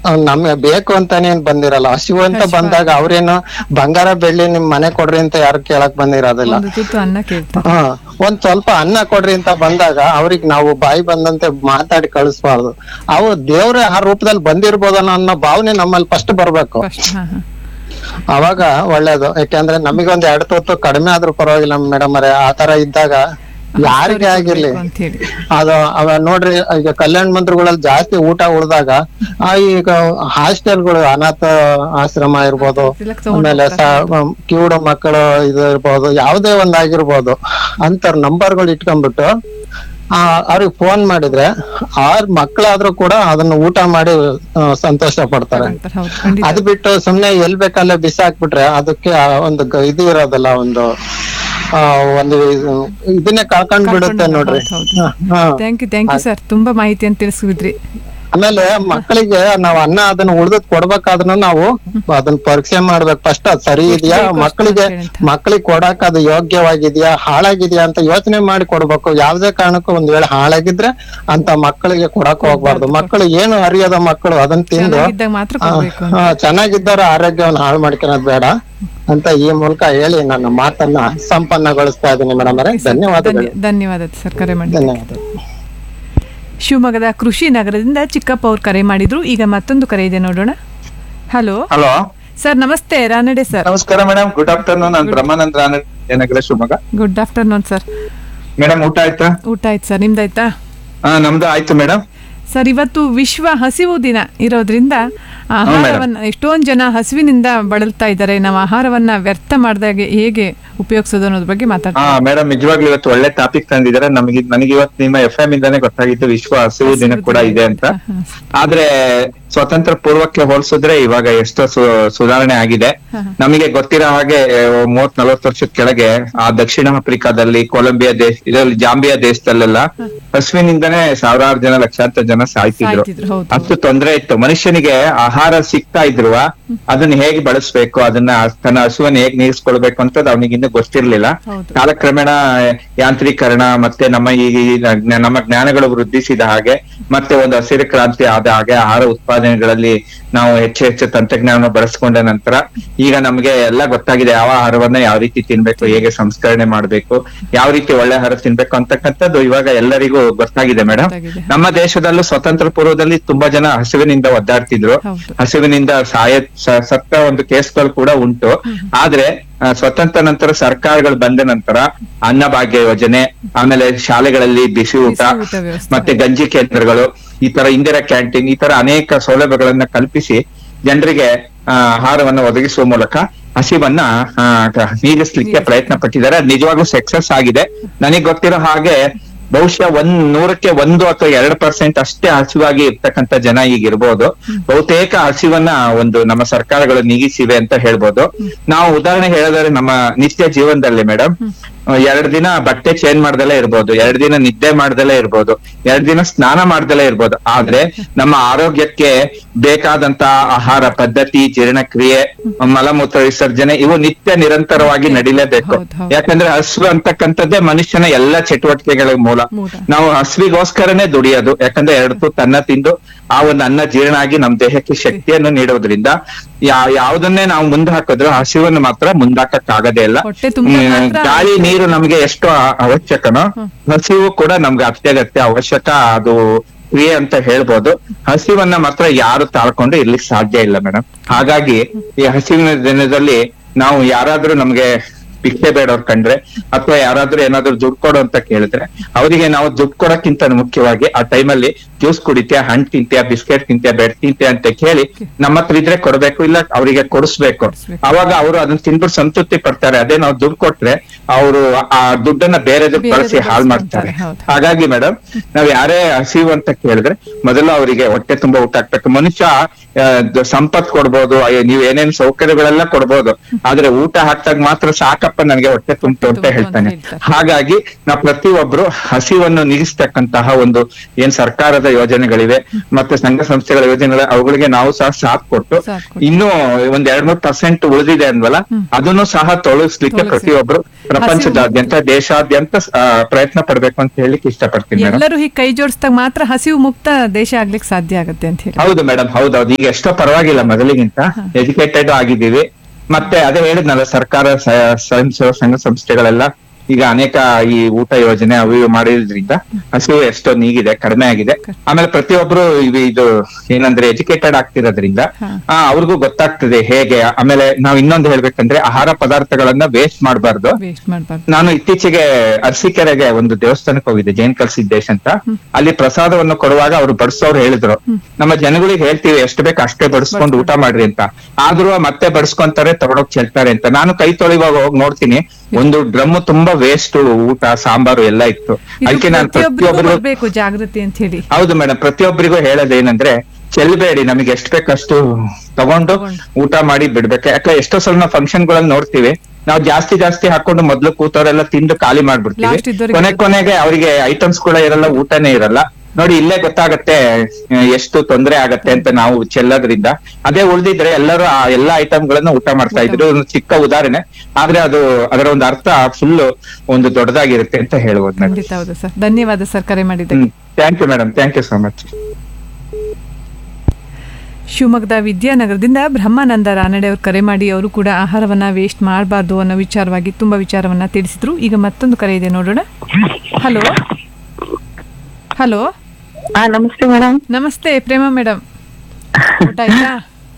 ನಮ್ಗೆ ಬೇಕು ಅಂತಾನೆ ಏನ್ ಬಂದಿರಲ್ಲ ಹಸಿವು ಅಂತ ಬಂದಾಗ ಅವ್ರೇನು ಬಂಗಾರ ಬೆಳ್ಳಿ ನಿಮ್ ಮನೆ ಕೊಡ್ರಿ ಅಂತ ಯಾರು ಕೇಳಕ್ ಬಂದಿರೋದಿಲ್ಲ ಒಂದು ತುತ್ತು ಅನ್ನ ಕೇಳ್ತಾರೆ ಹಾ ಒಂದ್ ಸ್ವಲ್ಪ ಅನ್ನ ಕೊಡ್ರಿ ಅಂತ ಬಂದಾಗ ಅವ್ರಿಗೆ ನಾವು ಬಾಯಿ ಬಂದಂತೆ ಮಾತಾಡಿ ಕಳಿಸ್ಬಾರ್ದು ಅವು ದೇವ್ರ ಆ ರೂಪದಲ್ಲಿ ಬಂದಿರ್ಬೋದನ್ನೋ ಅನ್ನೋ ಭಾವನೆ ನಮ್ಮಲ್ಲಿ ಫಸ್ಟ್ ಬರ್ಬೇಕು ಫಸ್ಟ್ ಹಾ ಹಾ ಅವಾಗ ಒಳ್ಳೇದು ಯಾಕಂದ್ರೆ ನಮಗೊಂದ್ ಎರಡ್ ತುತ್ತು ಕಡಿಮೆ ಆದ್ರೂ ಪರವಾಗಿಲ್ಲ ಮೇಡಮ್ ಅವರೇ ಆತರ ಇದ್ದಾಗ ಯಾರಿಗೆ ಆಗಿರ್ಲಿ ಅಂತ ಹೇಳಿ ಅದು ಅವ ನೋಡ್ರಿ ಈಗ ಕಲ್ಯಾಣ ಮಂದಿರಗಳಲ್ಲಿ ಜಾಸ್ತಿ ಊಟ ಉಳ್ದಾಗ ಆ ಈಗ ಹಾಸ್ಟೆಲ್ಗಳು ಅನಾಥ ಆಶ್ರಮ ಇರ್ಬೋದು ಇದೆಲ್ಲ ತಗೊಂಡ್ ಆಮೇಲೆ ಸ- ಕಿವುಡ ಮಕ್ಕಳು ಇದು ಇರ್ಬೋದು ಯಾವುದೇ ಒಂದ್ ಆಗಿರ್ಬೋದು ಅಂತ ನಂಬರ್ಗಳು ಇಟ್ಕೊಂಡ್ಬಿಟ್ಟು ಆ ಅವ್ರಿಗೆ ಫೋನ್ ಮಾಡಿದ್ರೆ ಆರ್ ಮಕ್ಕಳಾದ್ರೂ ಕೂಡ ಅದನ್ನ ಊಟ ಮಾಡಿ ಆ, ಸಂತೋಷ ಪಡ್ತಾರೆ ಅಂತಾರೆ, ಹೌದು ಖಂಡಿತ ಅದು ಬಿಟ್ಟು ಸುಮ್ನೆ ಎಲ್ ಬೇಕಲ್ಲೇ ಬಿಸಾಕ್ಬಿಟ್ರೆ ಅದಕ್ಕೆ ಆ ಒಂದು ಗ- ಇದು ಇರೋದಿಲ್ಲ ಒಂದು ಆ, ಒಂದು ಇದು- ಇದನ್ನೇ ಕಳ್ಕೊಂಡ್ ಬಿಡುತ್ತೆ ನೋಡ್ರಿ ಹೌದು, ಹ, ಹ. Thank you thank you sir ತುಂಬಾ ಮಾಹಿತಿಯನ್ನು ತಿಳಿಸಿದ್ರಿ ಆಮೇಲೆ ಮಕ್ಕಳಿಗೆ ನಾವ್ ಅನ್ನ ಅದನ್ನ ಉಳ್ದದ್ ಕೊಡ್ಬೇಕಾದ್ರೂ ನಾವು ಅದನ್ನ ಪರೀಕ್ಷೆ ಮಾಡ್ಬೇಕು ಫಸ್ಟ್ ಅದ್ ಸರಿ ಇದೆಯಾ ಬೇಕು ಅಷ್ಟು ಮಕ್ಕಳಿಗೆ ಅಂತ ಹೇಳಿ ಅಂತ. ಮಕ್ಕಳಿಗೆ ಕೊಡಾಕ ಅದು ಯೋಗ್ಯವಾಗಿದ್ಯಾ ಹಾಳಾಗಿದ್ಯಾ ಅಂತ ಯೋಚನೆ ಮಾಡಿ ಕೊಡ್ಬೇಕು ಯಾವ್ದೇ ಕಾರಣಕ್ಕೂ ಒಂದ್ ವೇಳೆ ಹಾಳಾಗಿದ್ರೆ ಅಂತ ಮಕ್ಕಳಿಗೆ ಕೊಡಕ್ ಹೋಗ್ಬಾರ್ದು ಮಕ್ಕಳು ಏನು ಅರಿಯದ ಮಕ್ಕಳು ಅದನ್ನ ತಿಂದು ಚೆನ್ನಾಗಿದ್ದಾಗ ಮಾತ್ರ ಆ, ಕೊಡ್ಬೇಕು ಅಂತ. ಆ, ಚೆನ್ನಾಗಿದ್ದವ್ರ ಆರೋಗ್ಯವನ್ನು ಹಾಳು ಮಾಡ್ಕೊಳೋದ್ ಬೇಡ ಅಂತ ಈ ಮೂಲಕ ಹೇಳಿ ನನ್ನ ಮಾತನ್ನ ಸಂಪನ್ನಗೊಳಿಸ್ತಾ ಇದ್ದೀನಿ ಮೇಡಮ್ ಅವರೇ ಧನ್ಯವಾದಗಳು ಧನ್ಯ- ಧನ್ಯವಾದ ಸರ್ ಕರೆ ಮಾಡಿ ಧನ್ಯವಾದ ಶಿವಮೊಗ್ಗದ ಕೃಷಿ ನಗರದಿಂದ ಚಿಕ್ಕಪ್ಪ ಅವ್ರು ಕರೆ ಮಾಡಿದ್ರು ಈಗ ಮತ್ತೊಂದು ಕರೆ ಇದೆ ನೋಡೋಣ ಹಲೋ ಹಲೋ ಸರ್ ನಮಸ್ತೆ ರಾನಡೆ ಸರ್ ನಮಸ್ಕಾರ ಮೇಡಮ್ ಗುಡ್ ಆಫ್ಟರ್ನೂನ್ ನಾನು ಬ್ರಹ್ಮಾನಂದ ರಾನಗರ Shivamogga good afternoon sir madam ಊಟ ಆಯ್ತಾ ಊಟ ಆಯ್ತು ಸರ್ ನಿಮ್ದಾಯ್ತಾ ಹಾ ನಮ್ದು ಆಯ್ತು ಮೇಡಮ್ ಸರ್ ಇವತ್ತು ವಿಶ್ವ ಹಸಿವು ದಿನ ಇರೋದ್ರಿಂದ ಆಹಾರವನ್ನ ಎಷ್ಟೊಂದು ಜನ ಹಸಿವಿನಿಂದ ಬಳಲ್ತಾ ಇದ್ದಾರೆ ನಾವು ಆಹಾರವನ್ನ ವ್ಯರ್ಥ ಮಾಡಿದಾಗೆ ಹೇಗೆ ಉಪಯೋಗಿಸೋದು ಅನ್ನೋದ್ರ ಬಗ್ಗೆ ಹಾ ಮಾತಾಡ್ತಾರೆ ಮೇಡಮ್ ನಿಜವಾಗ್ಲೂ ಇವತ್ತು ಒಳ್ಳೆ ಟಾಪಿಕ್ ತಂದಿದ್ದಾರೆ ನಮಗೆ ನನಗೆ ಇವತ್ತು ನಿಮ್ಮ ಎಫ್ ಎಂ ಇಂದಾನೆ ಗೊತ್ತಾಗಿತ್ತು ವಿಶ್ವ ಹಸಿವು ದಿನ ಕೂಡ ಇದೆ ಅಂತ ಆದ್ರೆ ಸ್ವತಂತ್ರ ಪೂರ್ವಕ್ಕೆ ಹೋಲಿಸಿದ್ರೆ ಇವಾಗ ಎಷ್ಟೋ ಸು- ಸುಧಾರಣೆ ಆಗಿದೆ ನಮಗೆ ಗೊತ್ತಿರೋ ಹಾಗೆ ಮೂವತ್ ನಲ್ವತ್ತು ವರ್ಷದ ಕೆಳಗೆ ಆ ದಕ್ಷಿಣ ಆಫ್ರಿಕಾದಲ್ಲಿ ಕೊಲಂಬಿಯಾ ದೇಶ ಇದರಲ್ಲಿ ಜಾಂಬಿಯಾ ದೇಶದಲ್ಲೆಲ್ಲ ಹಸುವಿನಿಂದನೇ ಸಾವಿರಾರು ಜನ ಲಕ್ಷಾಂತರ ಜನ ಸಾಯ್ತಿದ್ರು ಸಾಯ್ತಿದ್ರು, ಹೌದು. ಅಷ್ಟು ತೊಂದರೆ ಇತ್ತು ಮನುಷ್ಯನಿಗೆ ಆಹಾರ ಸಿಗ್ತಾ ಇದ್ರು ಅದನ್ನ ಹೇಗೆ ಬಳಸ್ಬೇಕು ಅದನ್ನ ತನ್ನ ಹಸುವನ್ನ ಹೇಗೆ ನೀರಿಸ್ಕೊಳ್ಬೇಕು ಅಂತ ಅವನಿಗೆ ಇನ್ನೂ ಗೊತ್ತಿರ್ಲಿಲ್ಲ ಹೌದು. ಕಾಲಕ್ರಮೇಣ ಯಾಂತ್ರೀಕರಣ ಮತ್ತೆ ನಮ್ಮ ಈ ಈ ಜ್ಞ- ನಮ್ಮ ಜ್ಞಾನಗಳು ವೃದ್ಧಿಸಿದ ಹಾಗೆ ಮತ್ತೆ ಒಂದು ಹಸಿರು ಕ್ರಾಂತಿ ಆದ ಹಾಗೆ ಆಹಾರ ಉತ್ಪಾದನೆಗಳಲ್ಲಿ ನಾವು ಹೆಚ್ಚು ಹೆಚ್ಚು ತಂತ್ರಜ್ಞಾನ ಬಳಸ್ಕೊಂಡ ನಂತರ ಈಗ ನಮ್ಗೆ ಎಲ್ಲ ಗೊತ್ತಾಗಿದೆ ಯಾವ ಆಹಾರವನ್ನ ಯಾವ ರೀತಿ ತಿನ್ಬೇಕು ಹೇಗೆ ಸಂಸ್ಕರಣೆ ಮಾಡ್ಬೇಕು ಯಾವ ರೀತಿ ಒಳ್ಳೆ ಆಹಾರ ತಿನ್ಬೇಕು ಅಂತಕ್ಕಂಥದ್ದು ಇವಾಗ ಎಲ್ಲರಿಗೂ ಗೊತ್ತಾಗಿದೆ ಮೇಡಮ್ ಗೊತ್ತಾಗಿದೆ. ನಮ್ಮ ದೇಶದಲ್ಲೂ ಸ್ವತಂತ್ರ ಪೂರ್ವದಲ್ಲಿ ತುಂಬಾ ಜನ ಹಸಿವಿನಿಂದ ಒದ್ದಾಡ್ತಿದ್ರು ಹೌದು. ಹಸಿವಿನಿಂದ ಸಾಯ ಸ- ಸತ್ತ ಒಂದು ಕೇಸ್ಗಳು ಕೂಡ ಉಂಟು ಆದ್ರೆ ಆ, ಸ್ವತಂತ್ರ ನಂತರ ಸರ್ಕಾರಗಳು ಬಂದ ನಂತರ ಅನ್ನಭಾಗ್ಯ ಯೋಜನೆ ಆಮೇಲೆ ಶಾಲೆಗಳಲ್ಲಿ ಬಿಸಿ ಊಟ ಬಿಸಿ ಊಟ ವ್ಯವಸ್ಥೆ. ಮತ್ತೆ ಗಂಜಿ ಕೇಂದ್ರಗಳು ಈ ತರ ಇಂದಿರಾ ಕ್ಯಾಂಟೀನ್ ಈ ತರ ಅನೇಕ ಸೌಲಭ್ಯಗಳನ್ನ ಕಲ್ಪಿಸಿ ಜನರಿಗೆ ಆ, ಆಹಾರವನ್ನ ಒದಗಿಸುವ ಮೂಲಕ ಹಸಿವನ್ನ ಆ, ಕ- ನೀಗಿಸ್ಲಿಕ್ಕೆ ಪ್ರಯತ್ನ ಪಟ್ಟಿದ್ದಾರೆ ಅದು ನಿಜವಾಗ್ಲೂ ಸಕ್ಸಸ್ ಆಗಿದೆ ನನಗೆ ಗೊತ್ತಿರೋ ಹಾಗೆ ಬಹುಶಃ ಒಂದ್ ನೂರಕ್ಕೆ ಒಂದು ಅಥವಾ ಎರಡು ಪರ್ಸೆಂಟ್ ಅಷ್ಟೇ ಹಸಿವಾಗಿ ಇರ್ತಕ್ಕಂಥ ಜನ ಈಗ ಇರ್ಬೋದು ಬಹುತೇಕ ಹಸಿವನ್ನ ಒಂದು ನಮ್ಮ ಸರ್ಕಾರಗಳು ನೀಗಿಸಿವೆ ಅಂತ ಹೇಳ್ಬೋದು ನಾವು ಉದಾಹರಣೆ ಹೇಳಿದ್ರೆ ನಮ್ಮ ನಿತ್ಯ ಜೀವನದಲ್ಲಿ ಮೇಡಮ್ ಎರಡ್ ದಿನ ಬಟ್ಟೆ ಚೇಂಜ್ ಮಾಡ್ದಲೇ ಇರ್ಬೋದು ಎರಡ್ ದಿನ ನಿದ್ದೆ ಮಾಡ್ದಲೇ ಇರ್ಬೋದು ಎರಡ್ ದಿನ ಸ್ನಾನ ಮಾಡ್ದಲೇ ಇರ್ಬೋದು ಆದ್ರೆ ನಮ್ಮ ಆರೋಗ್ಯಕ್ಕೆ ಬೇಕಾದಂತ ಆಹಾರ ಪದ್ಧತಿ ಜೀರ್ಣಕ್ರಿಯೆ ಮಲಮೂತ್ರ ವಿಸರ್ಜನೆ ಇವು ನಿತ್ಯ ನಿರಂತರವಾಗಿ ನಡಿಲೇಬೇಕು ಹೌದು, ಹೌದು. ಯಾಕಂದ್ರೆ ಹಸು ಅಂತಕ್ಕಂಥದ್ದೇ ಮನುಷ್ಯನ ಎಲ್ಲಾ ಚಟುವಟಿಕೆಗಳ ಮೂಲ ಮೂಲ. ನಾವು ಹಸುವಿಗೋಸ್ಕರನೇ ದುಡಿಯೋದು ಯಾಕಂದ್ರೆ ಎರಡು ತುತ್ತು ಅನ್ನ ತಿಂದು ಆ ಒಂದು ಅನ್ನ ಜೀರ್ಣ ಆಗಿ ನಮ್ ದೇಹಕ್ಕೆ ಶಕ್ತಿಯನ್ನು ನೀಡೋದ್ರಿಂದ ಯಾ ಯಾವ್ದನ್ನೇ ನಾವು ಮುಂದೆ ಹಾಕಿದ್ರು ಹಸಿವನ್ನು ಮಾತ್ರ ಮುಂದಾಕಕ್ ಆಗದೇ ಇಲ್ಲ ಹೊಟ್ಟೆ ತುಂಬ ಹ್ಮ್, ಮಾತ್ರ ಗಾಳಿ ನೀರು ನಮ್ಗೆ ಎಷ್ಟು ಆ- ಅವಶ್ಯಕನೋ ಹಸಿವು ಕೂಡ ನಮ್ಗೆ ಅತ್ಯಗತ್ಯ ಅವಶ್ಯಕ ಅದು ಕ್ರಿಯೆ ಅಂತ ಹೇಳ್ಬೋದು ಹಸಿವನ್ನ ಮಾತ್ರ ಯಾರು ತಾಳ್ಕೊಂಡು ಇರ್ಲಿಕ್ಕೆ ಸಾಧ್ಯ ಇಲ್ಲ ಮೇಡಮ್ ಹಾಗಾಗಿ ಈ ಹಸಿವಿನ ದಿನದಲ್ಲಿ ನಾವು ಯಾರಾದ್ರೂ ನಮ್ಗೆ ಭಿಕ್ಷೆ ಬೇಡವ್ರು ಕಂಡ್ರೆ ಅಥವಾ ಯಾರಾದ್ರೂ ಏನಾದ್ರು ದುಡ್ಡು ಕೊಡು ಅಂತ ಕೇಳಿದ್ರೆ ಅವರಿಗೆ ನಾವು ದುಡ್ಡು ಕೊಡಕ್ಕಿಂತ ಮುಖ್ಯವಾಗಿ ಆ ಟೈಮಲ್ಲಿ ಜ್ಯೂಸ್ ಕುಡಿತ್ಯಾ ಹಣ್ಣು ತಿಂತ್ಯಾ ಬಿಸ್ಕೆಟ್ ತಿಂತ್ಯಾ ಬೆಡ್ ತಿಂತ್ಯಾ ಅಂತ ಕೇಳಿ ನಮ್ಮ ಹತ್ರ ಇದ್ರೆ ಕೊಡ್ಬೇಕು ಇಲ್ಲ ಅವರಿಗೆ ಕೊಡಿಸ್ಬೇಕು ಅವಾಗ ಅವರು ಅದನ್ನ ತಿಂದ್ಬಿಟ್ಟು ಸಂತೃಪ್ತಿ ಪಡ್ತಾರೆ ಅದೇ ನಾವು ದುಡ್ಡು ಕೊಟ್ರೆ ಅವರು ಆ ದುಡ್ಡನ್ನ ಬೇರೆದಕ್ಕೆ ಬಳಸಿ ಬೇರೆದಕ್ಕೆ ಹಾಳು ಮಾಡ್ತಾರೆ ಹೌದು. ಹಾಗಾಗಿ ಮೇಡಮ್ ನಾವ್ ಯಾರೇ ಹಸಿವು ಅಂತ ಕೇಳಿದ್ರೆ ಮೊದಲು ಅವರಿಗೆ ಹೊಟ್ಟೆ ತುಂಬಾ ಊಟ ಹಾಕ್ಬೇಕು ಮನುಷ್ಯ ಆ, ದ- ಸಂಪತ್ ಕೊಡ್ಬೋದು ಅಯ್ಯೋ ನೀವ್ ಏನೇನ್ ಸೌಕರ್ಯಗಳೆಲ್ಲ ಕೊಡ್ಬೋದು ಆದ್ರೆ ಊಟ ಹಾಕ್ದಾಗ ಮಾತ್ರ ಸಾಕಪ್ಪ ನನಗೆ ಹೊಟ್ಟೆ ತುಂಬಿತು ಅಂತ ತುಂಬ್ತು ಅಂತ ಹೇಳ್ತಾನೆ ಹೇಳ್ತಾರೆ. ಹಾಗಾಗಿ ನಾವು ಪ್ರತಿಯೊಬ್ರು ಹಸಿವನ್ನು ನೀಗಿಸ್ತಕ್ಕಂತಹ ಒಂದು ಏನ್ ಸರ್ಕಾರದ ಸರ್ಕಾರದ ಯೋಜನೆಗಳಿವೆ ಮತ್ತೆ ಸಂಘ ಸಂಸ್ಥೆಗಳ ಯೋಜನೆಗಳ ಅವುಗಳಿಗೆ ನಾವು ಸಹ ಸಾಥ್ ಕೊಟ್ಟು ಸಾಥ್ ಕೊಟ್ಟು. ಇನ್ನು ಒಂದ್ ಎರಡ್ ಮೂರ್ ಪರ್ಸೆಂಟ್ ಉಳಿದಿದೆ ಅನ್ವಲ್ಲ ಅದನ್ನು ಸಹ ತೊಳಗಿಸ್ಲಿಕ್ಕೆ ತೊಲಗಿಸಿ. ಪ್ರತಿಯೊಬ್ರು ಪ್ರಪಂಚದಾದ್ಯಂತ ದೇಶಾದ್ಯಂತ ಆ, ಪ್ರಯತ್ನ ಪಡ್ಬೇಕು ಅಂತ ಹೇಳಿಕ್ಕೆ ಇಷ್ಟಪಡ್ತೀನಿ ಮೇಡಮ್ ಎಲ್ಲರೂ ಹೀಗೆ ಕೈ ಜೋಡಿಸಿದಾಗ ಮಾತ್ರ ಹಸಿವು ಮುಕ್ತ ದೇಶ ಆಗ್ಲಿಕ್ಕೆ ಸಾಧ್ಯ ಆಗುತ್ತೆ ಅಂತ ಹೇಳಿ ಹೌದು ಮೇಡಮ್ ಹೌದೌದು ಈಗ ಎಷ್ಟೋ ಪರವಾಗಿಲ್ಲ ಮೊದಲಿಗಿಂತ ಎಜುಕೇಟೆಡ್ ಆಗಿದ್ದೀವಿ ಮತ್ತೆ ಅದೇ ಹೇಳಿದ್ನಲ್ಲ ಸರ್ಕಾರ ಸ- ಸ್ವಯಂ ಸೇವಾ ಸಂಘ ಸಂಸ್ಥೆಗಳೆಲ್ಲ ಈಗ ಅನೇಕ ಈ ಊಟ ಯೋಜನೆ ಅವು ಇವು ಮಾಡಿದ್ರಿಂದ ಹಸಿವು ಎಷ್ಟೋ ನೀಗಿದೆ ಕಡಿಮೆ ಆಗಿದೆ ಆಮೇಲೆ ಪ್ರತಿಯೊಬ್ರು ಇವು ಇದು ಏನಂದ್ರೆ ಎಜುಕೇಟೆಡ್ ಆಗ್ತಿರೋದ್ರಿಂದ ಹಾ. ಆ, ಅವ್ರಿಗೂ ಗೊತ್ತಾಗ್ತದೆ ಹೇಗೆ ಆಮೇಲೆ ನಾವ್ ಇನ್ನೊಂದು ಹೇಳ್ಬೇಕಂದ್ರೆ ಆಹಾರ ಪದಾರ್ಥಗಳನ್ನ ವೇಸ್ಟ್ ಮಾಡಬಾರ್ದು ವೇಸ್ಟ್ ಮಾಡಬಾರ್ದು ನಾನು ಇತ್ತೀಚೆಗೆ ಅರಸೀಕೆರೆಗೆ ಒಂದು ದೇವಸ್ಥಾನಕ್ಕೆ ಹೋಗಿದ್ದೆ ಜೈನ್ ಕಲ್ಸಿದ್ದೇಶ್ ಅಂತ ಅಲ್ಲಿ ಪ್ರಸಾದವನ್ನು ಕೊಡುವಾಗ ಅವ್ರು ಬಡಿಸೋರು ಹೇಳಿದ್ರು ನಮ್ಮ ಜನಗಳಿಗೆ ಹೇಳ್ತೀವಿ ಎಷ್ಟು ಬೇಕು ಅಷ್ಟೇ ಬಡಿಸ್ಕೊಂಡು ಊಟ ಮಾಡ್ರಿ ಅಂತ ಆದ್ರೂ ಮತ್ತೆ ಬಡಿಸ್ಕೊಂತಾರೆ ತಗೊಂಡೋಗ್ ಚೆಲ್ತಾರೆ ಅಂತ ನಾನು ಕೈ ತೊಳಿವಾಗ ಹೋಗಿ ನೋಡ್ತೀನಿ ಒಂದು ಡ್ರಮ್ ತುಂಬಾ ವೇಸ್ಟ್ ಊಟ ಸಾಂಬಾರು ಎಲ್ಲ ಇತ್ತು ಇದು ಅದಕ್ಕೆ ನಾನು ಪ್ರತಿಯೊಬ್ಬರಿಗೂ ಪ್ರತಿಯೊಬ್ಬರಿಗೂ ಬರ್ಬೇಕು ಜಾಗೃತಿ ಅಂತ ಹೇಳಿ ಹೌದು ಮೇಡಮ್ ಪ್ರತಿಯೊಬ್ಬರಿಗೂ ಹೇಳೋದೇನಂದ್ರೆ ಚೆಲ್ಬೇಡಿ ನಮಗೆ ಎಷ್ಟು ಬೇಕಷ್ಟು ತಗೊಂಡು ತಗೊಂಡು. ಊಟ ಮಾಡಿ ಬಿಡ್ಬೇಕು ಯಾಕೆ ಎಷ್ಟೋ ಸಲ ನಾವು ಫಂಕ್ಷನ್ ಗಳಲ್ಲಿ ನೋಡ್ತೀವಿ ನಾವು ಜಾಸ್ತಿ ಜಾಸ್ತಿ ಹಾಕೊಂಡು ಮೊದ್ಲು ಕೂತವರೆಲ್ಲ ತಿಂದು ಖಾಲಿ ಮಾಡ್ಬಿಡ್ತೀವಿ Last ಇದ್ದವ್ರಿಗೆ ಕೊನೆ ಕೊನೆಗೆ ಅವರಿಗೆ ಐಟಮ್ಸ್ ಕೂಡ ಇರಲ್ಲ ಊಟನೇ ಇರಲ್ಲ ನೋಡಿ ಇಲ್ಲೇ ಗೊತ್ತಾಗತ್ತೆ ಆ, ಎಷ್ಟು ತೊಂದರೆ ಆಗತ್ತೆ ಅಂತ ನಾವು ಚೆಲ್ಲೋದ್ರಿಂದ ಅದೇ ಉಳ್ದಿದ್ರೆ ಎಲ್ಲರೂ ಆ ಎಲ್ಲಾ ಐಟಮ್ ಗಳನ್ನ ಊಟ ಮಾಡ್ತಾ ಇದ್ರು ಒಂದು ಚಿಕ್ಕ ಉದಾಹರಣೆ ಆದ್ರೆ ಅದು ಅದರ ಒಂದು ಅರ್ಥ ಫುಲ್ ಒಂದು ದೊಡ್ಡದಾಗಿರುತ್ತೆ ಅಂತ ಹೇಳ್ಬೋದು ಮೇಡಮ್ ಖಂಡಿತ ಹೌದು ಸರ್ ಧನ್ಯವಾದ ಸರ್ ಕರೆ ಮಾಡಿದ್ದಕ್ಕೆ hmm thank you madam thank you so much ಶಿವಮೊಗ್ಗದ ವಿದ್ಯಾನಗರದಿಂದ ಬ್ರಹ್ಮಾನಂದ ರಾನಡೆ ಅವರು ಕರೆ ಮಾಡಿ ಅವರು ಕೂಡ ಆಹಾರವನ್ನ ವೇಸ್ಟ್ ಮಾಡಬಾರ್ದು ಅನ್ನೋ ವಿಚಾರವಾಗಿ ತುಂಬಾ ವಿಚಾರವನ್ನ ತಿಳಿಸಿದ್ರು ಈಗ ಮತ್ತೊಂದು ಕರೆ ಇದೆ ನೋಡೋಣ ಹಲೋ ಹಲೋ ಹಾ ನಮಸ್ತೆ ಮೇಡಮ್ ನಮಸ್ತೆ ಪ್ರೇಮ ಮೇಡಮ್ ಊಟ ಆಯ್ತಾ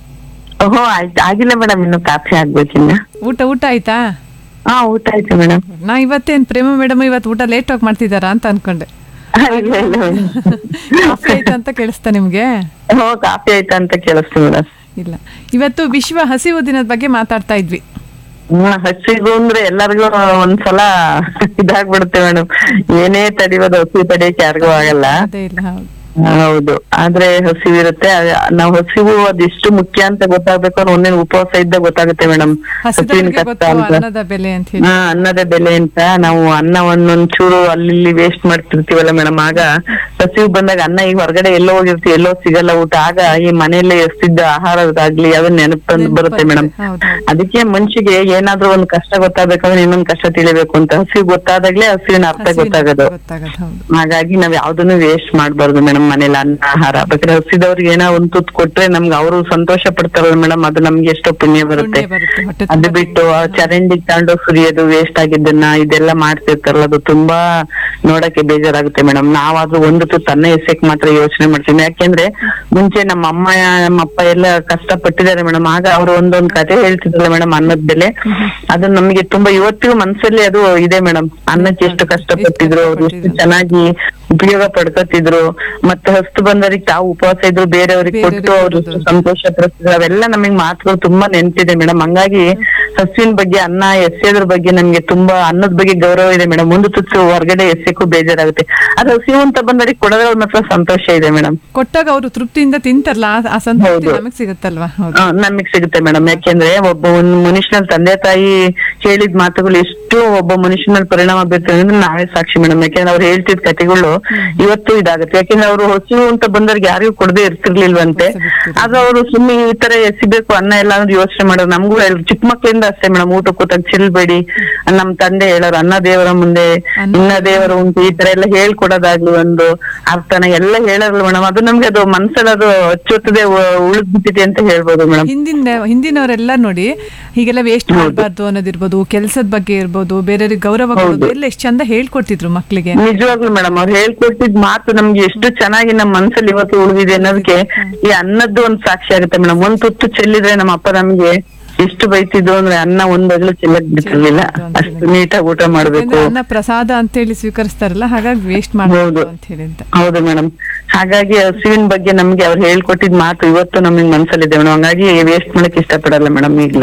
ಓಹೋ ಆಯ್ತು ಆಗಿಲ್ಲ ಮೇಡಮ್ ಇನ್ನು ಕಾಫಿ ಆಗ್ಬೇಕಿನ್ನ ಊಟ ಊಟ ಆಯ್ತಾ ಹಾ ಊಟ ಆಯ್ತು ಮೇಡಮ್ ನಾ ಇವತ್ತೇನ್ ಪ್ರೇಮ ಮೇಡಮ್ ಇವತ್ತು ಊಟ ಲೇಟ್ ಆಗಿ ಮಾಡ್ತಿದಾರಾ ಅಂತ ಅನ್ಕೊಂಡೆ ಇಲ್ಲ ಇಲ್ಲ ಮೇಡಮ್ ಕಾಫಿ ಆಯ್ತಾ ಅಂತ ಕೇಳಿಸ್ತಾ ನಿಮ್ಗೆ ಹೋ ಕಾಫಿ ಆಯ್ತಾ ಅಂತ ಕೇಳಿಸ್ತು ಮೇಡಮ್ ಇಲ್ಲ ಇವತ್ತು ವಿಶ್ವ ಹಸಿವು ದಿನದ ಬಗ್ಗೆ ಮಾತಾಡ್ತಾ ಇದ್ವಿ ಹ್ಮ್ ಹಸಿವು ಅಂದ್ರೆ ಎಲ್ಲರಿಗೂ ಒಂದ್ಸಲ ಇದಾಗ್ಬಿಡುತ್ತೆ ಮೇಡಮ್ ಏನೇ ತಡಿಯೋದು ಹಸಿವು ತಡಿಯಕ್ಕೆ ಯಾರಿಗೂ ಆಗಲ್ಲ ಅದೇ ಇಲ್ಲ ಹೌದು ಹೌದು ಆದ್ರೆ ಹಸಿವು ಇರುತ್ತೆ ಅದ್- ನಾವು ಹಸಿವು ಅದೆಷ್ಟು ಮುಖ್ಯ ಅಂತ ಗೊತ್ತಾಗ್ಬೇಕು ಅಂದ್ರೆ ಒಂದಿನ ಉಪವಾಸ ಇದ್ದ ಗೊತ್ತಾಗುತ್ತೆ ಮೇಡಮ್ ಹಸಿವಿನ ಹಸಿದವರಿಗೆ ಕಷ್ಟ ಗೊತ್ತು ಅಂತ ಅನ್ನದ ಬೆಲೆ ಅಂತ ಹೇಳಿ ಹಾ ಅನ್ನದ ಬೆಲೆ ಅಂತ ನಾವು ಅನ್ನ ಒಂದೊಂಚೂರು ಅಲ್ಲಿ ಇಲ್ಲಿ ವೇಸ್ಟ್ ಮಾಡ್ತಿರ್ತೀವಲ್ಲ ಮೇಡಮ್ ಆಗ ಹಸಿವು ಬಂದಾಗ ಅನ್ನ ಈಗ ಹೊರಗಡೆ ಎಲ್ಲೋ ಹೋಗಿರ್ತೀವಿ ಎಲ್ಲೋ ಸಿಗಲ್ಲ ಊಟ ಆಗ ಈ ಮನೆಯಲ್ಲೇ ಎಷ್ಟಿದ್ದ ಆಹಾರದಾಗ್ಲಿ ಅದನ್ನ ನೆನಪು ತಂದು ಬರುತ್ತೆ ಮೇಡಮ್ ಹೌದು ಅದಕ್ಕೆ ಮನ್ಷಿಗೆ ಏನಾದ್ರೂ ಒಂದ್ ಕಷ್ಟ ಗೊತ್ತಾಗ್ಬೇಕಂದ್ರೆ ಇನ್ನೊಂದ್ ಕಷ್ಟ ತಿಳಿಬೇಕು ಅಂತ ಹಸಿವು ಗೊತ್ತಾದಾಗ್ಲೇ ಹಸಿವಿನ ಅರ್ಥ ಹಸಿವಿನ ಗೊತ್ತಾಗೋದು ಗೊತ್ತಾಗದು ಹೌದು ಹಾಗಾಗಿ ನಾವ್ ಯಾವ್ದನ್ನು ವೇಸ್ಟ್ ಮಾಡ್ಬಾರ್ದು ಮೇಡಮ್ ಮನೇಲಿ ಅನ್ನ ಆಹಾರ ಬೇಕಾದ್ರೆ ಹಸಿದವ್ರಿಗೆ ಏನೋ ಒಂದ್ ತುತ್ತು ಕೊಟ್ರೆ ನಮ್ಗೆ ಅವರು ಸಂತೋಷ ಪಡ್ತಾರಲ್ಲ ಮೇಡಮ್ ಅದು ನಮ್ಗೆ ಎಷ್ಟೋ ಪುಣ್ಯ ಬರುತ್ತೆ ಪುಣ್ಯ ಬರುತ್ತೆ ಹೊಟ್ಟೆ ಅದು ತುಂಬ ಬಿಟ್ಟು ಆ ಚರಂಡಿಗೆ ತಗೊಂಡು ಸುರಿಯೋದು ವೇಸ್ಟ್ ಆಗಿದ್ದನ್ನ ಇದೆಲ್ಲ ಮಾಡ್ತಿರ್ತಾರಲ್ಲ ಅದು ತುಂಬಾ ನೋಡಕ್ಕೆ ಬೇಜಾರಾಗುತ್ತೆ ಮೇಡಮ್ ನಾವಾದ್ರೂ ಒಂದು ತುತ್ತು ಅನ್ನ ಎಸೆಕ್ ಮಾತ್ರ ಯೋಚನೆ ಮಾಡ್ತೀವಿ ಯಾಕೆಂದ್ರೆ ಮುಂಚೆ ನಮ್ಮ ಅಮ್ಮ ನಮ್ಮ ಅಪ್ಪ ಎಲ್ಲ ಕಷ್ಟ ಪಟ್ಟಿದ್ದಾರೆ ಮೇಡಮ್ ಆಗ ಅವ್ರು ಒಂದೊಂದ್ ಕತೆ ಹೇಳ್ತಿದ್ರಲ್ಲ ಮೇಡಮ್ ಅನ್ನದ ಬೆಲೆ ಅದು ನಮಗೆ ತುಂಬಾ ಇವತ್ತಿಗೂ ಮನ್ಸಲ್ಲಿ ಅದು ಇದೆ ಮೇಡಮ್ ಅನ್ನಕ್ಕೆ ಎಷ್ಟು ಕಷ್ಟಪಟ್ಟಿದ್ರು ಅವ್ರು ಎಷ್ಟು ಚೆನ್ನಾಗಿ ಉಪಯೋಗ ಪಡ್ಕೊತಿದ್ರು ಮತ್ತೆ ಹಸ್ತು ಬಂದವ್ರಿಗೆ ತಾವು ಉಪವಾಸ ಇದ್ರು ಬೇರೆಯವ್ರಿಗೆ ಬೇರೆಯವ್ರಿಗೆ ಕೊಟ್ಟು ಅವ್ರು ಕೊಡೋದು. ಸಂತೋಷ ಪಡಿಸಿದ್ರು ಅವೆಲ್ಲ ನಮಗೆ ಮಾತುಗಳು ತುಂಬಾ ನೆನ್ಪಿದೆ ಮೇಡಮ್ ಹಂಗಾಗಿ ಹಸುವಿನ ಬಗ್ಗೆ ಅನ್ನ ಎಸೆಯೋದ್ರ ಬಗ್ಗೆ ನಮ್ಗೆ ತುಂಬಾ ಅನ್ನದ ಬಗ್ಗೆ ಗೌರವ ಇದೆ ಮೇಡಮ್ ಒಂದು ತುತ್ತು ಹೊರಗಡೆ ಎಸೆಕ್ಕೂ ಬೇಜಾರಾಗುತ್ತೆ ಅದು ಹಸಿವು ಅಂತ ಬಂದವ್ರಿಗೆ ಕೊಡೋದ್ರ ಮಾತ್ರ ಸಂತೋಷ ಇದೆ ಮೇಡಮ್ ಕೊಟ್ಟಾಗ ಅವರು ತೃಪ್ತಿಯಿಂದ ತಿಂತಾರಲ್ಲ ಆ- ಆ ಸಂತೃಪ್ತಿ ಹೌದು. ನಮಗ್ ಸಿಗುತ್ತಲ್ವಾ ಹೌದು ನಮಗ್ ಸಿಗುತ್ತೆ ಮೇಡಮ್ ಯಾಕೆಂದ್ರೆ ಒಬ್ಬ ಒಂದ್ ಮನುಷ್ಯನ ತಂದೆ ತಾಯಿ ಹೇಳಿದ ಮಾತುಗಳು ಎಷ್ಟು ಒಬ್ಬ ಮನುಷ್ಯನಲ್ಲಿ ಪರಿಣಾಮ ಬೀರ್ತದೆ ಅಂದ್ರೆ ನಾವೇ ಸಾಕ್ಷಿ ಮೇಡಮ್ ಯಾಕೆಂದ್ರೆ ಅವ್ರು ಹೇಳ್ತಿದ್ ಕತೆಗಳು ಇವತ್ತು ಇದಾಗುತ್ತೆ ಯಾಕೆಂದ್ರೆ ಅವರು ಹಸಿವು ಅಂತ ಬಂದವ್ರಿಗೆ ಯಾರಿಗೂ ಕೊಡದೆ ಇರ್ತಿರ್ಲಿಲ್ವಂತೆ ಕೊಡ್ಸೇ ಆಗ ಅವರು ಸುಮ್ಮನೆ ಈ ತರ ಎಸಿಬೇಕು ಅನ್ನ ಎಲ್ಲ ಅಂದ್ರೆ ಯೋಚನೆ ಮಾಡೋರು ನಮಗೂ ಹೇಳ ಚಿಕ್ಕ ಮಕ್ಳಿಂದ ಅಷ್ಟೇ ಮೇಡಮ್ ಊಟ ಕೂತಾಗ ಚೆಲ್ಬೇಡಿ ನಮ್ ತಂದೆ ಹೇಳೋರು ಅನ್ನ ದೇವರ ಮುಂದೆ ಅನ್ನ ಇನ್ನ ದೇವರ ಉಂಟು ಈ ತರ ಎಲ್ಲ ಹೇಳ್ಕೊಡೋದಾಗ್ಲಿ ಒಂದು ಅರ್ಥನ ಎಲ್ಲ ಹೇಳೋರು ಮೇಡಮ್ ಅದು ನಮ್ಗೆ ಅದು ಮನ್ಸಲ್ಲಿ ಅದು ಅಚ್ಚೊತ್ತದೆ ಉಳಿದ್ಬಿಟ್ಟಿದೆ ಅಂತ ಹೇಳ್ಬೋದು ಮೇಡಮ್ ಹಿಂದಿನ ಹಿಂದಿನವರೆಲ್ಲ ನೋಡಿ ಹೀಗೆಲ್ಲ ವೇಸ್ಟ್ ಮಾಡಬಾರ್ದು ಅನ್ನೋದಿರ್ಬೋದು ಕೆಲಸದ ಬಗ್ಗೆ ಇರ್ಬೋದು ಬೇರೆಯವ್ರಿಗೆ ಗೌರವ ಕೊಡೋದು ಎಲ್ಲ ಎಷ್ಟು ಚಂದ ಹೇಳ್ಕೊಡ್ತಿದ್ರು ಮಕ್ಳಿಗೆ ನಿಜವಾಗ್ಲೂ ಮೇಡಮ್ ಅವ್ರು ಹೇಳ್ಕೊಟ್ಟಿದ್ ಮಾತು ನಮ್ಗೆ ಎಷ್ಟು ಚೆನ್ನಾಗಿ ನಮ್ ಮನ್ಸಲ್ಲಿ ಇವತ್ತು ಉಳಿದಿದೆ ಅನ್ನೋದಕ್ಕೆ ಈ ಅನ್ನದ್ದು ಒಂದ್ ಸಾಕ್ಷಿ ಆಗುತ್ತೆ ಮೇಡಮ್ ಒಂದ್ ತುತ್ತು ಚೆಲ್ಲಿದ್ರೆ ನಮ್ಮ ಅಪ್ಪ ನಮ್ಗೆ ಎಷ್ಟು ಬೈತಿದ್ರು ಅಂದ್ರೆ ಅನ್ನ ಒಂದ್ ಅಗಲು ಚೆಲ್ಲಕ್ ಬಿಟ್ಟಿರ್ಲಿಲ್ಲ ಅಷ್ಟು ನೀಟಾಗಿ ಊಟ ಮಾಡ್ಬೇಕು ಯಾಕಂದ್ರೆ ಅನ್ನ ಪ್ರಸಾದ ಅಂತೇಳಿ ಸ್ವೀಕರಿಸ್ತಾರಲ್ಲ ಹಾಗಾಗಿ ವೇಸ್ಟ್ ಮಾಡಬಾರ್ದು ಅಂತ ಹೇಳಿ ಅಂತ ಹೌದು ಮೇಡಮ್ ಹಾಗಾಗಿ ಹಸುವಿನ ಬಗ್ಗೆ ನಮ್ಗೆ ಅವ್ರು ಹೇಳ್ಕೊಟ್ಟಿದ್ ಮಾತು ಇವತ್ತು ನಮಗೆ ಮನ್ಸಲ್ಲಿದೆ ಮೇಡಮ್ ಹಂಗಾಗಿ ವೇಸ್ಟ್ ಮಾಡಕ್ ಇಷ್ಟಪಡಲ್ಲ ಮೇಡಮ್ ಈಗ್ಲೂ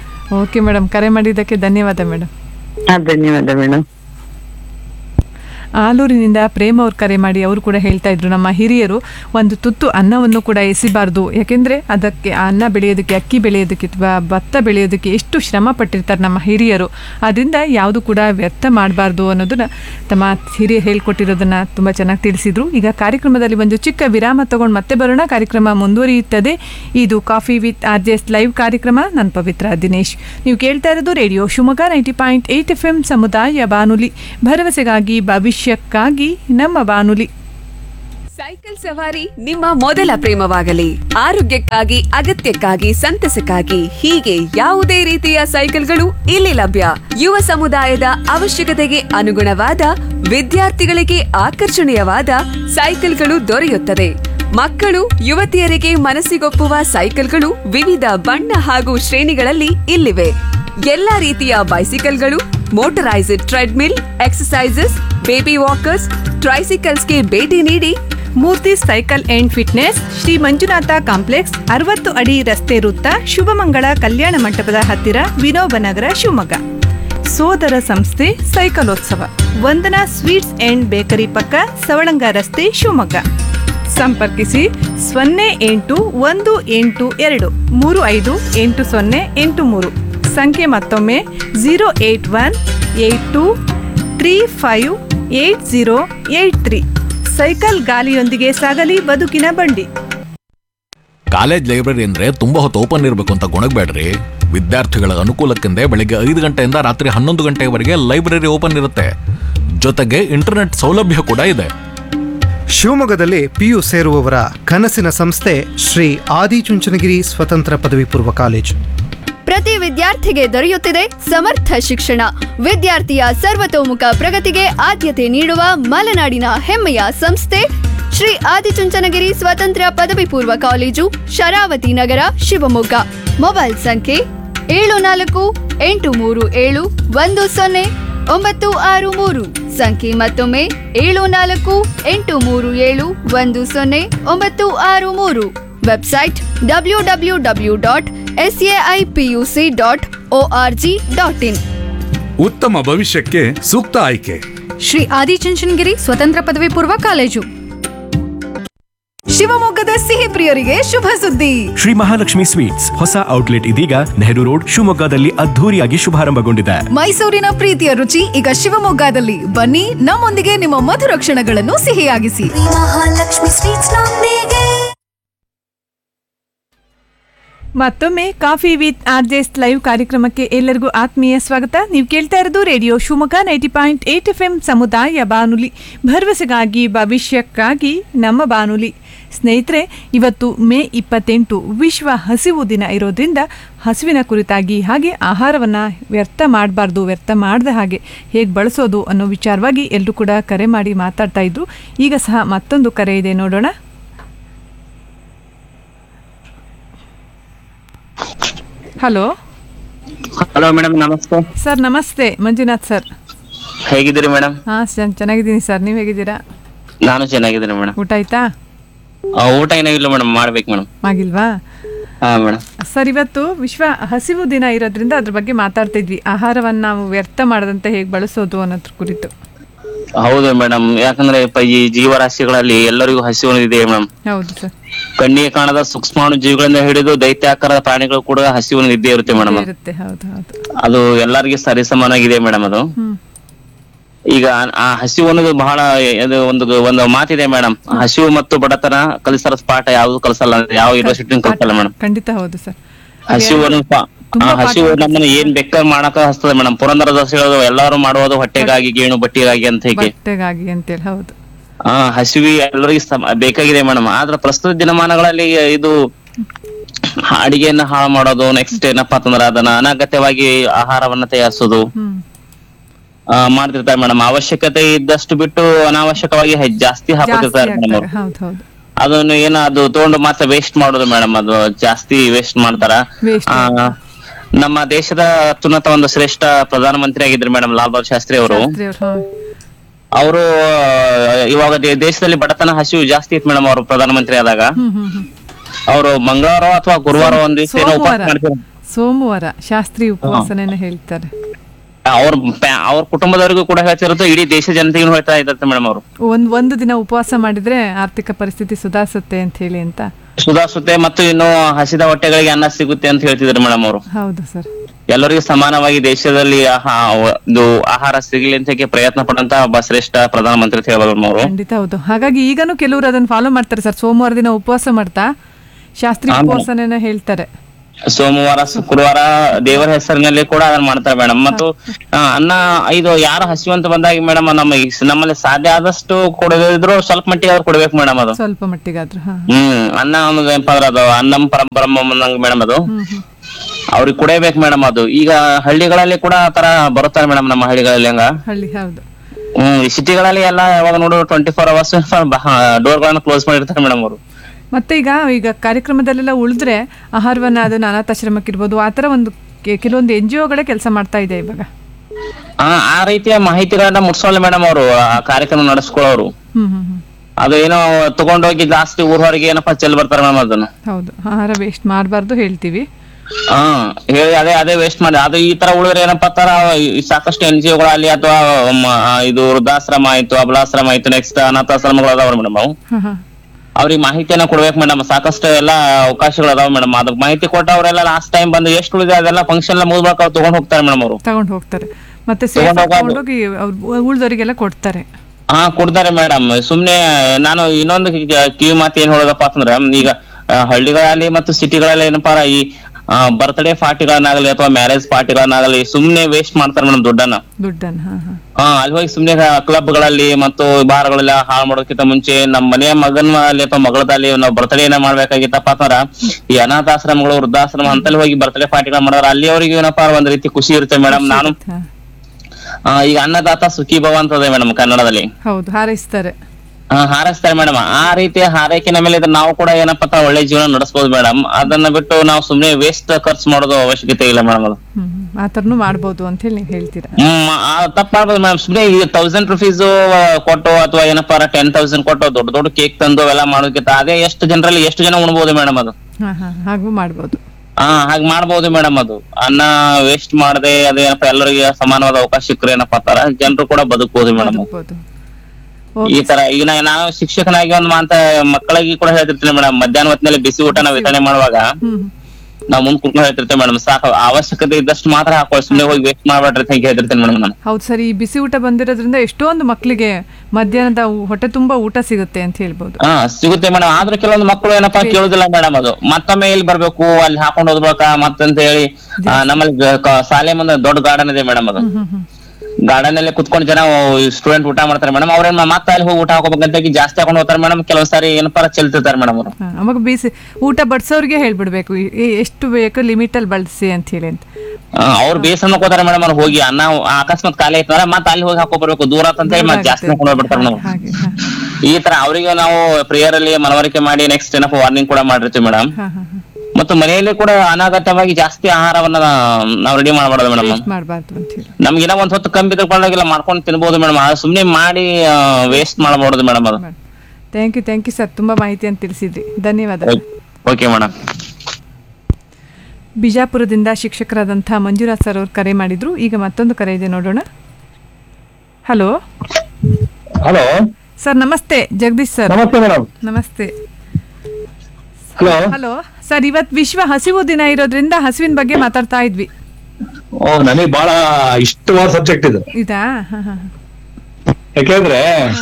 ಓಕೆ ಮೇಡಮ್ ಕರೆ ಮಾಡಿದ್ದಕ್ಕೆ ಧನ್ಯವಾದ ಮೇಡಮ್ ಹಾ ಧನ್ಯವಾದ ಮೇಡಮ್ ಆಲೂರಿನಿಂದ ಪ್ರೇಮ ಅವ್ರು ಕರೆ ಮಾಡಿ ಅವರು ಕೂಡ ಹೇಳ್ತಾ ಇದ್ರು ನಮ್ಮ ಹಿರಿಯರು ಒಂದು ತುತ್ತು ಅನ್ನವನ್ನು ಕೂಡ ಎಸಿಬಾರ್ದು ಯಾಕೆಂದರೆ ಅದಕ್ಕೆ ಆ ಅನ್ನ ಬೆಳೆಯೋದಕ್ಕೆ ಅಕ್ಕಿ ಬೆಳೆಯೋದಕ್ಕೆ ಅಥವಾ ಭತ್ತ ಬೆಳೆಯೋದಕ್ಕೆ ಎಷ್ಟು ಶ್ರಮ ಪಟ್ಟಿರ್ತಾರೆ ನಮ್ಮ ಹಿರಿಯರು ಅದರಿಂದ ಯಾವುದು ಕೂಡ ವ್ಯರ್ಥ ಮಾಡಬಾರ್ದು ಅನ್ನೋದನ್ನ ತಮ್ಮ ಹಿರಿಯ ಹೇಳ್ಕೊಟ್ಟಿರೋದನ್ನ ತುಂಬ ಚೆನ್ನಾಗಿ ತಿಳಿಸಿದ್ರು ಈಗ ಕಾರ್ಯಕ್ರಮದಲ್ಲಿ ಒಂದು ಚಿಕ್ಕ ವಿರಾಮ ತಗೊಂಡು ಮತ್ತೆ ಬರೋಣ ಕಾರ್ಯಕ್ರಮ ಮುಂದುವರಿಯುತ್ತದೆ ಇದು coffee with R J S live ಕಾರ್ಯಕ್ರಮ ನನ್ನ ಪವಿತ್ರ ದಿನೇಶ್ ನೀವು ಕೇಳ್ತಾ ಇರೋದು radio Shivamogga ninety point eight F M ಸಮುದಾಯ ಬಾನುಲಿ ಭರವಸೆಗಾಗಿ ಭವಿಷ್ಯಕ್ಕಾಗಿ ನಮ್ಮ ಬಾನುಲಿ ಸೈಕಲ್ ಸವಾರಿ ನಿಮ್ಮ ಮೊದಲ ಪ್ರೇಮವಾಗಲಿ ಆರೋಗ್ಯಕ್ಕಾಗಿ ಅಗತ್ಯಕ್ಕಾಗಿ ಸಂತಸಕ್ಕಾಗಿ ಹೀಗೆ ಯಾವುದೇ ರೀತಿಯ ಸೈಕಲ್ಗಳು ಇಲ್ಲಿ ಲಭ್ಯ ಯುವ ಸಮುದಾಯದ ಅವಶ್ಯಕತೆಗೆ ಅನುಗುಣವಾದ ವಿದ್ಯಾರ್ಥಿಗಳಿಗೆ ಆಕರ್ಷಣೀಯವಾದ ಸೈಕಲ್ಗಳು ದೊರೆಯುತ್ತದೆ ಮಕ್ಕಳು ಯುವತಿಯರಿಗೆ ಮನಸ್ಸಿಗೊಪ್ಪುವ ಸೈಕಲ್ಗಳು ವಿವಿಧ ಬಣ್ಣ ಹಾಗೂ ಶ್ರೇಣಿಗಳಲ್ಲಿ ಇಲ್ಲಿವೆ ಎಲ್ಲಾ ರೀತಿಯ ಬೈಸಿಕಲ್ಗಳು motorised treadmill exercises baby walkers ಟ್ರೈಸಿಕಲ್ಸ್ಗೆ ಭೇಟಿ ನೀಡಿ Murthy cycle and fitness Shri Manjunatha complex ಅರವತ್ತು ಅಡಿ ರಸ್ತೆ ವೃತ್ತ ಶುಭಮಂಗಳ ಕಲ್ಯಾಣ ಮಂಟಪದ ಹತ್ತಿರ ವಿನೋಬನಗರ ಶಿವಮೊಗ್ಗ ಸೋದರ ಸಂಸ್ಥೆ ಸೈಕಲೋತ್ಸವ ವಂದನಾ ಸ್ವೀಟ್ಸ್ ಅಂಡ್ ಬೇಕರಿ ಪಕ್ಕ ಸವಳಂಗ ರಸ್ತೆ ಶಿವಮೊಗ್ಗ ಸಂಪರ್ಕಿಸಿ ಸೊನ್ನೆ ಎಂಟು ಒಂದು ಎಂಟು ಎರಡು ಮೂರು ಐದು ಎಂಟು ಸೊನ್ನೆ ಎಂಟು ಮೂರು ಸಂಖ್ಯೆ ಮತ್ತೊಮ್ಮೆ zero eight one eight two three five eight zero eight three cycle ಗಾಲಿಯೊಂದಿಗೆ ಸಾಗಲಿ ಬದುಕಿನ ಬಂಡಿ ಕಾಲೇಜ್ ಲೈಬ್ರರಿ ಅಂದ್ರೆ ತುಂಬಾ ಹೊತ್ತು ಓಪನ್ ಇರಬೇಕು ಅಂತ ಗೊಣಗಬೇಡ್ರಿ ವಿದ್ಯಾರ್ಥಿಗಳ ಅನುಕೂಲಕ್ಕೆಂದೇ ಬೆಳಿಗ್ಗೆ ಐದು ಗಂಟೆಯಿಂದ ರಾತ್ರಿ ಹನ್ನೊಂದು ಗಂಟೆವರೆಗೆ ಲೈಬ್ರರಿ ಓಪನ್ ಇರುತ್ತೆ ಜೊತೆಗೆ ಇಂಟರ್ನೆಟ್ ಸೌಲಭ್ಯ ಕೂಡ ಇದೆ ಶಿವಮೊಗ್ಗದಲ್ಲಿ ಪಿಯು ಸೇರುವವರ ಕನಸಿನ ಸಂಸ್ಥೆ ಶ್ರೀ ಆದಿಚುಂಚನಗಿರಿ ಸ್ವತಂತ್ರ ಪದವಿ ಪೂರ್ವ ಕಾಲೇಜು ಪ್ರತಿ ವಿದ್ಯಾರ್ಥಿಗೆ ದೊರೆಯುತ್ತಿದೆ ಸಮರ್ಥ ಶಿಕ್ಷಣ ವಿದ್ಯಾರ್ಥಿಯ ಸರ್ವತೋಮುಖ ಪ್ರಗತಿಗೆ ಆದ್ಯತೆ ನೀಡುವ ಮಲೆನಾಡಿನ ಹೆಮ್ಮೆಯ ಸಂಸ್ಥೆ ಶ್ರೀ ಆದಿಚುಂಚನಗಿರಿ ಸ್ವತಂತ್ರ ಪದವಿ ಪೂರ್ವ ಕಾಲೇಜು ಶರಾವತಿ ನಗರ ಶಿವಮೊಗ್ಗ ಮೊಬೈಲ್ ಸಂಖ್ಯೆ ಏಳು ನಾಲ್ಕು ಎಂಟು ಮೂರು ಏಳು ಒಂದು ಸೊನ್ನೆ ಒಂಬತ್ತು ಆರು ಮೂರು ಸಂಖ್ಯೆ ಮತ್ತೊಮ್ಮೆ ಏಳು ನಾಲ್ಕು ಎಂಟು ಮೂರು ಏಳು ಒಂದು ಸೊನ್ನೆ ಒಂಬತ್ತು ಆರು ಮೂರು website W W W dot S A I P U C dot O R G dot in ಉತ್ತಮ ಭವಿಷ್ಯಕ್ಕೆ ಸೂಕ್ತ ಆಯ್ಕೆ ಶ್ರೀ ಆದಿಚುಂಚನಗಿರಿ ಸ್ವತಂತ್ರ ಪದವಿ ಪೂರ್ವ ಕಾಲೇಜು ಶಿವಮೊಗ್ಗದ ಸಿಹಿ ಪ್ರಿಯರಿಗೆ ಶುಭ ಸುದ್ದಿ ಶ್ರೀ ಮಹಾಲಕ್ಷ್ಮಿ ಸ್ವೀಟ್ಸ್ ಹೊಸ ಔಟ್ಲೆಟ್ ಇದೀಗ ನೆಹರು ರೋಡ್ ಶಿವಮೊಗ್ಗದಲ್ಲಿ ಅದ್ಧೂರಿಯಾಗಿ ಶುಭಾರಂಭಗೊಂಡಿದೆ ಮೈಸೂರಿನ ಪ್ರೀತಿಯ ರುಚಿ ಈಗ ಶಿವಮೊಗ್ಗದಲ್ಲಿ ಬನ್ನಿ ನಮ್ಮೊಂದಿಗೆ ನಿಮ್ಮ ಮಧುರ ಕ್ಷಣಗಳನ್ನು ಸಿಹಿಯಾಗಿಸಿ ಮತ್ತೊಮ್ಮೆ coffee with R J S live ಕಾರ್ಯಕ್ರಮಕ್ಕೆ ಎಲ್ಲರಿಗೂ ಆತ್ಮೀಯ ಸ್ವಾಗತ ನೀವು ಕೇಳ್ತಾ ಇರೋದು radio Shivamogga ninety point eight F M ಸಮುದಾಯ ಬಾನುಲಿ ಭರವಸೆಗಾಗಿ ಭವಿಷ್ಯಕ್ಕಾಗಿ ನಮ್ಮ ಬಾನುಲಿ ಸ್ನೇಹಿತರೆ ಇವತ್ತು ಮೇ ಇಪ್ಪತ್ತೆಂಟು ವಿಶ್ವ ಹಸಿವು ದಿನ ಇರೋದ್ರಿಂದ ಹಸಿವಿನ ಕುರಿತಾಗಿ ಹಾಗೆ ಆಹಾರವನ್ನು ವ್ಯರ್ಥ ಮಾಡಬಾರ್ದು ವ್ಯರ್ಥ ಮಾಡದ ಹಾಗೆ ಹೇಗೆ ಬಳಸೋದು ಅನ್ನೋ ವಿಚಾರವಾಗಿ ಎಲ್ಲರೂ ಕೂಡ ಕರೆ ಮಾಡಿ ಮಾತಾಡ್ತಾ ಇದ್ರು ಈಗ ಸಹ ಮತ್ತೊಂದು ಕರೆ ಇದೆ ನೋಡೋಣ ಹಲೋ ಹಲೋ ಮೇಡಮ್ ನಮಸ್ತೆ ಸರ್ ನಮಸ್ತೆ ಮಂಜುನಾಥ್ ಸರ್ ಹೇಗಿದ್ದೀರಿ ಮೇಡಮ್ ಹಾಂ ಚೆನ್ನಾಗಿದ್ದೀನಿ ಸರ್ ನೀವು ಹೇಗಿದ್ದೀರಾ ನಾನು ಚೆನ್ನಾಗಿದ್ದೀನಿ ಮೇಡಮ್ ಊಟ ಆಯ್ತಾ ಊಟ ಏನೂ ಇಲ್ಲ ಮೇಡಮ್ ಮಾಡ್ಬೇಕು ಮೇಡಮ್ ಆಗಿಲ್ವಾ ಹಾ ಮೇಡಮ್ ಸರ್ ಇವತ್ತು ವಿಶ್ವ ಹಸಿವು ದಿನ ಇರೋದ್ರಿಂದ ಅದ್ರ ಬಗ್ಗೆ ಮಾತಾಡ್ತಾ ಇದ್ವಿ ಆಹಾರವನ್ನು ನಾವು ವ್ಯರ್ಥ ಮಾಡದಂತೆ ಹೇಗೆ ಬಳಸೋದು ಅನ್ನೋದ್ರ ಕುರಿತು ಹೌದು ಮೇಡಮ್ ಯಾಕಂದ್ರೆ ಪ- ಈ ಜೀವರಾಶಿಗಳಲ್ಲಿ ಎಲ್ಲರಿಗೂ ಹಸಿವು ಇದೆ ಮೇಡಮ್ ಹೌದು ಸರ್ ಕಣ್ಣಿಗೆ ಕಾಣದ ಸೂಕ್ಷ್ಮಾಣು ಜೀವಿಗಳಿಂದ ಹಿಡಿದು ದೈತ್ಯಾಕಾರದ ಪ್ರಾಣಿಗಳು ಕೂಡ ಹಸಿವು ಇದ್ದೇ ಇರುತ್ತೆ ಮೇಡಮ್ ಇರುತ್ತೆ ಹೌದು ಹೌದು ಅದು ಎಲ್ಲರಿಗೂ ಸರಿಸಮಾನಾಗಿದೆ ಮೇಡಮ್ ಅದು ಹ್ಮ್ ಈಗ ಆ- ಆ ಹಸಿವು ಅನ್ನೋದು ಬಹಳ ಇದು ಒಂದು ಒಂದು ಮಾತಿದೆ ಮೇಡಮ್ ಹಸಿವು ಮತ್ತು ಬಡತನ ಕಲಿಸರ ಪಾಠ ಯಾವ್ದು ಕಲಿಸಲ್ಲ ಯಾವ ಯೂನಿವರ್ಸಿಟಿ ಕಲಿಸಲ್ಲ ಮೇಡಮ್ ಖಂಡಿತ ಹೌದು ಸರ್ ಹಸಿವು ಅನ್ನೋದು ಪಾ- ತುಂಬಾ ಆ ಹಸಿವು ಪಾಠ ನಮ್ಮನ್ನ ಏನ್ ಬೇಕಾದ್ರೆ ಮಾಡಕ ಹಸ್ತದೆ ಮೇಡಮ್ ಪುರಂದರ ದಾಸ ಹೇಳೋದು ಎಲ್ಲರೂ ಮಾಡುವುದು ಹೊಟ್ಟೆಗಾಗಿ ಗೇಣು ಬಟ್ಟಿಗಾಗಿ ಅಂತ ಹೇಗೆ ಬಟ್ಟೆಗಾಗಿ ಅಂತೇಳಿ ಹೌದು ಆ ಹಸಿವಿ ಎಲ್ಲರಿಗೂ ಸಮ- ಬೇಕಾಗಿದೆ ಮೇಡಮ್ ಆದ್ರೆ ಪ್ರಸ್ತುತ ದಿನಮಾನಗಳಲ್ಲಿ ಇದು ಅಡಿಗೆಯನ್ನ ಹಾಳು ಮಾಡೋದು ನೆಕ್ಸ್ಟ್ ಏನಪ್ಪಾ ಅಂತಂದ್ರೆ ಅದನ್ನ ಅನಗತ್ಯವಾಗಿ ಆಹಾರವನ್ನ ತಯಾರಿಸೋದು ಹ್ಮ್ ಆ, ಮಾಡ್ತಿರ್ತಾರೆ ಮೇಡಮ್ ಅವಶ್ಯಕತೆ ಇದ್ದಷ್ಟು ಬಿಟ್ಟು ಅನಾವಶ್ಯಕವಾಗಿ ಹೆ- ಜಾಸ್ತಿ ಜಾಸ್ತಿ ಹಾಕೋತಿರ್ತಾರೆ ಮೇಡಮ್ ಆಗ್ತಾರೆ ಹೌದು ಹೌದು ಅದನ್ನು ಏನ ಅದು ತಗೊಂಡು ಮತ್ತೆ ವೇಸ್ಟ್ ಮಾಡೋದು ಮೇಡಮ್ ಅದು ಜಾಸ್ತಿ ವೇಸ್ಟ್ ಮಾಡ್ತಾರ Waste ಆ, ನಮ್ಮ ದೇಶದ ಅತ್ಯುನ್ನತ ಒಂದು ಶ್ರೇಷ್ಠ ಪ್ರಧಾನಮಂತ್ರಿ ಆಗಿದ್ರು ಮೇಡಮ್ ಲಾಲ್ ಬಹದ್ದೂರ್ ಶಾಸ್ತ್ರಿ ಅವರು ಶಾಸ್ತ್ರಿ ಅವ್ರು, ಹಾ. ಅವರು ಇವಾಗ ದೇ- ದೇಶದಲ್ಲಿ ಬಡತನ ಹಸಿವು ಜಾಸ್ತಿ ಇತ್ತು ಮೇಡಮ್ ಅವರು ಪ್ರಧಾನಮಂತ್ರಿ ಆದಾಗ ಹ್ಮ್ ಹ್ಮ್ ಹ್ಮ್ ಅವರು ಮಂಗಳವಾರ ಅಥವಾ ಗುರುವಾರ ಒಂದ್ ದಿವಸ ಏನೋ ಉಪವಾಸ ಸೋಮವಾರ ಮಾಡ್ತಾರೆ ಸೋಮವಾರ ಶಾಸ್ತ್ರಿ ಉಪವಾಸನೆನ ಹೇಳ್ತಾರೆ ಅವ್ರ ಪ್ಯಾ- ಅವ್ರ ಕುಟುಂಬದವರಿಗೂ ಕೂಡ ಹೇಳ್ತಿರುತ್ತೆ ಇಡೀ ದೇಶ ಜನತೆಗೂ ಹೇಳ್ತಾ ಇದ್ದಾರೆ ಮೇಡಮ್ ಅವರು ಒಂದ್ ಒಂದು ದಿನ ಉಪವಾಸ ಮಾಡಿದ್ರೆ ಆರ್ಥಿಕ ಪರಿಸ್ಥಿತಿ ಸುಧಾರಿಸುತ್ತೆ ಅಂತ ಹೇಳಿ ಅಂತ ಸುಧಾರಿಸುತ್ತೆ ಮತ್ತು ಇನ್ನು ಹಸಿದ ಹೊಟ್ಟೆಗಳಿಗೆ ಅನ್ನ ಸಿಗುತ್ತೆ ಅಂತ ಹೇಳ್ತಿದ್ರು ಮೇಡಮ್ ಅವರು ಹೌದು ಸರ್ ಎಲ್ಲರಿಗೂ ಸಮಾನವಾಗಿ ದೇಶದಲ್ಲಿ ಆಹಾ- ಒಂದು ಆಹಾರ ಸಿಗಲಿ ಅಂತ ಪ್ರಯತ್ನ ಪಟ್ಟಂತ ಒಬ್ಬ ಶ್ರೇಷ್ಠ ಪ್ರಧಾನಮಂತ್ರಿ ಅಂತ ಹೇಳ್ಬೋದು ಮೇಡಮ್ ಅವರು ಖಂಡಿತ ಹೌದು ಹಾಗಾಗಿ ಈಗನೂ ಕೆಲವರು ಅದನ್ನ ಫಾಲೋ ಮಾಡ್ತಾರೆ ಸರ್ ಸೋಮವಾರ ದಿನ ಉಪವಾಸ ಮಾಡ್ತಾ ಶಾಸ್ತ್ರೀಯ ಹಾ, madam. ಉಪವಾಸನೇನ ಹೇಳ್ತಾರೆ ಸೋಮವಾರ ಶುಕ್ರವಾರ ದೇವರ ಹೆಸರಿನಲ್ಲಿ ಕೂಡ ಅದನ್ನ ಮಾಡ್ತಾರೆ ಮೇಡಮ್ ಮತ್ತು ಆ, ಅನ್ನ ಇದು ಯಾರು ಹಸಿವಂತ ಬಂದಾಗ ಮೇಡಮ್ ನಮ್ಮ ಈ ಸ- ನಮ್ಮಲ್ಲಿ ಸಾಧ್ಯ ಆದಷ್ಟು ಕೊಡದಿದ್ರು ಸ್ವಲ್ಪ ಮಟ್ಟಿಗೆ ಅವ್ರು ಕೊಡ್ಬೇಕು ಮೇಡಮ್ ಅದು ಸ್ವಲ್ಪ ಮಟ್ಟಿಗಾದ್ರೂ ಹಾ ಹ್ಮ್ ಅನ್ನ ಅನ್ನೋದು ಏನಪ್ಪಾ ಅಂದ್ರೆ ಅದು ಅನ್ನಂ ಪರಂಪರಂ ಅನ್ನಂಗ್ ಮೇಡಮ್ ಅದು ಹ್ಮ್ ಹ್ಮ್ ಅವ್ರಿಗೆ ಕೊಡಬೇಕು ಮೇಡಮ್ ಅದು ಈಗ ಹಳ್ಳಿಗಳಲ್ಲಿ ಕೂಡ ಆ ತರ ಬರುತ್ತಾರೆ ಮೇಡಮ್ ನಮ್ಮ ಹಳ್ಳಿಗಳಲ್ಲಿ ಹಂಗ ಹಳ್ಳಿ ಹೌದು ಹ್ಮ್ ಸಿಟಿಗಳಲ್ಲಿ ಎಲ್ಲ ಯಾವಾಗ ನೋಡು ಟ್ವೆಂಟಿ ಫೋರ್ ಅವರ್ಸ್ ಡೋರ್ ಗಳನ್ನ ಕ್ಲೋಸ್ ಮಾಡಿರ್ತಾರೆ ಮೇಡಮ್ ಅವರು ಮತ್ತೆ ಈಗ ಈಗ ಕಾರ್ಯಕ್ರಮದಲ್ಲೆಲ್ಲ ಉಳಿದ್ರೆ ಆಹಾರವನ್ನ ಅದನ್ನ ಅನಾಥಾಶ್ರಮಕ್ಕಿರ್ಬೋದು ಆ ಥರ ಒಂದು ಕೆ- ಕೆಲವೊಂದು ಎನ್ ಜಿ ಒಗಳೇ ಕೆಲಸ ಮಾಡ್ತಾ ಇದೆ ಇವಾಗ ಆ ಆ ರೀತಿಯ ಮಾಹಿತಿಗಳನ್ನ ಮುಟ್ಸೋಲ್ಲ ಮೇಡಮ್ ಅವರು ಆ ಕಾರ್ಯಕ್ರಮ ನಡೆಸ್ಕೊಳ್ಳೋರು ಹ್ಮ್ ಹ್ಮ್ ಹ್ಮ್ ಅದು ಏನೋ ತಗೊಂಡೋಗಿ ಜಾಸ್ತಿ ಊರ್ ಹೊರಗೆ ಏನಪ್ಪಾ ಚೆಲ್ ಬರ್ತಾರೆ ಮೇಡಮ್ ಅದನ್ನ ಹೌದು ಆಹಾರ ವೇಸ್ಟ್ ಮಾಡಬಾರ್ದು ಹೇಳ್ತೀವಿ ಹಾ ಹೇಳಿ ಅದೇ ಅದೇ ವೇಸ್ಟ್ ಮಾಡಿ ಅದು ಈ ತರ ಉಳಿದ್ರೆ ಏನಪ್ಪಾ ತರ ಈ ಸಾಕಷ್ಟು ಎನ್ ಜಿ ಒಗಳಲ್ಲಿ ಅಥವಾ ಮ- ಆ, ಇದು ವೃದ್ಧಾಶ್ರಮ ಆಯ್ತು ಅಬಲಾಶ್ರಮ ಆಯ್ತು ನೆಕ್ಸ್ಟ್ ಅನಾಥಾಶ್ರಮಗಳು ಅದಾವ ಮೇಡಮ್ ಅವು ಹಾ ಹಾ ಅವ್ರಿಗೆ ಮಾಹಿತಿಯನ್ನ ಕೊಡ್ಬೇಕು ಮೇಡಮ್ ಸಾಕಷ್ಟು ಎಲ್ಲ ಅವಕಾಶಗಳು ಅದಾವ ಮೇಡಮ್ ಅದಕ್ಕೆ ಮಾಹಿತಿ ಕೊಟ್ಟ ಅವರೆಲ್ಲ ಲಾಸ್ಟ್ ಟೈಮ್ ಬಂದು ಎಷ್ಟು ಉಳಿದೆ ಅದೆಲ್ಲ ಫಂಕ್ಷನ್ ಎಲ್ಲ ಮುಗಿದ್ಬೇಕು ಅವ್ರು ತಗೊಂಡ್ ಹೋಗ್ತಾರೆ ಮೇಡಮ್ ಅವರು ತಗೊಂಡು ಹೋಗ್ತಾರೆ ಮತ್ತೆ ಸೇಫ್ ತಗೊಂಡ್ ಹೋಗೋದು. ತಗೊಂಡೋಗಿ ಅವ್ರು ಉಳ್ದವರಿಗೆಲ್ಲ ಕೊಡ್ತಾರೆ ಹಾ ಕೊಡ್ತಾರೆ ಮೇಡಮ್ ಸುಮ್ನೆ ನಾನು ಇನ್ನೊಂದು ಕಿವಿ ಮಾತು ಏನ್ ಹೇಳೋದಪ್ಪ ಅಂತಂದ್ರೆ ಈಗ ಆ, ಹಳ್ಳಿಗಳಲ್ಲಿ ಮತ್ತು ಸಿಟಿಗಳಲ್ಲಿ ಏನಪ್ಪಾ ಈ ಬರ್ತ್ಡೇ ಪಾರ್ಟಿಗಳನ್ನಾಗಲಿ ಅಥವಾ ಮ್ಯಾರೇಜ್ ಪಾರ್ಟಿಗಳನ್ನಾಗಲಿ ಸುಮ್ನೆ ವೇಸ್ಟ್ ಮಾಡ್ತಾರೆ ಮೇಡಮ್ ದುಡ್ಡನ್ನ ದುಡ್ಡನ್ನ ಹಾ ಹಾ ಹಾ ಅಲ್ಲಿ ಹೋಗಿ ಸುಮ್ನೆ ಕ್ಲಬ್ಗಳಲ್ಲಿ ಮತ್ತು ಬಾರ್ಗಳೆಲ್ಲ ಹಾಳು ಮಾಡೋದಕ್ಕಿಂತ ಮುಂಚೆ ನಮ್ಮ ಮನೆಯ ಮಗನ ಅಲ್ಲಿ ಅಥವಾ ಮಗಳದಲ್ಲಿ ನಾವು ಬರ್ತಡೇ ಏನ ಮಾಡ್ಬೇಕಾಗಿತ್ತಪ್ಪ ಅಂತಂದ್ರ ಈ ಅನಾಥಾಶ್ರಮಗಳು ವೃದ್ಧಾಶ್ರಮ ಅಂತಲ್ಲಿ ಹೋಗಿ ಬರ್ತಡೇ ಪಾರ್ಟಿಗಳು ಮಾಡಿದ್ರೆ ಅಲ್ಲಿ ಅವ್ರಿಗೆ ಏನಪ್ಪಾ ಒಂದ್ ರೀತಿ ಖುಷಿ ಇರುತ್ತೆ ಮೇಡಮ್ ನಾನು ಹಾ. ಆ, ಈಗ ಅನ್ನದಾತ ಸುಖಿ ಭವ ಅಂತದೆ ಮೇಡಮ್ ಕನ್ನಡದಲ್ಲಿ ಹೌದು ಹಾರೈಸ್ತಾರೆ ಹಾ ಹಾರೈಸ್ತಾರೆ ಮೇಡಮ್ ಆ ರೀತಿಯ ಹಾರೈಕೆನ ಮೇಲೆ ಇದ್ರೆ ನಾವು ಕೂಡ ಏನಪ್ಪಾ ಅಂತ ಒಳ್ಳೆ ಜೀವನ ನಡೆಸಬಹುದು ಮೇಡಮ್ ಅದನ್ನ ಬಿಟ್ಟು ನಾವು ಸುಮ್ನೆ ವೇಸ್ಟ್ ಖರ್ಚು ಮಾಡೋದು ಅವಶ್ಯಕತೆ ಇಲ್ಲ ಮೇಡಮ್ ಅದು ಹ್ಮ್ ಹ್ಮ್. ಆ ಥರನೂ ಮಾಡ್ಬೋದು ಅಂತ ಹೇಳಿ ನೀವು ಹೇಳ್ತೀರಾ ಹ್ಮ್ ತಪ್ಪಾಗ್ಬೋದು ಮೇಡಮ್ ಸುಮ್ನೆ ಈಗ ತೌಸಂಡ್ ರುಪೀಸ್ ಕೊಟ್ಟು ಅಥವಾ ಏನಪ್ಪಾ ಟೆನ್ ತೌಸಂಡ್ ಕೊಟ್ಟು ದೊಡ್ಡ ದೊಡ್ಡ ಕೇಕ್ ತಂದು ಅವೆಲ್ಲ ಮಾಡೋದಕ್ಕಿಂತ ಅದೇ ಎಷ್ಟು ಜನರಲ್ಲಿ ಎಷ್ಟು ಜನ ಉಣ್ಬೋದು ಮೇಡಮ್ ಅದು ಹಾ ಹಾ ಹಾಗೂ ಮಾಡ್ಬೋದು ಹಾ ಹಾಗೆ ಮಾಡ್ಬೋದು ಮೇಡಮ್ ಅದು ಅನ್ನ ವೇಸ್ಟ್ ಮಾಡದೆ ಅದೇನಪ್ಪ ಎಲ್ಲರಿಗೆ ಸಮಾನವಾದ ಅವಕಾಶ ಸಿಕ್ಕರೆ ಏನಪ್ಪಾ ಅಂತಾರ ಜನರು ಕೂಡ ಬದುಕಬಹುದು ಮೇಡಮ್ ಬದುಕ್ಬೋದು ಈ ತರ ಈಗ ನಾ- ನಾನು ಶಿಕ್ಷಕನಾಗಿ ಒಂದು ಮಾತ ಮಕ್ಕಳಿಗೆ ಕೂಡ ಹೇಳ್ತಿರ್ತೀನಿ ಮೇಡಮ್ ಮಧ್ಯಾಹ್ನ ಹೊತ್ತಿನಲ್ಲಿ ಬಿಸಿ ಊಟನ ವಿತರಣೆ ಮಾಡುವಾಗ ಹ್ಮ್ ನಾವು ಮುಂದ್ ಕುತ್ಕೊಂಡು ಹೇಳ್ತಿರ್ತೇವೆ ಮೇಡಮ್ ಸಾಕು ಅವಶ್ಯಕತೆ ಇದ್ದಷ್ಟು ಮಾತ್ರ ಹಾಕೊಳ್ಳಿ ಸುಮ್ಮನೆ ಹೋಗಿ ವೇಸ್ಟ್ ಮಾಡ್ಬೇಡ್ರಿ ಅಂತ ಹೇಳ್ತಿರ್ತೇನೆ ಮೇಡಮ್ ನಾನು ಹೌದು ಸರ್ ಈ ಬಿಸಿ ಊಟ ಬಂದಿರೋದ್ರಿಂದ ಎಷ್ಟೊಂದು ಮಕ್ಕಳಿಗೆ ಮಧ್ಯಾಹ್ನದ ಊ- ಹೊಟ್ಟೆ ತುಂಬಾ ಊಟ ಸಿಗುತ್ತೆ ಅಂತ ಹೇಳ್ಬೋದು ಹಾ ಸಿಗುತ್ತೆ ಮೇಡಮ್ ಆದ್ರೆ ಕೆಲವೊಂದು ಮಕ್ಕಳು ಏನಪ್ಪಾ ಕೇಳುದಿಲ್ಲ ಮೇಡಮ್ ಅದು ಮತ್ತೊಮ್ಮೆ ಇಲ್ಲಿ ಬರ್ಬೇಕು ಅಲ್ಲಿ ಹಾಕೊಂಡು ಹೋಗ್ಬೇಕಾ ಮತ್ತಂತ ಹೇಳಿ ಆ, ನಮ್ಮಲ್ಲಿ ಗ- ಕ- ಶಾಲೆ ಮುಂದೆ ದೊಡ್ಡ ಗಾರ್ಡನ್ ಇದೆ ಮೇಡಮ್ ಅದು ಹ್ಮ್ ಹ್ಮ್ ಗಾರ್ಡನ್ ಅಲ್ಲಿ ಕುತ್ಕೊಂಡು ಜನ ಸ್ಟೂಡೆಂಟ್ ಊಟ ಮಾಡ್ತಾರೆ ಮೇಡಮ್ ಅವ್ರೇನ್ ಮತ್ತೆ ಅಲ್ಲಿ ಹೋಗಿ ಊಟ ಹಾಕೋಬೇಕಂತ ಹೇಳಿ ಜಾಸ್ತಿ ಹಾಕೊಂಡು ಹೋಗ್ತಾರೆ ಮೇಡಮ್ ಕೆಲವೊಂದ್ ಸಾರಿ ಏನಪ್ಪ ಚೆಲ್ತಿರ್ತಾರೆ ಮೇಡಮ್ ಅವರು ಹಾ, ಅವಾಗ ಬಿಸಿ ಊಟ ಬಡ್ಸೋರ್ಗೆ ಹೇಳ್ಬಿಡ್ಬೇಕು ಈ- ಈ ಎಷ್ಟು ಬೇಕು ಲಿಮಿಟ್ ಅಲ್ಲಿ ಬಳಸಿ ಅಂತ ಹೇಳಿ ಅಂತ ಅವ್ರು ಬೇಸರ ನೋಡ್ಕೋತಾರೆ ಮೇಡಮ್ ಅವ್ರು ಹೋಗಿ ಅನ್ನ ಅಕಸ್ಮಾತ್ ಖಾಲಿ ಆಯ್ತಂದ್ರೆ ಮತ್ತೆ ಅಲ್ಲಿ ಹೋಗಿ ಹಾಕೋ ಬರ್ಬೇಕು ದೂರ ಅಂತ ಹೇಳಿ ಮತ್ತೆ ಜಾಸ್ತಿ ಹಾಕೊಂಡು ಹೋಗ್ಬಿಡ್ತಾರೆ ನಾವು ಹಾಗೆ ಹಾ ಈ ತರ ಅವರಿಗೆ ನಾವು ಪ್ರೇಯರ್ ಅಲ್ಲಿ ಮನವರಿಕೆ ಮಾಡಿ ನೆಕ್ಸ್ಟ್ ಏನಪ್ಪ ವಾರ್ನಿಂಗ್ ಕೂಡ ಮಾಡಿರ್ತೀವಿ ಮೇಡಮ್ ಹಾ ಹಾ ಹಾ ಮತ್ತು ಮನೆಯಲ್ಲಿ ಕೂಡ ಅನಾಗತ್ಯವಾಗಿ ಜಾಸ್ತಿ ಆಹಾರವನ್ನ ನಾವು ರೆಡಿ ಮಾಡಬಾರ್ದು ಮೇಡಮ್ ವೇಸ್ಟ್ ಮಾಡಬಾರ್ದು ಅಂತ ಹೇಳಿ ನಮ್ಗೆ ಒಂದ್ ಹೊತ್ತು ಕಮ್ಮಿ ತಗೊಂಡಾಗೆಲ್ಲ ಮಾಡ್ಕೊಂಡು ತಿನ್ಬೋದು ಮೇಡಮ್ ಸುಮ್ನೆ ಮಾಡಿ ವೇಸ್ಟ್ ಮಾಡಬಾರ್ದು ಮೇಡಮ್ ಅದು thank you thank you sir ತುಂಬಾ ಮಾಹಿತಿಯನ್ನು ತಿಳಿಸಿದ್ರಿ ಧನ್ಯವಾದ ಓಕೆ ಮೇಡಮ್ ಬಿಜಾಪುರದಿಂದ ಶಿಕ್ಷಕರಾದಂಥ ಮಂಜುನಾಥ್ ಸರ್ ಅವರು ಕರೆ ಮಾಡಿದ್ರು ಈಗ ಮತ್ತೊಂದು ಕರೆ ಇದೆ ನೋಡೋಣ ಹಲೋ ಹಲೋ ಸರ್ ನಮಸ್ತೆ ಜಗದೀಶ್ ಸರ್ ನಮಸ್ತೆ ಮೇಡಮ್ ನಮಸ್ತೆ ಹಲೋ ಹಲೋ ಸರ್ ಇವತ್ತು ವಿಶ್ವ ಹಸಿವು ದಿನ ಇರೋದ್ರಿಂದ ಹಸಿವಿನ ಬಗ್ಗೆ ಮಾತಾಡ್ತಾ ಇದ್ವಿ ಓ ನನಗೆ ಬಹಳ ಇಷ್ಟವಾದ ಸಬ್ಜೆಕ್ಟ್ ಇದು ಇದಾ ಹಾ ಹಾ ಯಾಕೆಂದ್ರೆ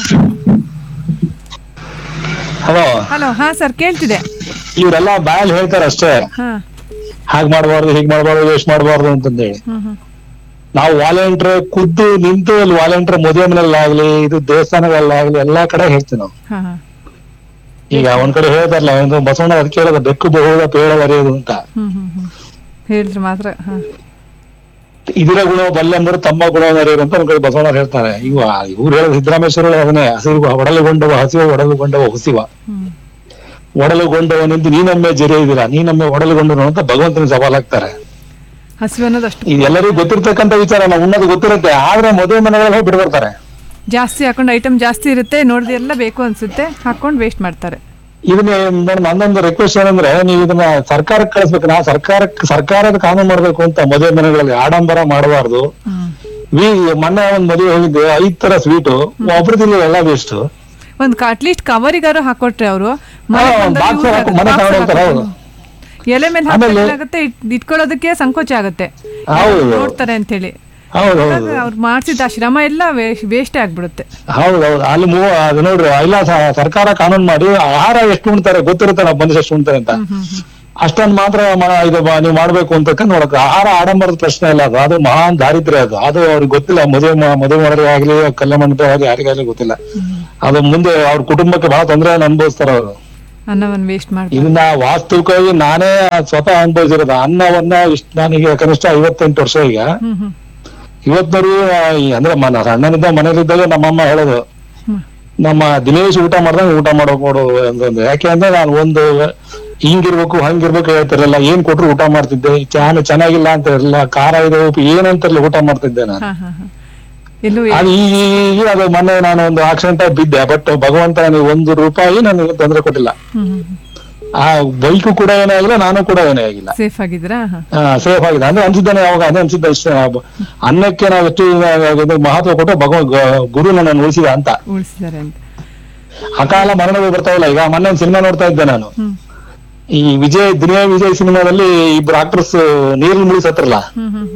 ಹಲೋ ಹಲೋ ಹಾ ಸರ್ ಕೇಳ್ತಿದೆ ಇವರೆಲ್ಲ ಬಾಯಲ್ಲಿ ಹೇಳ್ತಾರೆ ಅಷ್ಟೇ ಹಾ ಹಾಗ್ ಮಾಡ್ಬಾರ್ದು ಹೀಗ್ ಮಾಡ್ಬಾರ್ದು ವೇಸ್ಟ್ ಮಾಡ್ಬಾರ್ದು ಅಂತಂದೇಳಿ ಹ್ಮ್ ಹ್ಮ್ ನಾವು ವಾಲಂಟಿಯರ್ ಖುದ್ದು ನಿಂತು ಅಲ್ಲಿ ವಾಲಂಟಿಯರ್ ಮದುವೆ ಮನೆಯಲ್ಲಾಗ್ಲಿ ಇದು ದೇವಸ್ಥಾನಗಳಲ್ಲಾಗ್ಲಿ ಎಲ್ಲಾ ಕಡೆ ಹೇಳ್ತೀವಿ ನಾವು ಹಾ ಹಾ ಈಗ ಒಂದ್ ಕಡೆ ಹೇಳ್ತಾರಲ್ಲ ಒಂದು ಬಸವಣ್ಣ ಅದಕ್ಕೆ ಹೇಳೋದು ಬೆಕ್ಕು ಬಹುದ ಪೇಳ ಬರೆಯೋದು ಅಂತ ಹ್ಮ್ ಹ್ಮ್ ಹ್ಮ್ ಹೇಳಿದ್ರೆ ಮಾತ್ರ ಹಾ ಇದರ ಗುಣ ಬಲ್ಲೆಂಬರು ತಮ್ಮ ಗುಣ ಅರಿಯರು ಅಂತ ಒಂದ್ ಕಡೆ ಬಸವಣ್ಣ ಹೇಳ್ತಾರೆ ಇವ ಇವ್ರು ಹೇಳೋದು ಸಿದ್ದರಾಮೇಶ್ವರ ಅದನ್ನೇ ಹಸಿರು ಒಡಲುಗೊಂಡವ ಹಸಿವ ಒಡಲುಗೊಂಡವ ಹುಸಿವ ಹ್ಮ್ ಒಡಲುಗೊಂಡವನೆಂದು ನೀನೊಮ್ಮೆ ಜರಿಯುದಿರ ನೀನೊಮ್ಮೆ ಒಡಲುಗೊಂಡನು ಅಂತ ಭಗವಂತನ ಸವಾಲಾಗ್ತಾರೆ ಹಸಿವು ಅನ್ನೋದು ಅಷ್ಟು ಇದೆಲ್ಲರಿಗೂ ಗೊತ್ತಿರ್ತಕ್ಕಂಥ ವಿಚಾರ ನಾವು ಉಣ್ಣೋದು ಗೊತ್ತಿರುತ್ತೆ ಆದ್ರೆ ಮದುವೆ ಮನೆಗಳಲ್ಲಿ ಹೋಗಿ ಬಿಡ್ಬರ್ತಾರೆ ಜಾಸ್ತಿ ಹಾಕೊಂಡು ಐಟಮ್ ಜಾಸ್ತಿ ಇರುತ್ತೆ ನೋಡಿದ್ರೆ ಎಲ್ಲ ಬೇಕು ಅನ್ಸುತ್ತೆ ಹಾಕೊಂಡು ವೇಸ್ಟ್ ಮಾಡ್ತಾರೆ ಇದನ್ನ ಮೇಡಮ್ ನನ್ನೊಂದು ರಿಕ್ವೆಸ್ಟ್ ಏನಂದ್ರೆ ನೀವು ಇದನ್ನ ಸರ್ಕಾರಕ್ಕೆ ಕಳಿಸ್ಬೇಕು ನಾವು ಸರ್ಕಾರಕ್ಕೆ ಸರ್ಕಾರದ ಕಾನೂನು ಮಾಡ್ಬೇಕು ಅಂತ ಮದುವೆ ಮನೆಗಳಲ್ಲಿ ಆಡಂಬರ ಮಾಡಬಾರ್ದು ವಿ ಮೊನ್ನೆ ಒಂದ್ ಮದುವೆ ಹೋಗಿದ್ದೆ ಐದ್ ತರ ಸ್ವೀಟು ಒಬ್ರು ತಿನ್ನಲ್ಲ ಎಲ್ಲ ವೇಸ್ಟ್ ಒಂದ್ ಅಟ್ಲೀಸ್ಟ್ ಕವರಿಗಾರು ಹಾಕೊಟ್ರೆ ಅವರು ಬಾಕ್ಸ್ ಹಾಕಿ ಮನೆ ತಗೊಂಡ್ ಹೋಗ್ತಾರೆ ಹೌದು ಎಲೆ ಮೇಲೆ ಆಮೇಲೆ- ಹಾಕಲಾಗುತ್ತೆ ಇಟ್ಕೊಳ್ಳೋದಕ್ಕೆ ಸಂಕೋಚ ಆಗುತ್ತೆ ಹೌದು. ನೋಡ್ತಾರೆ ಅಂತೇಳಿ ಹೌದು ಹೌದು ಅವ್ರು ಮಾಡ್ಸಿದ ಆ ಶ್ರಮ ಎಲ್ಲ ವೇಸ್ಟ್ ಆಗ್ಬಿಡುತ್ತೆ ಹೌದು ಹೌದು ಅಲ್ಲಿ ಮೂವ ಅದು ನೋಡ್ರಿ ಇಲ್ಲ ಸ- ಸರ್ಕಾರ ಕಾನೂನು ಮಾಡಿ ಆಹಾರ ಎಷ್ಟು ಉಣ್ತಾರೆ ಗೊತ್ತಿರುತ್ತೆ ನಾವು ಮನುಷ್ಯ ಎಷ್ಟು ಉಣ್ತಾರೆ ಅಂತ ಅಷ್ಟೊಂದು ಮಾತ್ರ ಮ- ಇದು ಬ- ನೀವು ಮಾಡ್ಬೇಕು ಅಂತ ನೋಡಕ್ ಆಹಾರ ಆಡಂಬರದ ಪ್ರಶ್ನೆ ಇಲ್ಲ ಅದು ಅದು ಮಹಾನ್ ದಾರಿದ್ರ್ಯ ಅದು ಅದು ಅವ್ರಿಗೆ ಗೊತ್ತಿಲ್ಲ ಮದುವೆ ಮ- ಮದುವೆ ಮಾಡೋದೇ ಆಗ್ಲಿ ಕಲ್ಯಾಣ ಮಂಟಪ ಆಗಲಿ ಯಾರಿಗಾಗ್ಲಿ ಗೊತ್ತಿಲ್ಲ ಅದು ಮುಂದೆ ಅವ್ರ ಕುಟುಂಬಕ್ಕೆ ಬಹಳ ತೊಂದರೆ ಅನುಭವಿಸ್ತಾರ ಅವರು ಅನ್ನವನ್ನು ವೇಸ್ಟ್ ಮಾಡಿ ಇದನ್ನ ವಾಸ್ತವಿಕವಾಗಿ ನಾನೇ ಸ್ವತಃ ಅನುಭವಿಸಿರೋದು ಅನ್ನವನ್ನ ಇಷ್ಟ ನನಗೆ ಕನಿಷ್ಠ ಐವತ್ತೆಂಟು ವರ್ಷ ಈಗ ಹ್ಮ್ ಹ್ಮ್ ಇವತ್ತವರು ಅಂದ್ರೆ ಮ- ನಾನು ಸಣ್ಣನಿದ್ದ ಮನೇಲಿದ್ದಾಗ ನಮ್ಮಮ್ಮ ಹೇಳೋದು ನಮ್ಮ ದಿನೇಶ್ ಊಟ ಮಾಡ್ದಂಗ ಊಟ ಮಾಡೋಕ್ ನೋಡು ಅಂತಂದು ಯಾಕೆ ಅಂದ್ರೆ ನಾನು ಒಂದು ಹಿಂಗಿರ್ಬೇಕು ಹಂಗಿರ್ಬೇಕು ಹೇಳ್ತಿರಲ್ಲ ಏನ್ ಕೊಟ್ರು ಊಟ ಮಾಡ್ತಿದ್ದೆ ಚಾನು ಚೆನ್ನಾಗಿಲ್ಲ ಅಂತ ಇರಲಿಲ್ಲ ಖಾರ ಇದೆ ಉಪ್ಪು ಏನಂತಿರ್ಲಿಲ್ಲ ಊಟ ಮಾಡ್ತಿದ್ದೆ ನಾನು ಹಾ ಹಾ ಹಾ ಎಲ್ಲೂ ಅದು ಈ ಈ- ಈ- ಅದು ಮೊನ್ನೆ ನಾನು ಒಂದು ಆಕ್ಸಿಡೆಂಟ್ ಆಗಿ ಬಿದ್ದೆ ಬಟ್ ಭಗವಂತ ನನಗೆ ಒಂದು ರೂಪಾಯಿ ನನಗೆ ತೊಂದರೆ ಕೊಟ್ಟಿಲ್ಲ ಆ ಬೈಕ್ ಕೂಡ ಏನೇ ಆಗಿಲ್ಲ ನಾನು ಕೂಡ ಏನೇ ಆಗಿಲ್ಲ ಸೇಫ್ ಆಗಿದ್ರಾ ಹಾ ಸೇಫ್ ಆಗಿದೆ ಅಂದ್ರೆ ಅನ್ಸಿದ್ದಾನೆ ಯಾವಾಗ ಅದೇ ಅನ್ಸಿದ್ದ ಇಷ್ಟ ಅನ್ನಕ್ಕೆ ನಾವು ಎಷ್ಟು ಇದು ಮಹತ್ವ ಕೊಟ್ಟು ಭಗವ ಗ- ಗುರು ನನ್ನನ್ನು ಉಳಿಸಿದ ಅಂತ ಉಳಿಸಿದ್ದಾರೆ ಅಂತ ಅಕಾಲ ಮರಣಗಳು ಬರ್ತಾವಲ್ಲ ಈಗ ಮೊನ್ನೆ ಒಂದು ಸಿನಿಮಾ ನೋಡ್ತಾ ಇದ್ದೆ ನಾನು ಹ್ಮ್. ಈ ವಿಜಯ್ ದುನಿಯಾ ವಿಜಯ್ ಸಿನಿಮಾದಲ್ಲಿ ಇಬ್ರು ಆಕ್ಟರ್ಸ್ ನೀರಿನ ಮುಳಿ ಸತ್ರಲ್ಲ ಹ್ಮ್ ಹ್ಮ್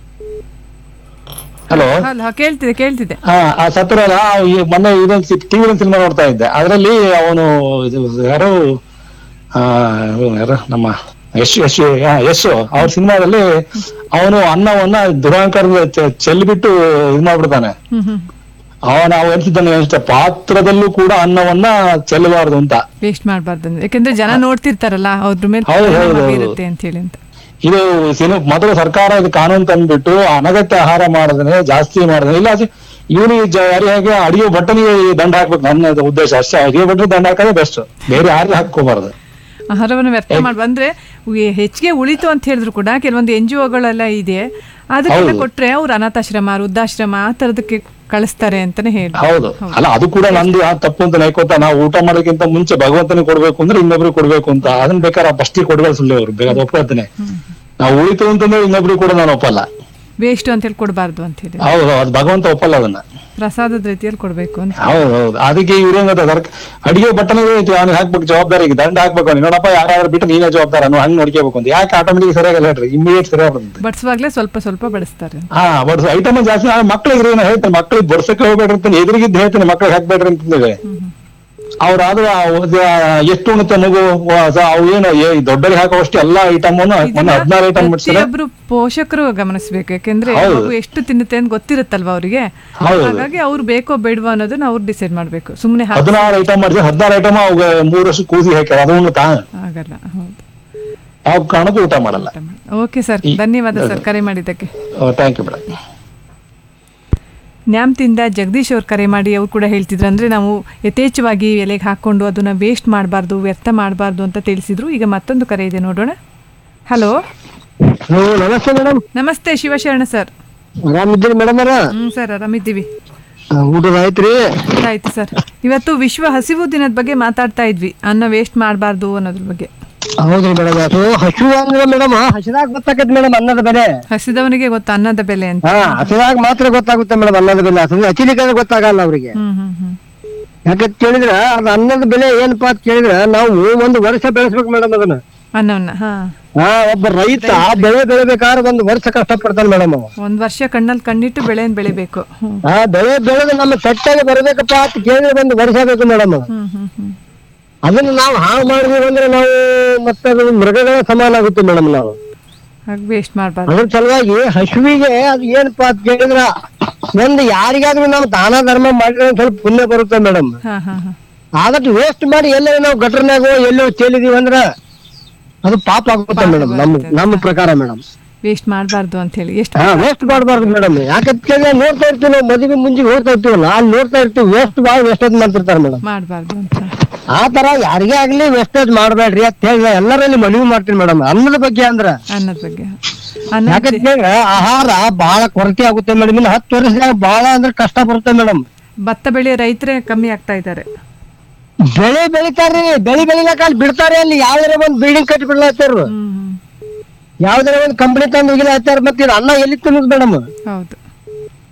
ಹಲೋ ಹೌದು ಹಾ, ಕೇಳ್ತಿದೆ ಕೇಳ್ತಿದೆ ಹಾ ಆ ಸತ್ರಲ್ಲ ಈ ಮೊನ್ನೆ ಇದೊಂದು ಟಿವಿ ಒಂದು ಸಿನಿಮಾ ನೋಡ್ತಾ ಇದ್ದೆ ಅದರಲ್ಲಿ ಅವನು ಇದು ಯಾರು ಆ ಇವ್ನು ಯಾರು ನಮ್ಮ ಯಶ್ ಯಶ್ ಆ, ಯಶ್ ಅವ್ರ ಸಿನಿಮಾದಲ್ಲಿ ಅವನು ಅನ್ನವನ್ನ ದುರಾಂಕಾರದ ಚೆ- ಚೆಲ್ಬಿಟ್ಟು ಇದು ಮಾಡ್ಬಿಡ್ತಾನೆ ಹ್ಮ್ ಹ್ಮ್ ಅವನ ಅವ ಎನ್ಸಿದ್ದಾನೆ ಅಷ್ಟೇ ಪಾತ್ರದಲ್ಲೂ ಕೂಡ ಅನ್ನವನ್ನ ಚೆಲ್ಲಬಾರ್ದು ಅಂತ ವೇಸ್ಟ್ ಮಾಡಬಾರ್ದು ಯಾಕಂದ್ರೆ ಜನ ನೋಡ್ತಿರ್ತಾರಲ್ಲ ಅದ್ರ ಮೇಲೆ ಹೌದು, ಹೌದು, ಪರಿಣಾಮ ಹೌದು. ಬೀರುತ್ತೆ ಅಂತ ಹೇಳಿ ಅಂತ ಇದು ಸಿನಿ ಮೊದಲು ಸರ್ಕಾರ ಇದು ಕಾನೂನು ತಂದ್ಬಿಟ್ಟು ಅನಗತ್ಯ ಆಹಾರ ಮಾಡದ್ರೆ ಜಾಸ್ತಿ ಮಾಡಿದ್ರೆ ಇಲ್ಲ ಇವನಿಗೆ ಯಾರಿಗೆ ಅಡಿಗೆ ಬಟ್ಟನಿಗೆ ದಂಡ ಹಾಕ್ಬೇಕು ನನ್ನ ಉದ್ದೇಶ ಅಷ್ಟೇ ಅಡಿಗೆ ಬಟ್ಟನಿಗೆ ದಂಡ ಹಾಕೋದೇ ಬೆಸ್ಟ್ ಬೇರೆ ಯಾರಿಗೂ ಹಾಕೋಬಾರ್ದು ಆಹಾರವನ್ನು ವ್ಯರ್ಥ ಮಾಡಿ ಬಂದ್ರೆ ಉ- ಹೆಚ್ಚಿಗೆ ಉಳಿತು ಅಂತ ಹೇಳಿದ್ರು ಕೂಡ ಕೆಲವೊಂದು ಎನ್ ಜಿ ಒಗಳೆಲ್ಲ ಇದೆ ಅದಕ್ಕೆಲ್ಲ ಹೌದು. ಕೊಟ್ರೆ ಅವ್ರು ಅನಾಥಾಶ್ರಮ ವೃದ್ಧಾಶ್ರಮ ಆ ತರದಕ್ಕೆ ಕಳಿಸ್ತಾರೆ ಅಂತಾನೆ ಹೇಳಿ ಹೌದು ಅಲ್ಲ ಅದು ಕೂಡ ನಂದು ಆ ತಪ್ಪು ಅಂತ ನೈಕೋತ ನಾವು ಊಟ ಮಾಡೋಕ್ಕಿಂತ ಮುಂಚೆ ಭಗವಂತನಿಗೆ ಕೊಡ್ಬೇಕು ಅಂದ್ರೆ ಇನ್ನೊಬ್ರಿಗೆ ಕೊಡ್ಬೇಕು ಅಂತ ಅದನ್ನ ಬೇಕಾದ್ರೆ ಫಸ್ಟಿಗೆ ಕೊಡ್ಬೇಕು ಸುಳ್ಳು ಅವ್ರು ಬೇಕಾದ ಒಪ್ಕೊಳ್ತೇನೆ ನಾವು ಉಳಿತು ಅಂತಂದ್ರೆ ಇನ್ನೊಬ್ರಿಗೆ ಕೂಡ ನಾನು ಒಪ್ಪಲ್ಲ ವೇಸ್ಟ್ ಅಂತ ಹೇಳಿ ಕೊಡಬಾರ್ದು ಅಂತ ಹೇಳಿ ಹೌದು ಅದು ಭಗವಂತ ಒಪ್ಪಲ್ಲ ಅದನ್ನ ಪ್ರಸಾದದ ರೀತಿಯಲ್ಲಿ ಕೊಡ್ಬೇಕು ಅಂತ ಹೌದು ಹೌದು ಅದಕ್ಕೆ ಇವ್ರೇನ್ ಗೊತ್ತಾ ಸರ್ಕ ಅಡಿಗೆ ಬಟ್ಟನೆ ಅವ್ನಿಗೆ ಹಾಕ್ಬೇಕು ಜವಾಬ್ದಾರಿ ನೋಡಪ್ಪ ಹಾಕ್ಬೇಕು ಅವ್ನಿಗೆ ನೋಡಪ್ಪ ಯಾರು ಬಿಟ್ಟು ನೀನೇ ಜವಾಬ್ದಾರ ಅನ್ನೋ ಹಂಗ್ ನೋಡ್ಕೋಬೇಕು ಅಂತ ಯಾಕೆ ಆಟೋಮೆಟಿಕ್ ಸರಿಯಾಗಲ್ಲ ಹೇಳ್ರಿ ಇಮಿಡಿಯೇಟ್ ಸರಿಯಾಗಿ ಬರ್ತದೆ ಬಡಿಸುವಾಗ್ಲೇ ಸ್ವಲ್ಪ ಸ್ವಲ್ಪ ಬಡಿಸ್ತಾರೆ ಹಾ ಬಡ್ಸ ಐಟಮ್ ಜಾಸ್ತಿ ಆ ಮಕ್ಳಿಗೆ ಏನು ಹೇಳ್ತೇನೆ ಮಕ್ಳಿಗೆ ಬಡ್ಸಕ್ಕೆ ಹೋಗ್ಬೇಡ್ರಿ ಅಂತ ಎದುರಿಗಿದ್ದು ಹೇಳ್ತೇನೆ ಮಕ್ಳಿಗೆ ಹಾಕ್ಬೇಡ್ರಿ ಅಂತಂದೇವೆ ಅವ್ರಾದ್ರೂ ಆ ಒಂದು ಎಷ್ಟು ಉಣುತ್ತೆ ಮಗು ವ- ಸ- ಅವು ಏನು ಏ- ದೊಡ್ಡರಿಗೆ ಹಾಕುವಷ್ಟು ಎಲ್ಲಾ ಐಟಮ್ ಮೊನ್ನೆ ಹದಿನಾರು ಐಟಮ್ ಬಿಡ್ತಾರೆ ಪ್ರತಿಯೊಬ್ರು ಪೋಷಕರು ಗಮನಿಸಬೇಕು ಯಾಕಂದ್ರೆ ಹೌದು. ಮಗು ಎಷ್ಟು ತಿನ್ನುತ್ತೆ ಅಂತ ಗೊತ್ತಿರುತ್ತಲ್ವಾ ಅವರಿಗೆ ಹೌದು. ಹಾಗಾಗಿ ಅವ್ರು ಬೇಕೋ ಬೇಡವೋ ಅನ್ನೋದನ್ನ ಅವ್ರು ಡಿಸೈಡ್ ಮಾಡ್ಬೇಕು ಸುಮ್ಮನೆ ಹದಿನಾರು ಐಟಮ್ ಮಾಡಿದ್ರೆ ಹದಿನಾರು ಐಟಮ್ ಅವಾಗ ಮೂರು ವರ್ಷ ಕೂಸಿ ಹಾಕ್ಯಾರ ಅದು ಉಣ್ಣುತ್ತಾ ಆಗಲ್ಲ ಹೌದು ಯಾವ ಕಾರಣಕ್ಕೂ ಊಟ ಮಾಡಲ್ಲ ಓಕೆ ಸರ್ ಧನ್ಯವಾದ ಸರ್ ಕರೆ ಮಾಡಿದ್ದಕ್ಕೆ ಥ್ಯಾಂಕ್ ಯು ಮೇಡಮ್ ನ್ಯಾಮ್ತಿಂದ ಜಗದೀಶ್ ಅವ್ರು ಕರೆ ಮಾಡಿ ಅವ್ರು ಕೂಡ ಹೇಳ್ತಿದ್ರು ಅಂದರೆ ನಾವು ಯಥೇಚ್ಛವಾಗಿ ಎಲೆಗೆ ಹಾಕ್ಕೊಂಡು ಅದನ್ನು ವೇಸ್ಟ್ ಮಾಡಬಾರ್ದು ವ್ಯರ್ಥ ಮಾಡಬಾರ್ದು ಅಂತ ತಿಳಿಸಿದ್ರು ಈಗ ಮತ್ತೊಂದು ಕರೆ ಇದೆ ನೋಡೋಣ ಹಲೋ ನಮಸ್ತೆ ಮೇಡಮ್ ನಮಸ್ತೆ ಶಿವಶರಣ ಸರ್ ಆರಾಮಿದ್ದೀರಿ ಮೇಡಮ್ ಅವರ ಹ್ಞೂ ಸರ್ ಆರಾಮಿದ್ದೀವಿ ಊಟದ ಆಯ್ತ್ರಿ ಆಯ್ತು ಸರ್ ಇವತ್ತು ವಿಶ್ವ ಹಸಿವು ದಿನದ ಬಗ್ಗೆ ಮಾತಾಡ್ತಾ ಇದ್ವಿ ಅನ್ನ ವೇಸ್ಟ್ ಮಾಡಬಾರ್ದು ಅನ್ನೋದ್ರ ಬಗ್ಗೆ ಹೌದ್ರಿ ಮೇಡಮ್ ಅದು ಹಸು ಅಂದ್ರೆ ಮೇಡಮ್ ಹಸಿದಾಗ ಗೊತ್ತಾಗತ್ತೆ ಮೇಡಮ್ ಅನ್ನದ ಬೆಲೆ ಹಸಿದವನಿಗೆ ಗೊತ್ತು ಅನ್ನದ ಬೆಲೆ ಅಂತ ಹಾ ಹಸಿದಾಗ ಮಾತ್ರ ಗೊತ್ತಾಗುತ್ತೆ ಮೇಡಮ್ ಅನ್ನದ ಬೆಲೆ ಹಸಿದ ಹಸಿಲಿಕ್ಕೆ ಗೊತ್ತಾಗಲ್ಲ ಅವ್ರಿಗೆ ಹ್ಮ್ ಹ್ಮ್ ಹ್ಮ್ ಯಾಕಂತ ಕೇಳಿದ್ರ ಅದು ಅನ್ನದ ಬೆಲೆ ಏನಪ್ಪಾ ಅಂತ ಕೇಳಿದ್ರ ನಾವು ಒಂದು ವರ್ಷ ಬೆಳೆಸ್ಬೇಕು ಮೇಡಮ್ ಅದನ್ನ ಅನ್ನವನ್ನ ಹಾ ಹಾ ಒಬ್ಬ ರೈತ ಬೆಳೆ ಬೆಳಿಬೇಕಾದ್ರೆ ಒಂದು ವರ್ಷ ಕಷ್ಟ ಪಡ್ತಾನೆ ಮೇಡಮ್ ಅವ ಒಂದ್ ವರ್ಷ ಕಣ್ಣಲ್ಲಿ ಕಣ್ಣಿಟ್ಟು ಬೆಳೆನ್ ಬೆಳಿಬೇಕು ಹ್ಮ್ ಆ ಬೆಳೆ ಬೆಳೆದು ನಮ್ಮ ತಟ್ಟಾಗಿ ಬರ್ಬೇಕಪ್ಪ ಅಂತ ಕೇಳಿದ್ರೆ ಒಂದು ವರ್ಷ ಬೇಕು ಮೇಡಮ್ ಹ್ಮ್ ಹ್ಮ್ ಹ್ಮ್ ಅದನ್ನ ನಾವು ಹಾಳು ಮಾಡಿದ್ವಿ ಅಂದ್ರೆ ನಾವು ಮತ್ತೆ ಅದು ಮೃಗಗಳ ಸಮಾನ ಆಗುತ್ತೆ ಮೇಡಮ್ ನಾವು ಹಾಗೆ ವೇಸ್ಟ್ ಮಾಡಬಾರ್ದು ಅದ್ರ ಸಲುವಾಗಿ ಹಸುವಿಗೆ ಅದು ಏನಪ್ಪಾ ಅಂತ ಕೇಳಿದ್ರ ಒಂದು ಯಾರಿಗಾದ್ರೂ ನಾವು ದಾನ ಧರ್ಮ ಮಾಡಿದ್ರೆ ಒಂದ್ ಸ್ವಲ್ಪ ಪುಣ್ಯ ಬರುತ್ತೆ ಮೇಡಮ್ ಹಾ ಹಾ ಹಾ ಆದಷ್ಟು ವೇಸ್ಟ್ ಮಾಡಿ ಎಲ್ಲೇ ನಾವು ಗಟರ್ನಾಗೋ ಎಲ್ಲೋ ತೇಲಿದೀವಿ ಅಂದ್ರ ಅದು ಪಾಪ ಆಗುತ್ತೆ ಮೇಡಮ್ ನಮ್ಮ ನಮ್ಮ ಪ್ರಕಾರ ಮೇಡಮ್ ವೇಸ್ಟ್ ಮಾಡಬಾರ್ದು ಅಂತ ಹೇಳಿ ಎಷ್ಟು ಹಾ ವೇಸ್ಟ್ ಮಾಡಬಾರ್ದು ಮೇಡಮ್ ಯಾಕಂತ ಕೇಳಿದ್ರೆ ನೋಡ್ತಾ ಇರ್ತೀವಿ ನಾವು ಮದುವೆ ಮುಂಜಿ ಹೋಗ್ತಾ ಇರ್ತೀವಲ್ಲ ಅಲ್ಲಿ ನೋಡ್ತಾ ಇರ್ತೀವಿ ವೇಸ್ಟ್ ಭಾಳ ವೇಸ್ಟೇಜ್ ಮಾಡ್ತಿರ್ತಾರೆ ಮೇಡಮ್ ಮಾಡಬಾರ್ದು ಅಂತ ಆ ತರ ಯಾರಿಗೇ ಆಗ್ಲಿ ವೇಸ್ಟೇಜ್ ಮಾಡಬೇಡ್ರಿ ಅಂತ ಹೇಳಿ ಎಲ್ಲರಲ್ಲಿ ಮನವಿ ಮಾಡ್ತೀನಿ ಮೇಡಮ್ ಅನ್ನದ ಬಗ್ಗೆ ಅಂದ್ರ ಅನ್ನದ ಬಗ್ಗೆ ಯಾಕಂತ ಹೇಳಿದ್ರೆ ಆಹಾರ ಬಹಳ ಕೊರತೆ ಆಗುತ್ತೆ ಮೇಡಮ್ ಇನ್ನು ಹತ್ತು ವರ್ಷದಾಗ ಬಹಳ ಅಂದ್ರೆ ಕಷ್ಟ ಬರುತ್ತೆ ಮೇಡಮ್ ಭತ್ತ ಬೆಳೆಯೋ ರೈತರೇ ಕಮ್ಮಿ ಆಗ್ತಾ ಇದ್ದಾರೆ ಬೆಳೆ ಬೆಳಿತಾರ್ರಿ ಬೆಳೆ ಬೆಳಿಲಾಕ ಅಲ್ಲಿ ಬಿಡ್ತಾರೆ ಅಲ್ಲಿ ಯಾವ್ದಾರ ಒಂದ್ ಬಿಲ್ಡಿಂಗ್ ಕಟ್ಟಿ ಬಿಡ್ಲಾತ್ತಾರ ಯಾವ್ದಾರ ಒಂದ್ ಕಂಪನಿ ತಂದು ಹೋಗಿಲಾತ್ತಾರ ಮತ್ತೆ ಇದು ಅನ್ನ ಎಲ್ಲಿ ತಿನ್ನೋದು ಮೇಡಮ್ ಹೌದು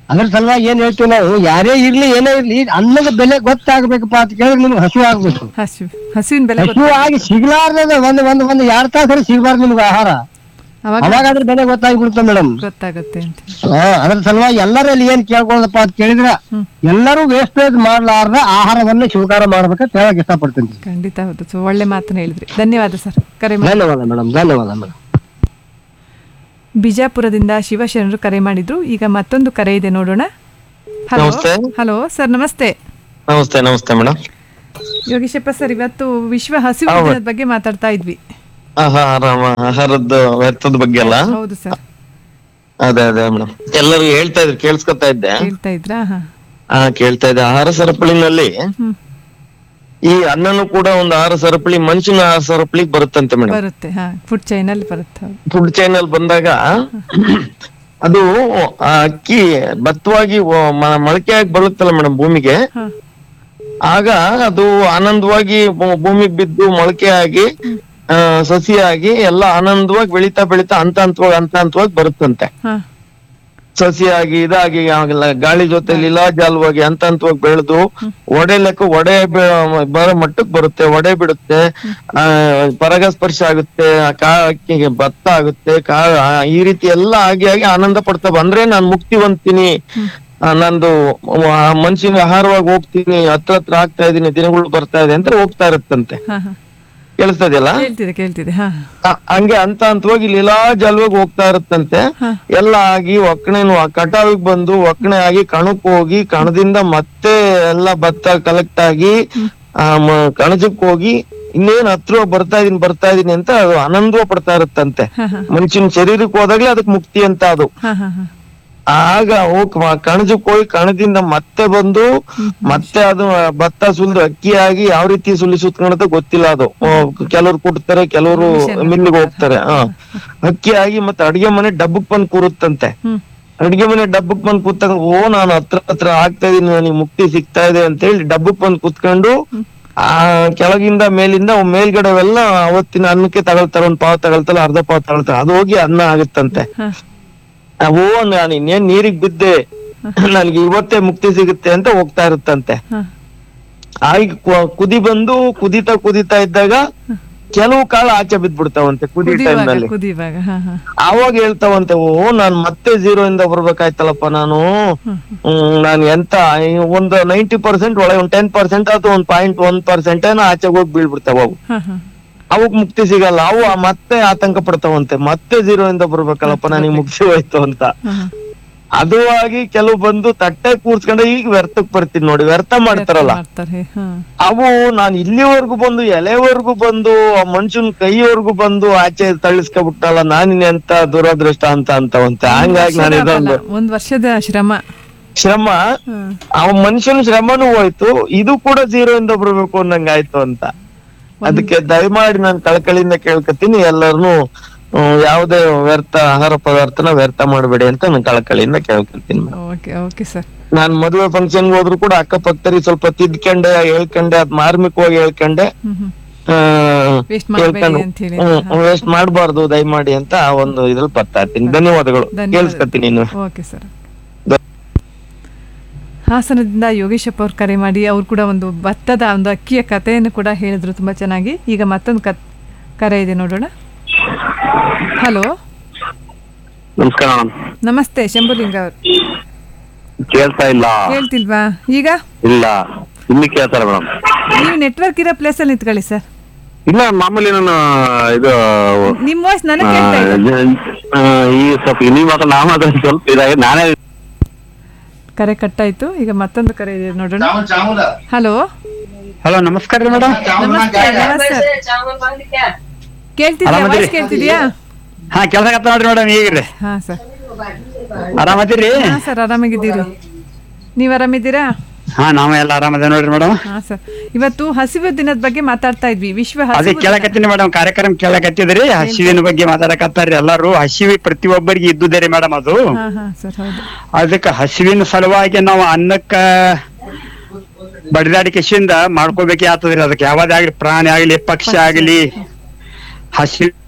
ಅದ್ರ ಸಲುವಾಗಿ ಏನ್ ಹೇಳ್ತೀವಿ ನಾವು ಯಾರೇ ಇರ್ಲಿ ಏನೇ ಇರ್ಲಿ ಅನ್ನದ ಬೆಲೆ ಗೊತ್ತಾಗ್ಬೇಕಪ್ಪ ಅಂತ ಕೇಳಿದ್ರೆ ನಿಮ್ಗೆ ಹಸು ಆಗ್ಬೇಕು ಹಸಿವು ಹಸುವಿನ ಬೆಲೆ ಹಸು ಆಗಿ ಸಿಗ್ಲಾರ್ದ ಒಂದ್ ಒಂದ್ ಒಂದ್ ಎರಡ್ ತಾಸು ಸಿಗ್ಬಾರ್ದು ನಿಮ್ಗೆ ಆಹಾರ ಅವಾಗ ಅವಾಗ ಅದ್ರ ಬೆಲೆ ಗೊತ್ತಾಗ್ಬಿಡುತ್ತೆ ಮೇಡಮ್ ಗೊತ್ತಾಗುತ್ತೆ ಅಂತ ಅದ್ರ ಸಲುವಾಗಿ ಎಲ್ಲರಲ್ಲಿ ಏನ್ ಕೇಳ್ಕೊಳ್ಳೋದಪ್ಪ ಅಂತ ಕೇಳಿದ್ರೆ ಎಲ್ಲರೂ ವೇಸ್ಟೇಜ್ ಮಾಡ್ಲಾರ್ದ ಆಹಾರವನ್ನ ಸ್ವೀಕಾರ ಮಾಡ್ಬೇಕಂತ ಹೇಳಕ್ ಇಷ್ಟಪಡ್ತೀನಿ ಖಂಡಿತ ಹೌದು ಸೊ ಒಳ್ಳೆ ಮಾತನ್ನ ಹೇಳಿದ್ರಿ ಧನ್ಯವಾದ ಸರ್ ಕರೆ ಮಾಡಿ ಧನ್ಯವಾದ ಮೇಡಮ್ ಧನ್ಯವಾದ ಮೇಡಮ್ ಬಿಜಾಪುರದಿಂದ ಶಿವಶರಣರು ಕರೆ ಮಾಡಿದ್ರು ಈಗ ಮತ್ತೊಂದು ಕರೆ ಇದೆ ನೋಡೋಣ ಹಲೋ ನಮಸ್ತೆ. ಹಲೋ ಸರ್ ನಮಸ್ತೆ ನಮಸ್ತೆ ನಮಸ್ತೆ ಮೇಡಮ್ ಯೋಗೀಶಪ್ಪ ಸರ್ ಇವತ್ತು ವಿಶ್ವ ಹಸಿವು ಹೌದು. ದಿನದ ಬಗ್ಗೆ ಮಾತಾಡ್ತಾ ಇದ್ವಿ ಆಹಾರ ಆಹಾರದ ವ್ಯರ್ಥದ ಬಗ್ಗೆ ಅಲ್ಲ ಹೌದು ಸರ್ ಅದೇ ಅದೇ ಮೇಡಮ್ ಎಲ್ಲರೂ ಹೇಳ್ತಾ ಇದ್ರು ಕೇಳಿಸ್ಕೊತಾ ಇದ್ದೆ ಹೇಳ್ತಾ ಇದ್ರಾ ಹಾ ಹಾ ಕೇಳ್ತಾ ಇದ್ದೆ ಆಹಾರ ಸರಪಳಿನಲ್ಲಿ ಹ್ಮ್. ಈ ಅನ್ನನು ಕೂಡ ಒಂದು ಆಹಾರ ಸರಪಳಿ ಮನುಷ್ಯನ ಆಹಾರ ಸರಪಳಿ ಬರುತ್ತಂತೆ ಮೇಡಮ್ ಬರುತ್ತೆ ಹಾ ಫುಡ್ ಚೈನ್ ಅಲ್ಲಿ ಬರುತ್ತೆ ಹೌದು. ಫುಡ್ ಚೈನ್ ಅಲ್ಲಿ ಬಂದಾಗ ಅದು ಆ ಅಕ್ಕಿ ಭತ್ತವಾಗಿ ಒ- ಮ- ಮೊಳಕೆಯಾಗಿ ಬರುತ್ತಲ್ಲ ಮೇಡಮ್ ಭೂಮಿಗೆ ಹಾ. ಆಗ ಅದು ಆನಂದವಾಗಿ ಭೂ- ಭೂಮಿಗೆ ಬಿದ್ದು ಮೊಳಕೆ ಆಗಿ ಆ, ಸಸಿಯಾಗಿ ಎಲ್ಲ ಆನಂದವಾಗಿ ಬೆಳಿತಾ ಬೆಳಿತಾ ಹಂತ ಹಂತವಾಗಿ ಹಂತ ಹಂತವಾಗಿ ಬರುತ್ತಂತೆ ಹಾ ಸಸಿಯಾಗಿ ಇದಾಗಿ ಆಗೆಲ್ಲ ಗಾಳಿ ಜೊತೆ ಲೀಲಾಜಾಲವಾಗಿ ಹಂತ ಹಂತವಾಗಿ ಬೆಳೆದು ಒಡೆ ಲೆಕ್ಕ ಒಡೆ ಬೆ- ಬರೋ ಮಟ್ಟಕ್ಕೆ ಬರುತ್ತೆ ಒಡೆ ಬಿಡುತ್ತೆ ಆ ಪರಾಗಸ್ಪರ್ಶ ಆಗುತ್ತೆ ಆ ಕಾ ಅಕ್ಕಿಗೆ ಭತ್ತ ಆಗುತ್ತೆ ಕಾ ಆ, ಈ ರೀತಿ ಎಲ್ಲ ಆಗಿ ಆಗಿ ಆನಂದ ಪಡ್ತಾ ಬಂದ್ರೆ ನಾನ್ ಮುಕ್ತಿ ಹೊಂದ್ತೀನಿ ಆ, ನಂದು ಆ, ಮನ್ಸಿನ ಆಹಾರವಾಗಿ ಹೋಗ್ತೀನಿ ಹತ್ರ ಹತ್ರ ಆಗ್ತಾ ಇದೀನಿ ದಿನಗಳು ಬರ್ತಾ ಇದೆ ಅಂತ ಹೋಗ್ತಾ ಇರುತ್ತಂತೆ ಹಾ ಹಾ ಕೇಳಿಸ್ತಾ ಇದೆಯಲ್ಲ ಕೇಳ್ತಿದೆ ಕೇಳ್ತಿದೆ ಹಾ ಆ, ಹಂಗೆ ಹಂತ ಹಂತವಾಗಿ ಲೀಲಾಜಲವಾಗಿ ಹೋಗ್ತಾ ಇರುತ್ತಂತೆ ಎಲ್ಲ ಆಗಿ ಒಕ್ಕಣೆನು ಕಟಾವಿಗೆ ಬಂದು ಒಕ್ಕಣೆ ಆಗಿ ಕಣಕ್ ಹೋಗಿ ಕಣದಿಂದ ಮತ್ತೆ ಎಲ್ಲ ಭತ್ತ ಕಲೆಕ್ಟ್ ಆಗಿ ಆ ಮ- ಕಣಜಕ್ ಹೋಗಿ ಇನ್ನೇನ್ ಹತ್ರ ಬರ್ತಾ ಇದೀನಿ ಬರ್ತಾ ಇದೀನಿ ಅಂತ ಅದು ಆನಂದ ಪಡ್ತಾ ಇರುತ್ತಂತೆ ಮನುಷ್ಯನ ಶರೀರಕ್ಕೆ ಹೋದಾಗ್ಲೇ ಅದಕ್ಕೆ ಮುಕ್ತಿ ಅಂತ ಅದು ಹಾ ಹಾ ಹಾ ಆಗ ಹೋಗ್ ಕಣಜಕ್ ಹೋಗಿ ಕಣದಿಂದ ಮತ್ತೆ ಬಂದು ಮತ್ತೆ ಅದು ಭತ್ತ ಸುಲಿದು ಅಕ್ಕಿ ಆಗಿ ಯಾವ ರೀತಿ ಸುಲಿ ಸುತ್ಕೊಳತ ಗೊತ್ತಿಲ್ಲ ಅದು ಕೆಲವ್ರು ಕುಟ್ತಾರೆ ಕೆಲವರು ಮಿಲ್ಲಿಗೆ ಹೋಗ್ತಾರೆ ಹ ಅಕ್ಕಿ ಆಗಿ ಮತ್ತೆ ಅಡಿಗೆ ಮನೆ ಡಬ್ಬಕ್ ಬಂದ್ ಕೂರುತ್ತಂತೆ ಅಡಿಗೆ ಮನೆ ಡಬ್ಬಕ್ ಬಂದ್ ಕೂತಾಗ ಓ ನಾನು ಹತ್ರ ಹತ್ರ ಆಗ್ತಾ ಇದೀನಿ ನನಗೆ ಮುಕ್ತಿ ಸಿಗ್ತಾ ಇದೆ ಅಂತ ಹೇಳಿ ಡಬ್ಬಕ್ ಬಂದ್ ಕುತ್ಕೊಂಡು ಆ ಕೆಳಗಿಂದ ಮೇಲಿಂದ ಮೇಲ್ಗಡೆವೆಲ್ಲ ಅವತ್ತಿನ ಅನ್ನಕ್ಕೆ ತಗೊಳ್ತಾರೆ ಒಂದ್ ಪಾವ್ ತಗೊಳ್ತಾರೆ ಅರ್ಧ ಪಾವ್ ತಗೊಳ್ತಾರೆ ಅದು ಹೋಗಿ ಅನ್ನ ಆಗುತ್ತಂತೆ ಓ ನಾನು ಇನ್ನೇನ್ ನೀರಿಗ್ ಬಿದ್ದೆ ನನ್ಗೆ ಇವತ್ತೇ ಮುಕ್ತಿ ಸಿಗುತ್ತೆ ಅಂತ ಹೋಗ್ತಾ ಇರುತ್ತಂತೆ ಆಗ ಕು- ಕುದಿ ಬಂದು ಕುದಿತಾ ಕುದಿತಾ ಇದ್ದಾಗ ಕೆಲವು ಕಾಳು ಆಚೆ ಬಿದ್ಬಿಡ್ತಾವಂತೆ ಕುದಿ ಟೈಮ್ ಕುದಿಯುವಾಗ ನಲ್ಲಿ ಕುದಿಯುವಾಗ ಹಾ ಹಾ ಆವಾಗ ಹೇಳ್ತಾವಂತೆ ಓ ನಾನ್ ಮತ್ತೆ ಜೀರೋ ಇಂದ ಬರ್ಬೇಕಾಯ್ತಲ್ಲಪ್ಪ ನಾನು ಹ್ಮ್ ನಾನ್ ಎಂತ ಈ ಒಂದು ನೈಂಟಿ ಪರ್ಸೆಂಟ್ ಒಳಗೆ ಒಂದ್ ಟೆನ್ ಪರ್ಸೆಂಟ್ ಅಥವಾ ಒಂದ್ ಪಾಯಿಂಟ್ ಒನ್ ಪರ್ಸೆಂಟ್ ಏನೋ ಆಚೆಗೆ ಹೋಗಿ ಬೀಳ್ಬಿಡ್ತಾವ ಅವು ಹಾ ಹಾ ಅವಕ್ ಮುಕ್ತಿ ಸಿಗಲ್ಲ ಅವು ಆ ಮತ್ತೆ ಆತಂಕ ಪಡ್ತಾವಂತೆ ಮತ್ತೆ ಜೀರೋ ಇಂದ ಬರ್ಬೇಕಲ್ಲಪ್ಪ ನನಗೆ ಮುಕ್ತಿ ಹೋಯ್ತು ಅಂತ ಅದು ಆಗಿ ಕೆಲವು ಬಂದು ತಟ್ಟೆ ಕೂರ್ಸ್ಕೊಂಡೆ ಈಗ ವ್ಯರ್ಥಕ್ ಬರ್ತೀನಿ ನೋಡಿ ವ್ಯರ್ಥ ಮಾಡ್ತಾರಲ್ಲ ಮಾಡ್ತಾರೆ ಹಾ ಅವು ನಾನ್ ಇಲ್ಲಿವರೆಗೂ ಬಂದು ಎಲೆವರೆಗೂ ಬಂದು ಆ ಮನುಷ್ಯನ್ ಕೈವರೆಗೂ ಬಂದು ಆಚೆ ತಳ್ಳಿಸ್ಕೊಬಿಟ್ಟಲ್ಲ ನಾನಿನ್ ಎಂತ ದುರದೃಷ್ಟ ಅಂತ ಅಂತವಂತೆ ಹಂಗಾಗಿ ನಾನು ಇದೊಂದು ಒಂದ್ ವರ್ಷದ ಶ್ರಮ ಶ್ರಮ ಆ ಮನುಷ್ಯನ ಶ್ರಮನೂ ಹೋಯ್ತು ಇದು ಕೂಡ ಜೀರೋ ಇಂದ ಬರ್ಬೇಕು ಅನ್ನಂಗ್ ಆಯ್ತು ಅಂತ ಅದಕ್ಕೆ ದಯಮಾಡಿ ನಾನು ಕಳಕಳಿಯಿಂದ ಕೇಳ್ಕೊತೀನಿ ಎಲ್ಲರನ್ನು ಯಾವುದೇ ವ್ಯರ್ಥ ಆಹಾರ ಪದಾರ್ಥನ ವ್ಯರ್ಥ ಮಾಡಬೇಡಿ ಅಂತ ನಾನು ಕಳಕಳಿಯಿಂದ ಕೇಳ್ಕೊತೀನಿ madam. ಓಕೆ ಓಕೆ ಸರ್ ನಾನ್ ಮದುವೆ ಫಂಕ್ಷನ್ ಹೋದ್ರು ಕೂಡ ಅಕ್ಕಪಕ್ಕದಲ್ಲಿ ಸ್ವಲ್ಪ ತಿದ್ಕೊಂಡೆ ಹೇಳ್ಕೊಂಡೆ ಅದ್ ಮಾರ್ಮಿಕವಾಗಿ ಹೇಳ್ಕೊಂಡೆ ಹ್ಮ್ ಹ್ಮ್ Waste ಮಾಡ್ಬೇಡಿ ಅಂತ ಹೇಳಿ. ವೇಸ್ಟ್ ಮಾಡಬಾರ್ದು ದಯಮಾಡಿ ಅಂತ ಆ ಒಂದು ಇದ್ರಲ್ಲಿ ಬರ್ತಾ ಇರ್ತೀನಿ ಧನ್ಯವಾದಗಳು ಕೇಳಿಸ್ಕೊತೀನಿ ಇನ್ನು ಓಕೆ ಸರ್ ಹಾಸನದಿಂದ ಯೋಗೇಶಪ್ಪ ಅವ್ರು ಕರೆ ಮಾಡಿ ಅವ್ರು ಕೂಡ ಒಂದು ಭತ್ತದ ಒಂದು ಅಕ್ಕಿಯ ಕಥೆಯನ್ನು ಕೂಡ ಹೇಳಿದ್ರು ತುಂಬಾ ಚೆನ್ನಾಗಿ ಈಗ ಮತ್ತೊಂದು ಕತ್ ಕರೆ ಇದೆ ನೋಡೋಣ ಹಲೋ ನಮಸ್ಕಾರ ಮೇಡಮ್ ನಮಸ್ತೆ ಶಂಭುಲಿಂಗ ಅವರು ಕೇಳ್ತಾ ಇಲ್ಲ ಕೇಳ್ತಿಲ್ವಾ ಈಗ ಇಲ್ಲ ಇಲ್ಲಿ ಕೇಳ್ತಾರೆ ಮೇಡಮ್ ನೀವು ನೆಟ್ವರ್ಕ್ ಇರೋ ಪ್ಲೇಸ್ ಅಲ್ಲಿ ನಿಂತ್ಕೊಳ್ಳಿ ಸರ್ ಇಲ್ಲ ಮಾಮೂಲಿ ನಾನು ಇದು ನಿಮ್ ವಾಯ್ಸ್ ಆ, ನನಗೆ ಕೇಳ್ತಾ ಇದೆ ಆ, ಈ ಸ್ವಲ್ಪ ನೀವು ಮಾತ್ರ ನಾ ಮಾತ್ರ ಸ್ವಲ್ಪ ಇದಾಗಿ ನಾನೇ ಕರೆ ಕಟ್ಟಾಯ್ತು ಈಗ ಮತ್ತೊಂದು ಕರೆ ಇದೆ ನೋಡೋಣ ಹಲೋ ಹಲೋ ನಮಸ್ಕಾರ ರೀ ಮೇಡಮ್ ನಮಸ್ತೆ ನಮಸ್ತೆ ಕೇಳ್ತಿದ್ಯಾ ಆರಾಮದಿರಿ? ವಾಯ್ಸ್ ಕೇಳ್ತಿದ್ಯಾ ಹಾ ಕೆಲಸ ನೋಡ್ರಿ ಮೇಡಮ್ ಈಗ್ರಿ ಹಾ ಸರ್ ಆರಾಮದಿರಿ ಹಾ ಸರ್ ಆರಾಮಾಗಿದ್ದೀರಿ ನೀವ್ ಆರಾಮಿದ್ದೀರಾ ಹಾ ನಾವು ಎಲ್ಲ ಆರಾಮದ ನೋಡ್ರಿ ಮೇಡಮ್ ಹಾ ಸರ್ ಇವತ್ತು ಹಸಿವು ದಿನದ ಬಗ್ಗೆ ಮಾತಾಡ್ತಾ ಇದ್ವಿ ವಿಶ್ವ ಅದೇ ಹಸಿವು ದಿನ. ಕೇಳಕತ್ತೀನಿ ಮೇಡಮ್ ಕಾರ್ಯಕ್ರಮ ಕೇಳಕತ್ತಿದ್ರಿ ಹಸಿವಿನ ಬಗ್ಗೆ ಮಾತಾಡಕತ್ತಾರ್ರಿ ಎಲ್ಲಾರು ಹಸಿವಿ ಪ್ರತಿಯೊಬ್ಬರಿಗೆ ಇದ್ದುದೇ ರೀ ಮೇಡಮ್ ಅದು ಹಾ ಹಾ ಸರ್ ಹೌದು ಅದಕ್ಕೆ ಹಸಿವಿನ ಸಲುವಾಗಿ ನಾವು ಅನ್ನಕ್ಕ ಬಡಿದಾಡಿಕೆಶಿಂದ ಮಾಡ್ಕೋಬೇಕೇ ಆಗ್ತದ್ರಿ ಅದಕ್ಕೆ ಯಾವ್ದೇ ಆಗ್ಲಿ ಪ್ರಾಣಿ ಆಗ್ಲಿ ಪಕ್ಷಿ ಆಗ್ಲಿ ಹಸಿವಿನ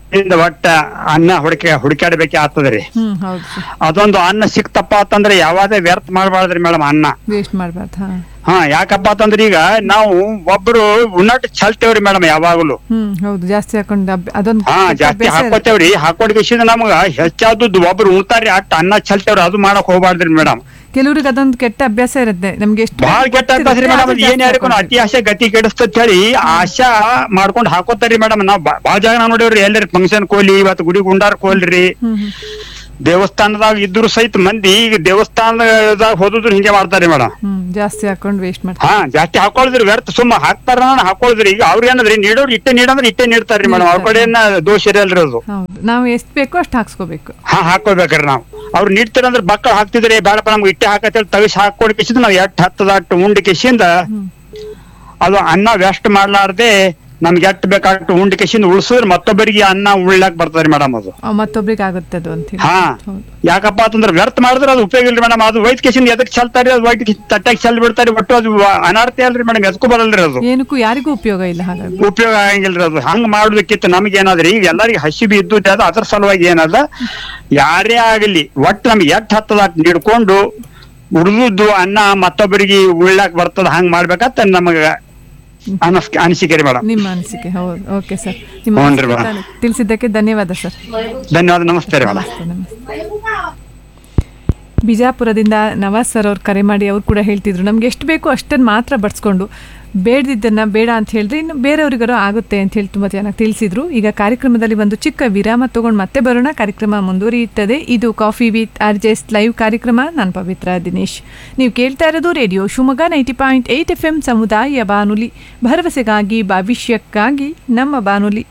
ಇಂದ ಒಟ್ಟ ಅನ್ನ ಹುಡುಕ ಹುಡುಕಾಡ್ಬೇಕೆ ಆಗ್ತದ್ರಿ ಹ್ಮ್ ಹೌದು ಸರ್ ಅದೊಂದು ಅನ್ನ ಸಿಕ್ತಪ್ಪ ಅಂತಂದ್ರೆ ಯಾವಾದೇ ವ್ಯರ್ಥ ಮಾಡ್ಬಾರ್ದ್ರಿ ಮೇಡಮ್ ಅನ್ನ ವೇಸ್ಟ್ ಮಾಡ್ಬಾರ್ದು ಹಾ ಹಾ ಯಾಕಪ್ಪ ಅಂತಂದ್ರೆ ಈಗ ನಾವು ಒಬ್ರು ಉನ್ನಟ್ ಚಲ್ತೇವ್ರಿ ಮೇಡಮ್ ಯಾವಾಗಲೂ ಹ್ಮ್ ಹೌದು ಜಾಸ್ತಿ ಹಾಕೊಂಡು ಅಭ್ಯ- ಅದೊಂದು ಹಾ ಕೆಟ್ಟ ಜಾಸ್ತಿ ಅಭ್ಯಾಸ ಇರುತ್ತೆ. ಹಾಕೋತೇವ್ರಿ ಹಾಕೋಡ್ಕಿಸಿದ ನಮಗ ಹೆಚ್ಚಾದದ್ದು ಒಬ್ರು ಉಣ್ತಾರ್ರಿ ಅಟ್ಟ ಅನ್ನ ಚಲ್ತೇವ್ರಿ ಅದು ಮಾಡಕ್ ಹೋಗ್ಬಾರ್ದ್ರಿ ಮೇಡಮ್ ಕೆಲವ್ರಿಗೆ ಅದೊಂದು ಕೆಟ್ಟ ಅಭ್ಯಾಸ ಇರುತ್ತೆ ನಮ್ಗೆ ಎಷ್ಟು ಬಹಳ ಕೆಟ್ಟ ಅಭ್ಯಾಸ ರೀ ಮೇಡಮ್ ಏನ್ ಯಾರಿಗೂ ಅತಿ ಆಸೆ ಗತಿ ಕೆಡಿಸ್ತತ್ ಹೇಳಿ ಆಶಾ ಮಾಡ್ಕೊಂಡ್ ಹಾಕೋತಾರಿ ಮೇಡಮ್ ನಾವ್ ಬಾ- ಬಾಳ ಜಾಗ ನಾವ್ ನೋಡೇವ್ರಿ ಎಲ್ಲರಿ ಫಂಕ್ಷನ್ ಕೋಲಿ ಇವತ್ತು ಗುಡಿ ಗುಂಡಾರ್ ಕೋಲ್ರಿ ದೇವಸ್ಥಾನದಾಗ ಇದ್ರು ಸಹಿತ ಮಂದಿ ಈಗ ದೇವಸ್ಥಾನದಾಗ ಹೋದ್ರು ಹಿಂಗೆ ಮಾಡ್ತಾರಿ ಮೇಡಮ್ ಹ್ಮ್ ಜಾಸ್ತಿ ಹಾಕೊಂಡು ವೇಸ್ಟ್ ಮಾಡ್ತಾರೆ ಹಾ ಜಾಸ್ತಿ ಹಾಕೊಳ್ದ್ರಿ ವ್ಯರ್ಥ ಸುಮ್ಮ ಹಾಕ್ತಾರ ಹಾಕೊಳ್ದ್ರಿ ಈಗ ಅವ್ರ ಏನಂದ್ರಿ ನೀಡೋರು ಇಟ್ಟೆ ನೀಡಂದ್ರೆ ಇಟ್ಟೆ ನೀಡ್ತಾರ್ರಿ ಮೇಡಮ್ ಅವ್ರ ಕಡೆ ದೋಷ ಇರಲ್ರಿ ಅದು ಹೌದು ನಾವು ಎಷ್ಟು ಬೇಕೋ ಅಷ್ಟು ಹಾಕ್ಸ್ಕೋಬೇಕು ಹಾ ಹಾಕೋಬೇಕ್ರಿ ನಾವು ಅವ್ರು ನೀಡ್ತೀರಂದ್ರೆ ಬಕ್ಕಳ ಹಾಕ್ತಿದ್ರಿ ಬೇಡಪ್ಪ ನಮ್ಗೆ ಇಟ್ಟೆ ಹಾಕತ್ತೇಳಿ ತಗಸ್ ಹಾಕೊಡ್ ಕಿಸಿದ್ ನಾವ್ ಎಷ್ಟ್ ಹತ್ತದ ಅಟ್ಟು ಉಂಡ್ ಕಿಸಿಂದ ಅದು ಅನ್ನ ವೆಸ್ಟ್ ಮಾಡ್ಲಾರ್ದೆ ನಮ್ಗೆ ಎಷ್ಟ್ ಬೇಕಾಟ್ಟು ಉಂಡ್ ಕಿಸಿಂದ ಉಳ್ಸಿದ್ರೆ ಮತ್ತೊಬ್ಬರಿಗೆ ಅನ್ನ ಉಳ್ಳಾಕ್ ಬರ್ತದ್ರಿ ಮೇಡಮ್ ಅದು ಅವ್ ಮತ್ತೊಬ್ರಿಗೆ ಆಗುತ್ತೆ ಅದು ಅಂತ ಹೇಳಿ ಹಾ ಯಾಕಪ್ಪ ಅಂತಂದ್ರೆ ವ್ಯರ್ಥ ಮಾಡಿದ್ರೆ ಅದು ಉಪಯೋಗ ಇಲ್ರಿ ಮೇಡಮ್ ಅದು ವೈಟ್ ಕಿಸಿಂದ ಎದಕ್ ಚಲ್ತಾರಿ ಅದು ವೈಟ್ ತಟ್ಟಾಗಿ ಚೆಲ್ ಬಿಡ್ತಾರಿ ಒಟ್ಟು ಅದು ಅನಾರ್ಥ ಅಲ್ರಿ ಮೇಡಮ್ ಎದಕ್ಕೂ ಬರಲ್ರಿ ಅದು ಏನಕ್ಕೂ ಯಾರಿಗೂ ಉಪಯೋಗ ಇಲ್ಲ ಹಾಗಾಗಿ ಉಪಯೋಗ ಆಗಂಗಿಲ್ರಿ ಅದು ಹಂಗ ಮಾಡೋದಕ್ಕಿಂತ ನಮ್ಗೆ ಏನಾದ್ರಿ ಈಗ ಎಲ್ಲರಿಗೆ ಹಸಿಬಿ ಇದ್ದು ಅದ ಅದ್ರ ಸಲುವಾಗಿ ಏನದ ಯಾರೇ ಆಗಲಿ ಒಟ್ಟು ನಮ್ಗೆ ಎಷ್ಟ್ ಹತ್ತದ ಅಷ್ಟ್ ನೀಡ್ಕೊಂಡು ಉಳಿದುದ್ದು ಅನ್ನ ಮತ್ತೊಬ್ಬರಿಗೆ ಉಳ್ಳಾಕ್ ಬರ್ತದ ಹಂಗ್ ಮಾಡ್ಬೇಕಂತ ನಮಗ ಅನಸ್ ಅನಿಸಿಕೆ ರೀ ಮೇಡಮ್ ನಿಮ್ಮ ಅನಿಸಿಕೆ ಹೌದು ಓಕೆ ಸರ್ ನಿಮ್ಮ ಹ್ಞೂನ್ರಿ ಅನಿಸಿಕೆ ಮೇಡಮ್. ತಾನು ತಿಳಿಸಿದ್ದಕ್ಕೆ ಧನ್ಯವಾದ ಸರ್ ಧನ್ಯವಾದ ನಮಸ್ತೆ ರೀ ಮೇಡಮ್ ನಮಸ್ತೆ ನಮಸ್ತೆ ಬಿಜಾಪುರದಿಂದ ನವಾಜ್ ಸರ್ ಅವ್ರು ಕರೆ ಮಾಡಿ ಅವ್ರು ಕೂಡ ಹೇಳ್ತಿದ್ರು ನಮ್ಗೆ ಎಷ್ಟು ಬೇಕೋ ಅಷ್ಟನ್ನು ಮಾತ್ರ ಬಡ್ಸ್ಕೊಂಡು ಬೇಡದಿದ್ದನ್ನು ಬೇಡ ಅಂತ ಹೇಳಿದ್ರೆ ಇನ್ನು ಬೇರೆಯವ್ರಿಗಾರು ಆಗುತ್ತೆ ಅಂತ ಹೇಳಿ ತುಂಬ ಚೆನ್ನಾಗಿ ತಿಳಿಸಿದ್ರು ಈಗ ಕಾರ್ಯಕ್ರಮದಲ್ಲಿ ಒಂದು ಚಿಕ್ಕ ವಿರಾಮ ತಗೊಂಡು ಮತ್ತೆ ಬರೋಣ ಕಾರ್ಯಕ್ರಮ ಮುಂದುವರಿಯುತ್ತದೆ ಇದು coffee with R J S live ಕಾರ್ಯಕ್ರಮ ನಾನು ಪವಿತ್ರ ದಿನೇಶ್ ನೀವು ಕೇಳ್ತಾ ಇರೋದು radio Shivamogga ninety point eight F M ಸಮುದಾಯ ಬಾನುಲಿ ಭರವಸೆಗಾಗಿ ಭವಿಷ್ಯಕ್ಕಾಗಿ ನಮ್ಮ ಬಾನುಲಿ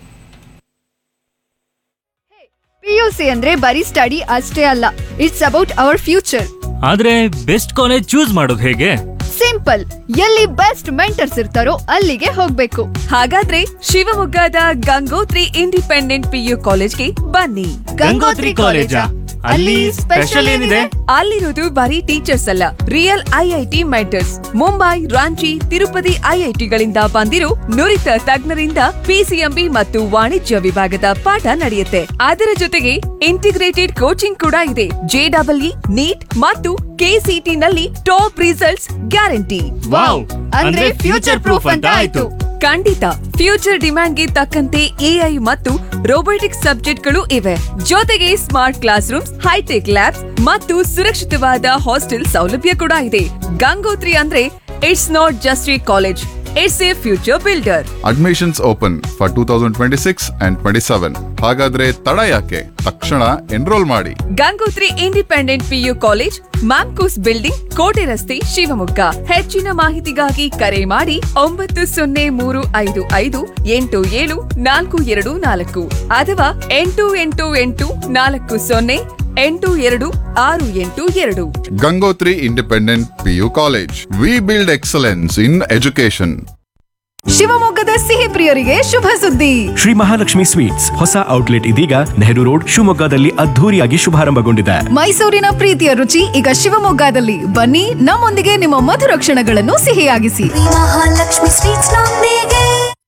ಪಿಯುಸಿ ಅಂದ್ರೆ ಬರೀ ಸ್ಟಡಿ ಅಷ್ಟೇ ಅಲ್ಲ ಇಟ್ಸ್ ಅಬೌಟ್ ಅವರ್ ಫ್ಯೂಚರ್ ಆದ್ರೆ ಬೆಸ್ಟ್ ಕಾಲೇಜ್ ಚೂಸ್ ಮಾಡೋದು ಹೇಗೆ ಸಿಂಪಲ್ ಎಲ್ಲಿ ಬೆಸ್ಟ್ ಮೆಂಟರ್ಸ್ ಇರ್ತಾರೋ ಅಲ್ಲಿಗೆ ಹೋಗ್ಬೇಕು ಹಾಗಾದ್ರೆ ಶಿವಮೊಗ್ಗದ ಗಂಗೋತ್ರಿ ಇಂಡಿಪೆಂಡೆಂಟ್ ಪಿಯು ಕಾಲೇಜ್ಗೆ ಬನ್ನಿ ಗಂಗೋತ್ರಿ ಕಾಲೇಜಾ? ಅಲ್ಲಿ ಸ್ಪೆಷಲ್ ಏನಿದೆ? ಅಲ್ಲಿರೋದು ಬರೀ ಟೀಚರ್ಸ್ ಅಲ್ಲ real IIT mentors Mumbai Ranchi Tirupati ಐಐಟಿಗಳಿಂದ ಬಂದಿರೋ ನುರಿತ ತಜ್ಞರಿಂದ ಪಿಸಿಎಂಬಿ ಮತ್ತು ವಾಣಿಜ್ಯ ವಿಭಾಗದ ಪಾಠ ನಡೆಯುತ್ತೆ ಅದರ ಜೊತೆಗೆ ಇಂಟಿಗ್ರೇಟೆಡ್ ಕೋಚಿಂಗ್ ಕೂಡ ಇದೆ ಜೆಡಬ್ಲ್ಇ ನೀಟ್ ಮತ್ತು ಕೆಸಿಟಿ ನಲ್ಲಿ ಟಾಪ್ ರಿಸಲ್ಟ್ಸ್ ಗ್ಯಾರಂಟಿ ವಾವ್! ಅಂದ್ರೆ future proof ಅಂತ ಆಯ್ತು. ಖಂಡಿತ ಫ್ಯೂಚರ್ ಡಿಮ್ಯಾಂಡ್ಗೆ ತಕ್ಕಂತೆ ಎಐ ಮತ್ತು ರೋಬೋಟಿಕ್ಸ್ ಸಬ್ಜೆಕ್ಟ್ಗಳು ಇವೆ ಜೊತೆಗೆ smart class rooms high tech labs ಮತ್ತು ಸುರಕ್ಷಿತವಾದ ಹಾಸ್ಟೆಲ್ ಸೌಲಭ್ಯ ಕೂಡ ಇದೆ ಗಂಗೋತ್ರಿ ಅಂದ್ರೆ it's not just a college it's a future builder admissions open for two thousand twenty six and twenty seven ಹಾಗಾದ್ರೆ ತಡ ಯಾಕೆ ತಕ್ಷಣ ಎನ್ರೋಲ್ ಮಾಡಿ Gangotri independent PU college MAMCOS building ಕೋಟೆ ರಸ್ತೆ ಶಿವಮೊಗ್ಗ ಹೆಚ್ಚಿನ ಮಾಹಿತಿಗಾಗಿ ಕರೆ ಮಾಡಿ ಒಂಬತ್ತು ಸೊನ್ನೆ ಮೂರು ಐದು ಐದು ಎಂಟು ಏಳು ನಾಲ್ಕು ಎರಡು ನಾಲ್ಕು ಅಥವಾ ಎಂಟು ಎಂಟು ಎಂಟು ನಾಲ್ಕು ಸೊನ್ನೆ ಎಂಟು ಎರಡು ಆರು ಎಂಟು ಎರಡು Gangotri independent PU college we build excellence in education ಶಿವಮೊಗ್ಗದ ಸಿಹಿ ಪ್ರಿಯರಿಗೆ ಶುಭ ಸುದ್ದಿ ಶ್ರೀ ಮಹಾಲಕ್ಷ್ಮಿ ಸ್ವೀಟ್ಸ್ ಹೊಸ ಔಟ್ಲೆಟ್ ಇದೀಗ ನೆಹರು ರೋಡ್ ಶಿವಮೊಗ್ಗದಲ್ಲಿ ಅದ್ಧೂರಿಯಾಗಿ ಶುಭಾರಂಭಗೊಂಡಿದೆ ಮೈಸೂರಿನ ಪ್ರೀತಿಯ ರುಚಿ ಈಗ ಶಿವಮೊಗ್ಗದಲ್ಲಿ ಬನ್ನಿ ನಮ್ಮೊಂದಿಗೆ ನಿಮ್ಮ ಮಧುರ ಕ್ಷಣಗಳನ್ನು ಸಿಹಿಯಾಗಿಸಿ ಮಹಾಲಕ್ಷ್ಮಿ ಸ್ವೀಟ್ಸ್ ನೊಂದಿಗೆ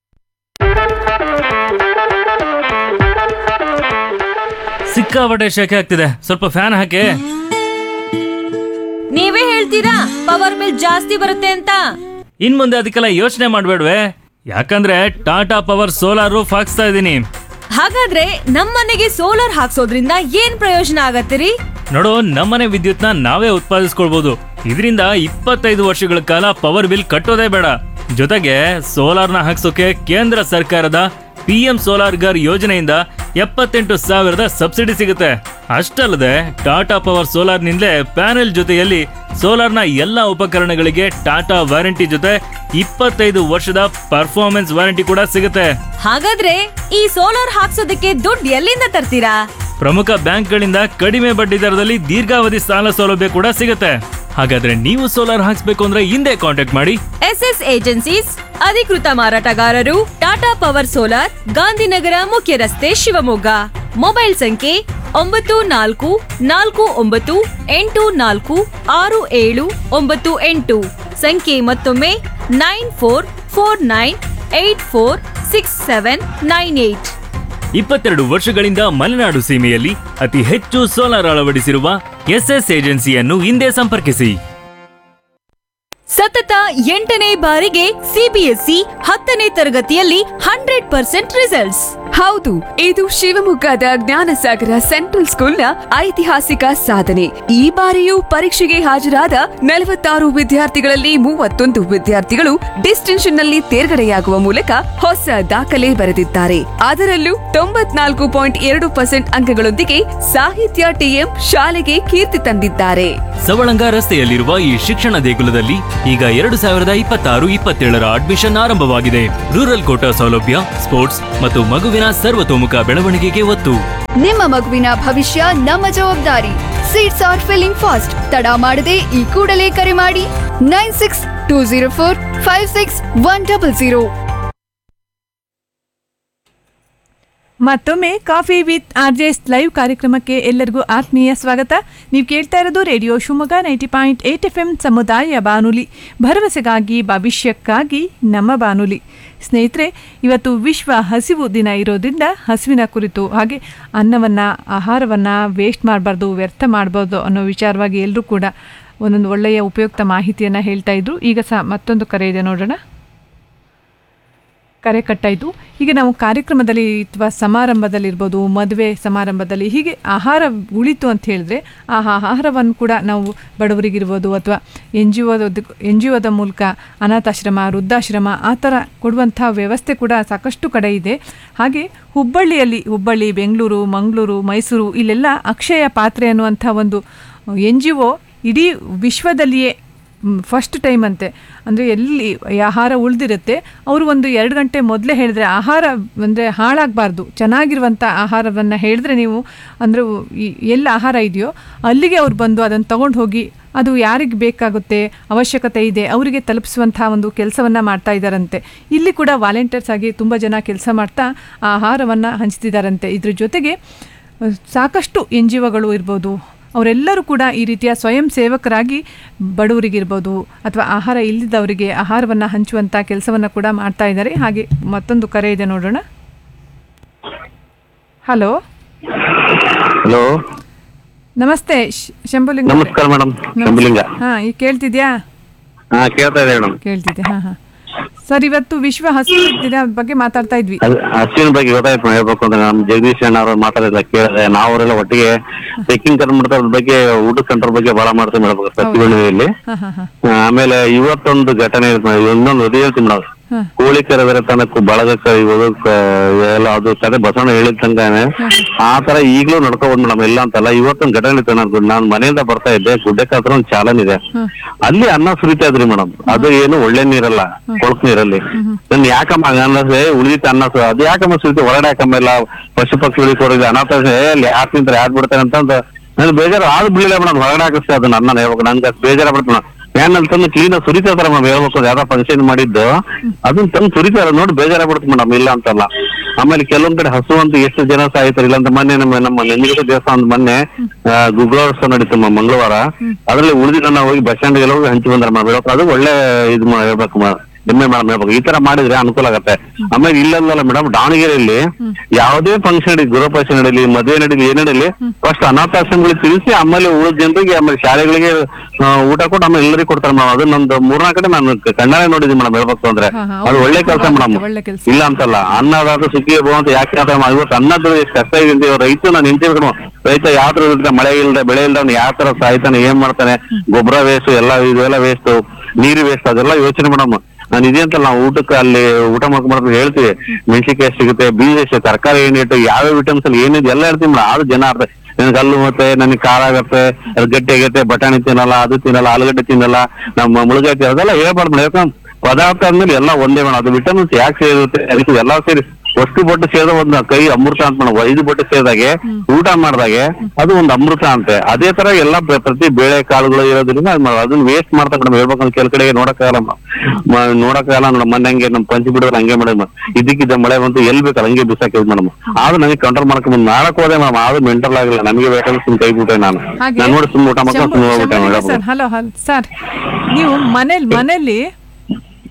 ಸಿಕ್ಕಾಪಟ್ಟೆ ಶೆಕೆ ಆಗ್ತಿದೆ ಸ್ವಲ್ಪ ಫ್ಯಾನ್ ಹಾಕಿ ನೀವೇ ಹೇಳ್ತೀರಾ ಪವರ್ ಬಿಲ್ ಜಾಸ್ತಿ ಬರುತ್ತೆ ಅಂತ ಇನ್ ಮುಂದೆ ಅದಕ್ಕೆಲ್ಲ ಯೋಚನೆ ಮಾಡ್ಬೇಡ್ವೆ ಯಾಕಂದ್ರೆ ಟಾಟಾ ಪವರ್ ಸೋಲಾರ್ ರೂಫ್ ಹಾಕ್ಸ್ತಾ ಇದೀನಿ ಹಾಗಾದ್ರೆ ನಮ್ಮನೆಗೆ ಸೋಲಾರ್ ಹಾಕ್ಸೋದ್ರಿಂದ ಏನ್ ಪ್ರಯೋಜನ ಆಗತ್ತಿರಿ ನೋಡು ನಮ್ಮನೆ ವಿದ್ಯುತ್ನ ನಾವೇ ಉತ್ಪಾದಿಸ್ಕೊಳ್ಬಹುದು ಇದರಿಂದ ಇಪ್ಪತ್ತೈದು ವರ್ಷಗಳ ಕಾಲ ಪವರ್ ಬಿಲ್ ಕಟ್ಟೋದೇ ಬೇಡ ಜೊತೆಗೆ ಸೋಲಾರ್ನ ಹಾಕ್ಸೋಕೆ ಕೇಂದ್ರ ಸರ್ಕಾರದ ಪಿ ಎಂ ಸೋಲಾರ್ ಗರ್ ಯೋಜನೆಯಿಂದ ಎಪ್ಪತ್ತೆಂಟು ಸಾವಿರದ ಸಬ್ಸಿಡಿ ಸಿಗುತ್ತೆ ಅಷ್ಟಲ್ಲದೆ ಟಾಟಾ ಪವರ್ ಸೋಲಾರ್ನಿಂದಲೇ ಪ್ಯಾನೆಲ್ ಜೊತೆಯಲ್ಲಿ ಸೋಲಾರ್ನ ಎಲ್ಲ ಉಪಕರಣಗಳಿಗೆ ಟಾಟಾ ವಾರಂಟಿ ಜೊತೆ ಇಪ್ಪತ್ತೈದು ವರ್ಷದ ಪರ್ಫಾರ್ಮೆನ್ಸ್ ವಾರಂಟಿ ಕೂಡ ಸಿಗುತ್ತೆ ಹಾಗಾದ್ರೆ ಈ ಸೋಲಾರ್ ಹಾಕ್ಸೋದಕ್ಕೆ ದುಡ್ಡು ಎಲ್ಲಿಂದ ತರ್ತೀರಾ ಪ್ರಮುಖ ಬ್ಯಾಂಕ್ಗಳಿಂದ ಕಡಿಮೆ ಬಡ್ಡಿ ದರದಲ್ಲಿ ದೀರ್ಘಾವಧಿ ಸಾಲ ಸೌಲಭ್ಯ ಕೂಡ ಸಿಗುತ್ತೆ ಹಾಗಾದ್ರೆ ನೀವು ಸೋಲಾರ್ ಹಾಕ್ಸ್ಬೇಕು ಅಂದ್ರೆ ಹಿಂದೆ ಕಾಂಟ್ಯಾಕ್ಟ್ ಮಾಡಿ ಎಸ್ ಎಸ್ ಏಜೆನ್ಸೀಸ್ ಅಧಿಕೃತ ಮಾರಾಟಗಾರರು ಟಾಟಾ ಪವರ್ ಸೋಲಾರ್ ಗಾಂಧಿನಗರ ಮುಖ್ಯ ರಸ್ತೆ ಶಿವಮೊಗ್ಗ ಮೊಬೈಲ್ ಸಂಖ್ಯೆ ಒಂಬತ್ತು ನಾಲ್ಕು ನಾಲ್ಕು ಒಂಬತ್ತು ಎಂಟು ನಾಲ್ಕು ಆರು ಏಳು ಒಂಬತ್ತು ಎಂಟು ಸಂಖ್ಯೆ ಮತ್ತೊಮ್ಮೆ nine four four nine eight four six seven nine eight ಇಪ್ಪತ್ತೆರಡು ವರ್ಷಗಳಿಂದ ಮಲೆನಾಡು ಸೀಮೆಯಲ್ಲಿ ಅತಿ ಹೆಚ್ಚು ಸೋಲಾರ್ ಅಳವಡಿಸಿರುವ ಎಸ್ಎಸ್ ಏಜೆನ್ಸಿಯನ್ನು ಹಿಂದೆ ಸಂಪರ್ಕಿಸಿ ಸತತ ಎಂಟನೇ ಬಾರಿಗೆ ಸಿಬಿಎಸ್ಇ ಹತ್ತನೇ ತರಗತಿಯಲ್ಲಿ ಹಂಡ್ರೆಡ್ ಪರ್ಸೆಂಟ್ ರಿಸಲ್ಟ್ಸ್ ಹೌದು ಇದು ಶಿವಮೊಗ್ಗದ ಜ್ಞಾನಸಾಗರ ಸೆಂಟ್ರಲ್ ಸ್ಕೂಲ್ನ ಐತಿಹಾಸಿಕ ಸಾಧನೆ ಈ ಬಾರಿಯೂ ಪರೀಕ್ಷೆಗೆ ಹಾಜರಾದ ನಲವತ್ತಾರು ವಿದ್ಯಾರ್ಥಿಗಳಲ್ಲಿ ಮೂವತ್ತೊಂದು ವಿದ್ಯಾರ್ಥಿಗಳು ಡಿಸ್ಟಿಂಕ್ಷನ್ ನಲ್ಲಿ ತೇರ್ಗಡೆಯಾಗುವ ಮೂಲಕ ಹೊಸ ದಾಖಲೆ ಬರೆದಿದ್ದಾರೆ ಅದರಲ್ಲೂ ತೊಂಬತ್ನಾಲ್ಕು ಪಾಯಿಂಟ್ ಎರಡು ಪರ್ಸೆಂಟ್ ಅಂಕಗಳೊಂದಿಗೆ ಸಾಹಿತ್ಯ ಟಿಎಂ ಶಾಲೆಗೆ ಕೀರ್ತಿ ತಂದಿದ್ದಾರೆ ಸವಳಂಗ ರಸ್ತೆಯಲ್ಲಿರುವ ಈ ಶಿಕ್ಷಣ ದೇಗುಲದಲ್ಲಿ ಈಗ ಎರಡು ಸಾವಿರದ ಇಪ್ಪತ್ತಾರು ಇಪ್ಪತ್ತೇಳರ ಅಡ್ಮಿಷನ್ ಆರಂಭವಾಗಿದೆ ರೂರಲ್ ಕೋಟಾ ಸೌಲಭ್ಯ ಸ್ಪೋರ್ಟ್ಸ್ ಮತ್ತು ಮಗುವಿನ ಸರ್ವತೋಮುಖ ಬೆಳವಣಿಗೆಗೆ ಒತ್ತು ನಿಮ್ಮ ಮಗುವಿನ ಭವಿಷ್ಯ ನಮ್ಮ ಜವಾಬ್ದಾರಿ ಸೀಟ್ಸ್ ಆರ್ ಫಿಲ್ಲಿಂಗ್ ಫಾಸ್ಟ್ ತಡ ಮಾಡದೆ ಈ ಕೂಡಲೇ ಕರೆ ಮಾಡಿ nine six two zero four five six one double zero ಮತ್ತೊಮ್ಮೆ coffee with R J S live ಕಾರ್ಯಕ್ರಮಕ್ಕೆ ಎಲ್ಲರಿಗೂ ಆತ್ಮೀಯ ಸ್ವಾಗತ ನೀವು ಕೇಳ್ತಾ ಇರೋದು radio Shivamogga ninety point eight F M ಸಮುದಾಯ ಬಾನುಲಿ ಭರವಸೆಗಾಗಿ ಭವಿಷ್ಯಕ್ಕಾಗಿ ನಮ್ಮ ಬಾನುಲಿ ಸ್ನೇಹಿತರೆ ಇವತ್ತು ವಿಶ್ವ ಹಸಿವು ದಿನ ಇರೋದ್ರಿಂದ ಹಸಿವಿನ ಕುರಿತು ಹಾಗೆ ಅನ್ನವನ್ನು ಆಹಾರವನ್ನು ವೇಸ್ಟ್ ಮಾಡಬಾರ್ದು ವ್ಯರ್ಥ ಮಾಡಬಾರ್ದು ಅನ್ನೋ ವಿಚಾರವಾಗಿ ಎಲ್ಲರೂ ಕೂಡ ಒಂದೊಂದು ಒಳ್ಳೆಯ ಉಪಯುಕ್ತ ಮಾಹಿತಿಯನ್ನು ಹೇಳ್ತಾ ಇದ್ರು ಈಗ ಸಹ ಮತ್ತೊಂದು ಕರೆ ಇದೆ ನೋಡೋಣ ಕರೆ ಕಟ್ಟಾಯಿತು ಈಗ ನಾವು ಕಾರ್ಯಕ್ರಮದಲ್ಲಿ ಅಥವಾ ಸಮಾರಂಭದಲ್ಲಿರ್ಬೋದು ಮದುವೆ ಸಮಾರಂಭದಲ್ಲಿ ಹೀಗೆ ಆಹಾರ ಉಳಿತು ಅಂತ ಹೇಳಿದ್ರೆ ಆ ಆಹಾರವನ್ನು ಕೂಡ ನಾವು ಬಡವರಿಗಿರ್ಬೋದು ಅಥವಾ ಎನ್ ಜಿ ಒದ ಎನ್ ಜಿ ಒದ ಮೂಲಕ ಅನಾಥಾಶ್ರಮ ವೃದ್ಧಾಶ್ರಮ ಆ ಥರ ಕೊಡುವಂಥ ವ್ಯವಸ್ಥೆ ಕೂಡ ಸಾಕಷ್ಟು ಕಡೆ ಇದೆ ಹಾಗೆ ಹುಬ್ಬಳ್ಳಿಯಲ್ಲಿ ಹುಬ್ಬಳ್ಳಿ ಬೆಂಗಳೂರು ಮಂಗಳೂರು ಮೈಸೂರು ಇಲ್ಲೆಲ್ಲ ಅಕ್ಷಯ ಪಾತ್ರೆ ಅನ್ನುವಂಥ ಒಂದು ಎನ್ ಜಿ ಒ ಇಡೀ ವಿಶ್ವದಲ್ಲಿಯೇ ಫಸ್ಟ್ ಟೈಮ್ ಅಂತೆ ಅಂದರೆ ಎಲ್ಲಿ ಈ ಆಹಾರ ಉಳಿದಿರುತ್ತೆ ಅವರು ಒಂದು ಎರಡು ಗಂಟೆ ಮೊದಲೇ ಹೇಳಿದ್ರೆ ಆಹಾರ ಅಂದರೆ ಹಾಳಾಗಬಾರ್ದು ಚೆನ್ನಾಗಿರುವಂಥ ಆಹಾರವನ್ನು ಹೇಳಿದ್ರೆ ನೀವು ಅಂದರೆ ಎಲ್ಲಿ ಆಹಾರ ಇದೆಯೋ ಅಲ್ಲಿಗೆ ಅವ್ರು ಬಂದು ಅದನ್ನು ತಗೊಂಡು ಹೋಗಿ ಅದು ಯಾರಿಗೆ ಬೇಕಾಗುತ್ತೆ ಅವಶ್ಯಕತೆ ಇದೆ ಅವರಿಗೆ ತಲುಪಿಸುವಂಥ ಒಂದು ಕೆಲಸವನ್ನು ಮಾಡ್ತಾ ಇದ್ದಾರಂತೆ ಇಲ್ಲಿ ಕೂಡ ವಾಲಂಟಿಯರ್ಸ್ ಆಗಿ ತುಂಬ ಜನ ಕೆಲಸ ಮಾಡ್ತಾ ಆ ಆಹಾರವನ್ನು ಹಂಚ್ತಿದ್ದಾರಂತೆ ಇದ್ರ ಜೊತೆಗೆ ಅಹ್, ಸಾಕಷ್ಟು ಎನ್ ಜಿ ಒಗಳು ಇರ್ಬೋದು ಅವರೆಲ್ಲರೂ ಕೂಡ ಈ ರೀತಿಯ ಸ್ವಯಂ ಸೇವಕರಾಗಿ ಬಡವರಿಗಿರ್ಬೋದು ಅಥವಾ ಆಹಾರ ಇಲ್ಲದವರಿಗೆ ಆಹಾರವನ್ನು ಹಂಚುವಂಥ ಕೆಲಸವನ್ನು ಕೂಡ ಮಾಡ್ತಾ ಇದ್ದಾರೆ ಹಾಗೆ ಮತ್ತೊಂದು ಕರೆ ಇದೆ ನೋಡೋಣ ಹಲೋ ಹಲೋ ನಮಸ್ತೆ ಶ್- ಶಂಭುಲಿಂಗ ನಮಸ್ಕಾರ ಮೇಡಮ್ ಶಂಭುಲಿಂಗ ಹಾಂ ಈಗ ಕೇಳ್ತಿದ್ಯಾ ಹಾ ಕೇಳ್ತಾ ಇದೆ ಮೇಡಮ್ ಕೇಳ್ತಿದ್ದೆ ಹಾಂ ಹಾಂ ಸರ್ ಇವತ್ತು ವಿಶ್ವ ಹಸಿರು ದಿನ ಬಗ್ಗೆ ಮಾತಾಡ್ತಾ ಇದ್ವಿ ಹಸಿವಿನ ಬಗ್ಗೆ ಗೊತ್ತಾಯ್ತು ಮೇಡಮ್, ಹೇಳ್ಬೇಕು ಅಂದ್ರೆ ನಮ್ ಜಗದೀಶ್ ಅಣ್ಣ ಅವ್ರು ಮಾತಾಡಿಲ್ಲ ಕೇಳಿದೆ ನಾವರೆಲ್ಲ ಒಟ್ಟಿಗೆ ಟ್ರೆಕ್ಕಿಂಗ್ ಕರ್ ಮಾಡ್ತಾ ಅದ್ರ ಬಗ್ಗೆ ಊಟ ಸೆಂಟರ್ ಬಗ್ಗೆ ಬಹಳ ಮಾಡ್ತೀವಿ ಮೇಡಮ್ ಸತ್ಯಗಣಿಯಲ್ಲಿ ಹಾಂ ಹಾಂ ಹಾಂ ಆಮೇಲೆ ಇವತ್ತೊಂದು ಘಟನೆ ಇದೆ madam. ಇನ್ನೊಂದು ಅದೇ ಹೇಳ್ತೀನಿ ಮೇಡಮ್ ಹಾಂ ಕೋಳಿ ಕರೆದರೆ ತನಕ ಬಳಗಕ್ಕ ಇವಾಗ ಎಲ್ಲ ಅದು ಕತೆ ಬಸವಣ್ಣ ಹೇಳಿದ ತನಕನೇ ಆ ತರ ಈಗ್ಲೂ ನಡ್ಕೋಬೋದು ಮೇಡಮ್ ಇಲ್ಲ ಅಂತಲ್ಲ ಇವತ್ತೊಂದು ಘಟನೆ ಇತ್ತು ನಾನು ನಾನು ಮನೆಯಿಂದ ಬರ್ತಾ ಇದ್ದೆ ಗುಡ್ಡಕ್ಕೆ ಹತ್ರ ಒಂದು ಚಾಲನ್ ಇದೆ ಅಲ್ಲಿ ಅನ್ನ ಸುರಿತಾ ಇದ್ರಿ ಮೇಡಮ್ ಅದು ಏನು ಒಳ್ಳೆ ನೀರಲ್ಲ ಕೊಳಕ್ ನೀರಲ್ಲಿ ನನ್ ಯಾಕಮ್ಮ ಹಂಗ ಅನ್ನಿಸ್ದೆ ಉಳಿದಿತ್ತು ಅನ್ನ ಸು- ಅದು ಯಾಕಮ್ಮ ಸುರಿತು ಹೊರಗಡೆ ಯಾಕಮ್ಮ ಇಲ್ಲ ಪಶು ಪಕ್ಷಿಗಳಿಗೆ ಕೊಡಿದೆ ಅನಾಥ ಅಲ್ಲಿ ಯಾರು ತಿಂತಾರೆ ಯಾರು ಬಿಡ್ತಾರೆ ಅಂತ ಅಂದ ನನ್ ಬೇಜಾರು ಆದ್ ಬಿಡಲಿಲ್ಲ ಮೇಡಮ್ ಹೊರಗಡೆ ಹಾಕಿಸ್ತೆ ಅದನ್ನ ಅನ್ನ ಹೇಳ್ಬೇಕು ನಂಗೆ ಅಷ್ಟ್ ಬೇಜಾರ ಬಿಡ್ತು ಫ್ಯಾನ್ ಅಲ್ಲಿ ತಂದು ಕ್ಲೀನ್ ಆಗಿ ಸುರಿತಾ ಇದಾರೆ ಮೇಡಮ್ ಹೇಳ್ಬೇಕು ಅದು ಯಾವ್ದೋ ಫಂಕ್ಷನ್ ಮಾಡಿದ್ದು ಅದನ್ನ ತಂದು ಸುರಿತಾರೆ ನೋಡಿ ಬೇಜಾರ ಬಿಡುತ್ತೆ ಮೇಡಮ್ ಇಲ್ಲ ಅಂತಲ್ಲ ಆಮೇಲೆ ಕೆಲವೊಂದ್ ಕಡೆ ಹಸು ಅಂತ ಎಷ್ಟು ಜನ ಸಾಯ್ತಾರೆ ಇಲ್ಲ ಅಂತ ಮೊನ್ನೆ ನಮ್ಮ ನಮ್ಮ ನಂದಿಗೇಶ್ವರ ದೇವಸ್ಥಾನದ ಮೊನ್ನೆ ಗುಗ್ಗಳೋತ್ಸವ ನಡೀತು ಮ- ಮಂಗಳವಾರ ಅದ್ರಲ್ಲಿ ಉಳಿದಿದ್ದ ನಾವು ಹೋಗಿ ಬಸ್ ಸ್ಟ್ಯಾಂಡ್ ಎಲ್ಲ ಹೋಗಿ ಹಂಚಿ ಬಂದ್ರೆ ಮಾಡ್ಬೇಕು ಅದು ಒಳ್ಳೆ ಇದು ಮಾ- ಹೇಳ್ಬೇಕು ಮ- ಹೆಮ್ಮೆ ಮೇಡಮ್ ಹೇಳ್ಬೇಕು ಈ ತರ ಮಾಡಿದ್ರೆ ಅನುಕೂಲ ಆಗತ್ತೆ ಆಮೇಲೆ ಇಲ್ಲಲ್ಲ ಮೇಡಮ್ ದಾವಣಗೆರೆಯಲ್ಲಿ ಯಾವುದೇ ಫಂಕ್ಷನ್ ನಡೀಲಿ ಗೃಹಪ್ರವೇಶ ನಡೀಲಿ ಮದುವೆ ನಡೀಲಿ ಏನ್ ನಡೀಲಿ ಫಸ್ಟ್ ಅನಾಥಾಶ್ರಮಗಳಿಗೆ ತಿಳಿಸಿ ಆಮೇಲೆ ಉಳಿದ ಜನರಿಗೆ ಆಮೇಲೆ ಶಾಲೆಗಳಿಗೆ ಆ, ಊಟ ಕೊಟ್ಟು ಆಮೇಲೆ ಎಲ್ಲರಿಗೂ ಕೊಡ್ತಾರೆ ಮೇಡಮ್ ಅದು ನಂದು ಮೂರ್ನಾಲ್ಕು ಕಡೆ ನಾನು ಕ- ಕಣ್ಣಾರೆ ನೋಡಿದ್ದೀನಿ ಮೇಡಮ್ ಹೇಳ್ಬೇಕು ಅಂದ್ರೆ ಹಾ, ಹಾ, ಅದು ಒಳ್ಳೆ ಕೆಲಸ ಮೇಡಮ್ ಒಳ್ಳೆ ಕೆಲಸ ಇಲ್ಲ ಅಂತಲ್ಲ ಅನ್ನದಾದ ಸುಖಿ ಅಂತ ಯಾಕೆ ಅಂತ ಮಾ- ಇವತ್ತು ಅನ್ನದ ಎಷ್ಟು ಕಷ್ಟ ಇದೆ ಅಂತ ಇವ್ರು ರೈತ ನಾನು ನಿಂತಿರ್ಬೇಕು ರೈತ ಯಾವ ತರ ಇರ್ತಾನೆ ಮಳೆ ಇಲ್ಲದೆ ಬೆಳೆ ಇಲ್ದವ್ನು ಯಾವ ತರ ಸಾಯ್ತಾನೆ ಏನ್ ಮಾಡ್ತಾನೆ ಗೊಬ್ಬರ ವೇಸ್ಟ್ ಎಲ್ಲ ಇದೆಲ್ಲ ವೇಸ್ಟ್ ನೀರು ವೇಸ್ಟ್ ಅದೆಲ್ಲ ಯೋಚನೆ ಮೇಡಮ್ ನಾನು ಇದೆ ಅಂತ ನಾವು ಊಟಕ್ಕೆ ಅಲ್ಲಿ ಊಟ ಮಾಡ್ಕೊಂಡ್ ಹೇಳ್ತೀವಿ ಮೆಣಸಿನ್ಕಾಯಿ ಎಷ್ಟು ಸಿಗುತ್ತೆ ಬೀಜ ಎಷ್ಟು ತರಕಾರಿ ಏನಿಟ್ಟು ಯಾವ್ಯಾವ ವಿಟಮಿನ್ಸ್ ಅಲ್ಲಿ ಏನಿದೆ ಎಲ್ಲ ಹೇಳ್ತೀವಿ ಮೇಡಮ್ ಆದ್ರೂ ಜನ ಅರ್ಥ ನನಗೆ ಕಲ್ಲು ಮತ್ತೆ ನನಗೆ ಖಾರ ಆಗತ್ತೆ ಅದು ಗಟ್ಟಿ ಆಗತ್ತೆ ಬಟಾಣಿ ತಿನ್ನಲ್ಲ ಅದು ತಿನ್ನಲ್ಲ ಆಲೂಗಡ್ಡೆ ತಿನ್ನಲ್ಲ ನಮ್ಮ ಮುಳುಗಾಯಿ ತಿನ್ನಲ್ಲ ಅದೆಲ್ಲ ಹೇಳ್ಬಾರ್ದು ಮೇಡಮ್ ಯಾಕಂದ್ರೆ ಪದಾರ್ಥ ಅಂದ್ಮೇಲೆ ಎಲ್ಲ ಒಂದೇ ಮೇಡಮ್ ಅದು ವಿಟಮಿನ್ಸ್ ಯಾಕೆ ಸೇರುತ್ತೆ ಅದಕ್ಕೆ ಎಲ್ಲ ಸೇರಿ ಅಷ್ಟು ಬೊಟ್ಟು ಸೇರಿದ ಒಂದು ಕೈ ಅಮೃತ ಅಂತ ಮೇಡಮ್ ಐದು ಬೊಟ್ಟು ಸೇರಿದಾಗೆ ಊಟ ಮಾಡಿದಾಗೆ ಅದು ಒಂದು ಅಮೃತ ಅಂತೆ ಅದೇ ತರ ಎಲ್ಲ ಪ್ರ- ಪ್ರತಿ ಬೇಳೆ ಕಾಳುಗಳು ಇರೋದ್ರಿಂದ ಅದ್ ಮ- ಅದನ್ನ ವೇಸ್ಟ್ ಮಾಡ್ತಾ ಮೇಡಮ್ ಹೇಳ್ಬೇಕಂದ್ರೆ ಕೆಲ ಕಡೆಗೆ ನೋಡಕ್ಕಾಗಲ್ಲ ಮ- ಮ- ನೋಡಕ್ಕಾಗಲ್ಲ ಮೇಡಮ್ ಮೊನ್ನೆ ಹಂಗೆ ನಮ್ ಪಂಚಿ ಬಿಡೋರು ಹಂಗೆ ಮೇಡಮ್ ಇದಕ್ಕಿದ್ದ ಮಳೆ ಬಂತು ಎಲ್ ಬೇಕಲ್ಲ ಹಂಗೆ ಬಿಸಾಕಿದ್ ಮೇಡಮ್ ಆದ್ರೂ ನನಗೆ ಕಂಟ್ರೋಲ್ ಮಾಡ್ಕೊಂಡ್ ಬಂದ್ ನಾಳಕ್ ಹೋದೆ ಮೇಡಮ್ ಆದ್ರೂ ಮೆಂಟಲ್ ಆಗಿಲ್ಲ ನಮಗೆ ಬೇಕಾದ್ರೆ ಸುಮ್ ಕೈ ಬಿಟ್ಟೆ ನಾನು ಹಾಗೆ ನಾನು ನೋಡಿ ಸುಮ್ ಊಟ ಮಾಡ್ಕೊಂಡು ಸುಮ್ ಹೋಗ್ಬಿಟ್ಟೆ ಶಂಭು ಮೇಡಮ್ ಸರ್ ಹಲೋ ಹಲ್ ಸರ್ ನೀವು ಮನೇಲಿ ಮನೇಲಿ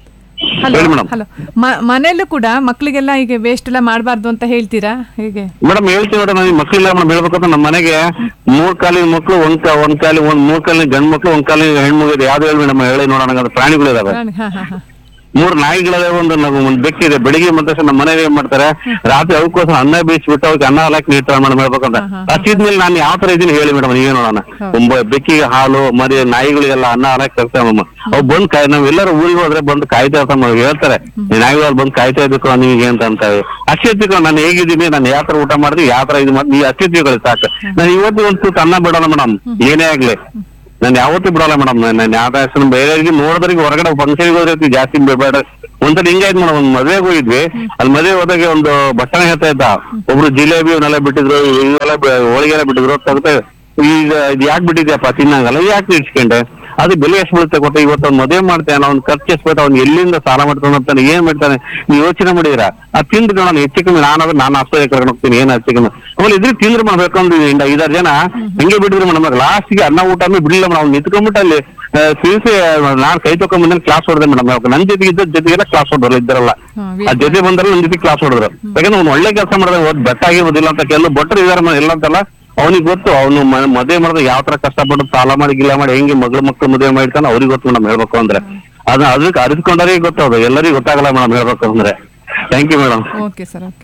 ಹಲೋ ಹೇಳಿ ಮೇಡಮ್ ಹಲೋ ಮನೆಯಲ್ಲೂ ಕೂಡ ಮಕ್ಕಳಿಗೆಲ್ಲ ಈಗ ವೇಸ್ಟ್ ಎಲ್ಲ ಮಾಡಬಾರ್ದು ಅಂತ ಹೇಳ್ತೀರಾ ಹೇಗೆ ಮೇಡಮ್ ಹೇಳ್ತೀವಿ ಮೇಡಮ್ ನನಗೆ ಮಕ್ಕಳಿಲ್ಲ ಮೇಡಮ್ ಹೇಳ್ಬೇಕಂತ ನಮ್ಮ ಮನೆಗೆ ಮೂರ್ ಕಾಲಿನ ಮಕ್ಕಳು ಒಂದ್ ಕಾ- ಒಂದ್ ಕಾಲಿ ಒಂದ್ ಮೂರ್ ಕಾಲಿನ ಗಂಡ್ ಮಕ್ಳು ಒಂದ್ ಕಾಲಿನ ಹೆಣ್ಮಗು ಇದೆ ಯಾವ್ದು ಹೇಳಿ ಮೇಡಮ್ ಹೇಳಿ ನೋಡೋಣ ಹಂಗಾದ್ರೆ ಪ್ರಾಣಿಗಳು ಇದಾವೆ ಪ್ರಾಣಿ- ಹಾ ಹಾ ಹಾ ಮೂರ್ ನಾಯಿಗಳಿದೆ ಒಂದು ನಾವು ಒಂದ್ ಬೆಕ್ಕಿದೆ ಬೆಳಿಗ್ಗೆ ಬಂದ ತಕ್ಷಣ ನಮ್ಮ ಮನೇಲಿ ಏನ್ ಮಾಡ್ತಾರೆ ರಾತ್ರಿ ಅವಕ್ಕೋಸ್ಕರ ಅನ್ನ ಬೇಯಿಸ್ಬಿಟ್ಟು ಅವಕ್ಕೆ ಅನ್ನ ಹಾಕಿ ನೀಡ್ತಾರೆ ಮೇಡಮ್ ಹೇಳ್ಬೇಕಂತ ಹಸಿದ್ಮೇಲೆ ನಾನು ಯಾವ ತರ ಇದೀನಿ ಹೇಳಿ ಮೇಡಮ್ ನೀವೇ ನೋಡೋಣ ಒಬ್ಬ ಬೆಕ್ಕಿಗೆ ಹಾಲು ಮರಿ ನಾಯಿಗಳಿಗೆಲ್ಲ ಅನ್ನ ಹಾಕಿ ತರ್ತಾರೆ ಮೇಡಮ್ ಅವ್ ಬಂದ್ ಕಾಯ್ ನಾವ್ ಎಲ್ಲರೂ ಊರಿಗೆ ಹೋದ್ರೆ ಬಂದು ಕಾಯ್ತಾ ಇರ್ತಾರೆ ಮೇಡಮ್ ಹೇಳ್ತಾರೆ ಈ ನಾಯಿಗಳು ಬಂದು ಕಾಯ್ತಾ ಇದ್ದಕ್ಕೋ ನಿಮಗೆ ಅಂತ ಅಂತ ಅಷ್ಟೇ ತಿಳ್ಕೊಂಡು ನಾನು ಹೇಗಿದ್ದೀನಿ ನಾನು ಯಾವ ತರ ಊಟ ಮಾಡಿದ್ವಿ ಯಾವ ತರ ಇದು ಮಾಡಿ ನೀವು ಅಷ್ಟೇ ತಿಳ್ಕೊಳ್ಳಿ ಸಾಕು ನಾನು ಇವತ್ತು ಒಂದು ತುತ್ತು ಅನ್ನ ಬಿಡೋಣ ಮೇಡಮ್ ಏನೇ ಆಗ್ಲಿ ನಾನು ಯಾವತ್ತೂ ಬಿಡಲ್ಲ ಮೇಡಮ್ ನಾನು ಯಾವ ಹೆಸರು ಬೇರೆಯವ್ರಿಗೆ ನೋಡಿದ್ರಿಗೆ ಹೊರಗಡೆ ಫಂಕ್ಷನ್ಗೆ ಹೋದ್ರೆ ಜಾಸ್ತಿ ಬೇಡ ಒಂದ್ಸಲ ಹಿಂಗಾಯ್ತು ಮೇಡಮ್ ಒಂದ್ ಮದ್ವೆಗೆ ಹೋಗಿದ್ವಿ ಅಲ್ಲಿ ಮದ್ವೆ ಹೋದಾಗ ಒಂದು ಬಟ್ಟಣ ಹೇಳ್ತಾ ಇದ್ದ ಒಬ್ರು ಜಿಲೇಬಿ ಇವನ್ನೆಲ್ಲ ಬಿಟ್ಟಿದ್ರು ಇವೆಲ್ಲ ಬ- ಹೋಳಿಗೆ ಎಲ್ಲ ಬಿಟ್ಟಿದ್ರು ತಗೋತಾ ಈಗ ಇದು ಯಾಕೆ ಬಿಟ್ಟಿದ್ಯಪ್ಪ ತಿನ್ನಂಗಲ್ಲ ಯಾಕೆ ಇಟ್ಕೊಂಡೆ ಅದು ಬೆಲೆ ಎಷ್ಟು ಬೀಳುತ್ತೆ ಗೊತ್ತಾ ಇವತ್ತು ಅವ್ನು ಮದುವೆ ಮಾಡ್ತಾನೆ ಅವ್ನು ಖರ್ಚು ಎಷ್ಟು ಬೀಳುತ್ತೆ ಅವ್ನು ಎಲ್ಲಿಂದ ಸಾಲ ಮಾಡ್ತಾನೆ ಅಂತಾನೆ ಏನ್ ಮಾಡ್ತಾನೆ ನೀವು ಯೋಚನೆ ಮಾಡಿದಿರಾ ಅದು ತಿಂದು ನಾನು ಹೆಚ್ಚು ಕಮ್ಮಿ ನಾನಾದ್ರೆ ನಾನು ಅಷ್ಟೇ ಕರ್ಕೊಂಡು ಹೋಗ್ತೀನಿ ಏನ್ ಹೆಚ್ಚು ಕಮ್ಮಿ ಆಮೇಲೆ ಇದ್ರೆ ತಿಂದ್ರೆ ಮಾಡ್ಬೇಕು ಅಂದ್ರೆ ಇಂದ ಐದಾರು ಜನ ಹಂಗೆ ಬಿಟ್ಟಿದ್ರು ಮೇಡಮ್ ಲಾಸ್ಟ್ಗೆ ಅನ್ನ ಊಟ ಅಂದ್ರೆ ಬಿಡ್ಲಿಲ್ಲ ಮೇಡಮ್ ಅವ್ನು ನಿಂತ್ಕೊಂಡ್ಬಿಟ್ಟು ಅಲ್ಲಿ ತಿಳಿಸಿ ನಾನ್ ಕೈ ತಕೊಂಡ್ ಕ್ಲಾಸ್ ಹೊಡೆದೆ ಮೇಡಮ್ ನನ್ನ ಜೊತೆಗೆ ಇದ್ದ ಜೊತೆಗೆಲ್ಲ ಕ್ಲಾಸ್ ಹೊಡೆದ್ರು ಇದ್ದಾರಲ್ಲ ಆ ಜೊತೆ ಬಂದ್ರೆ ನನ್ನ ಜೊತೆ ಕ್ಲಾಸ್ ಹೊಡೆದ್ರು ಯಾಕಂದ್ರೆ ಅವ್ನು ಒಳ್ಳೆ ಕೆಲಸ ಮಾಡಿದ್ರೆ ಓದ್ ಬೆಟ್ಟ ಆಗಿರೋದಿಲ್ಲ ಅಂತ ಕೆಲವು ಭಟ್ರು ಇದಾರೆ ಇಲ್ಲ ಅಂತಲ್ಲ ಅವನಿಗೆ ಗೊತ್ತು ಅವನು ಮದುವೆ ಮಾಡಿದ್ರೆ ಯಾವ ತರ ಕಷ್ಟಪಟ್ಟು ಸಾಲ ಮಾಡಿ ಗಿಲ್ಲ ಮಾಡಿ ಹೆಂಗೆ ಮಗಳ ಮಕ್ಕಳು ಮದುವೆ ಮಾಡಿರ್ತಾನೆ ಅವ್ರಿಗೆ ಗೊತ್ತು ಮೇಡಮ್ ಹೇಳ್ಬೇಕು ಅಂದ್ರೆ ಅದನ್ನ ಅದಕ್ಕೆ ಅರಿಸ್ಕೊಂಡವ್ರಿಗೆ ಗೊತ್ತದು ಎಲ್ಲರಿಗೂ ಗೊತ್ತಾಗಲ್ಲ ಮೇಡಮ್ ಹೇಳ್ಬೇಕು ಅಂದ್ರೆ thank you madam okay sir okay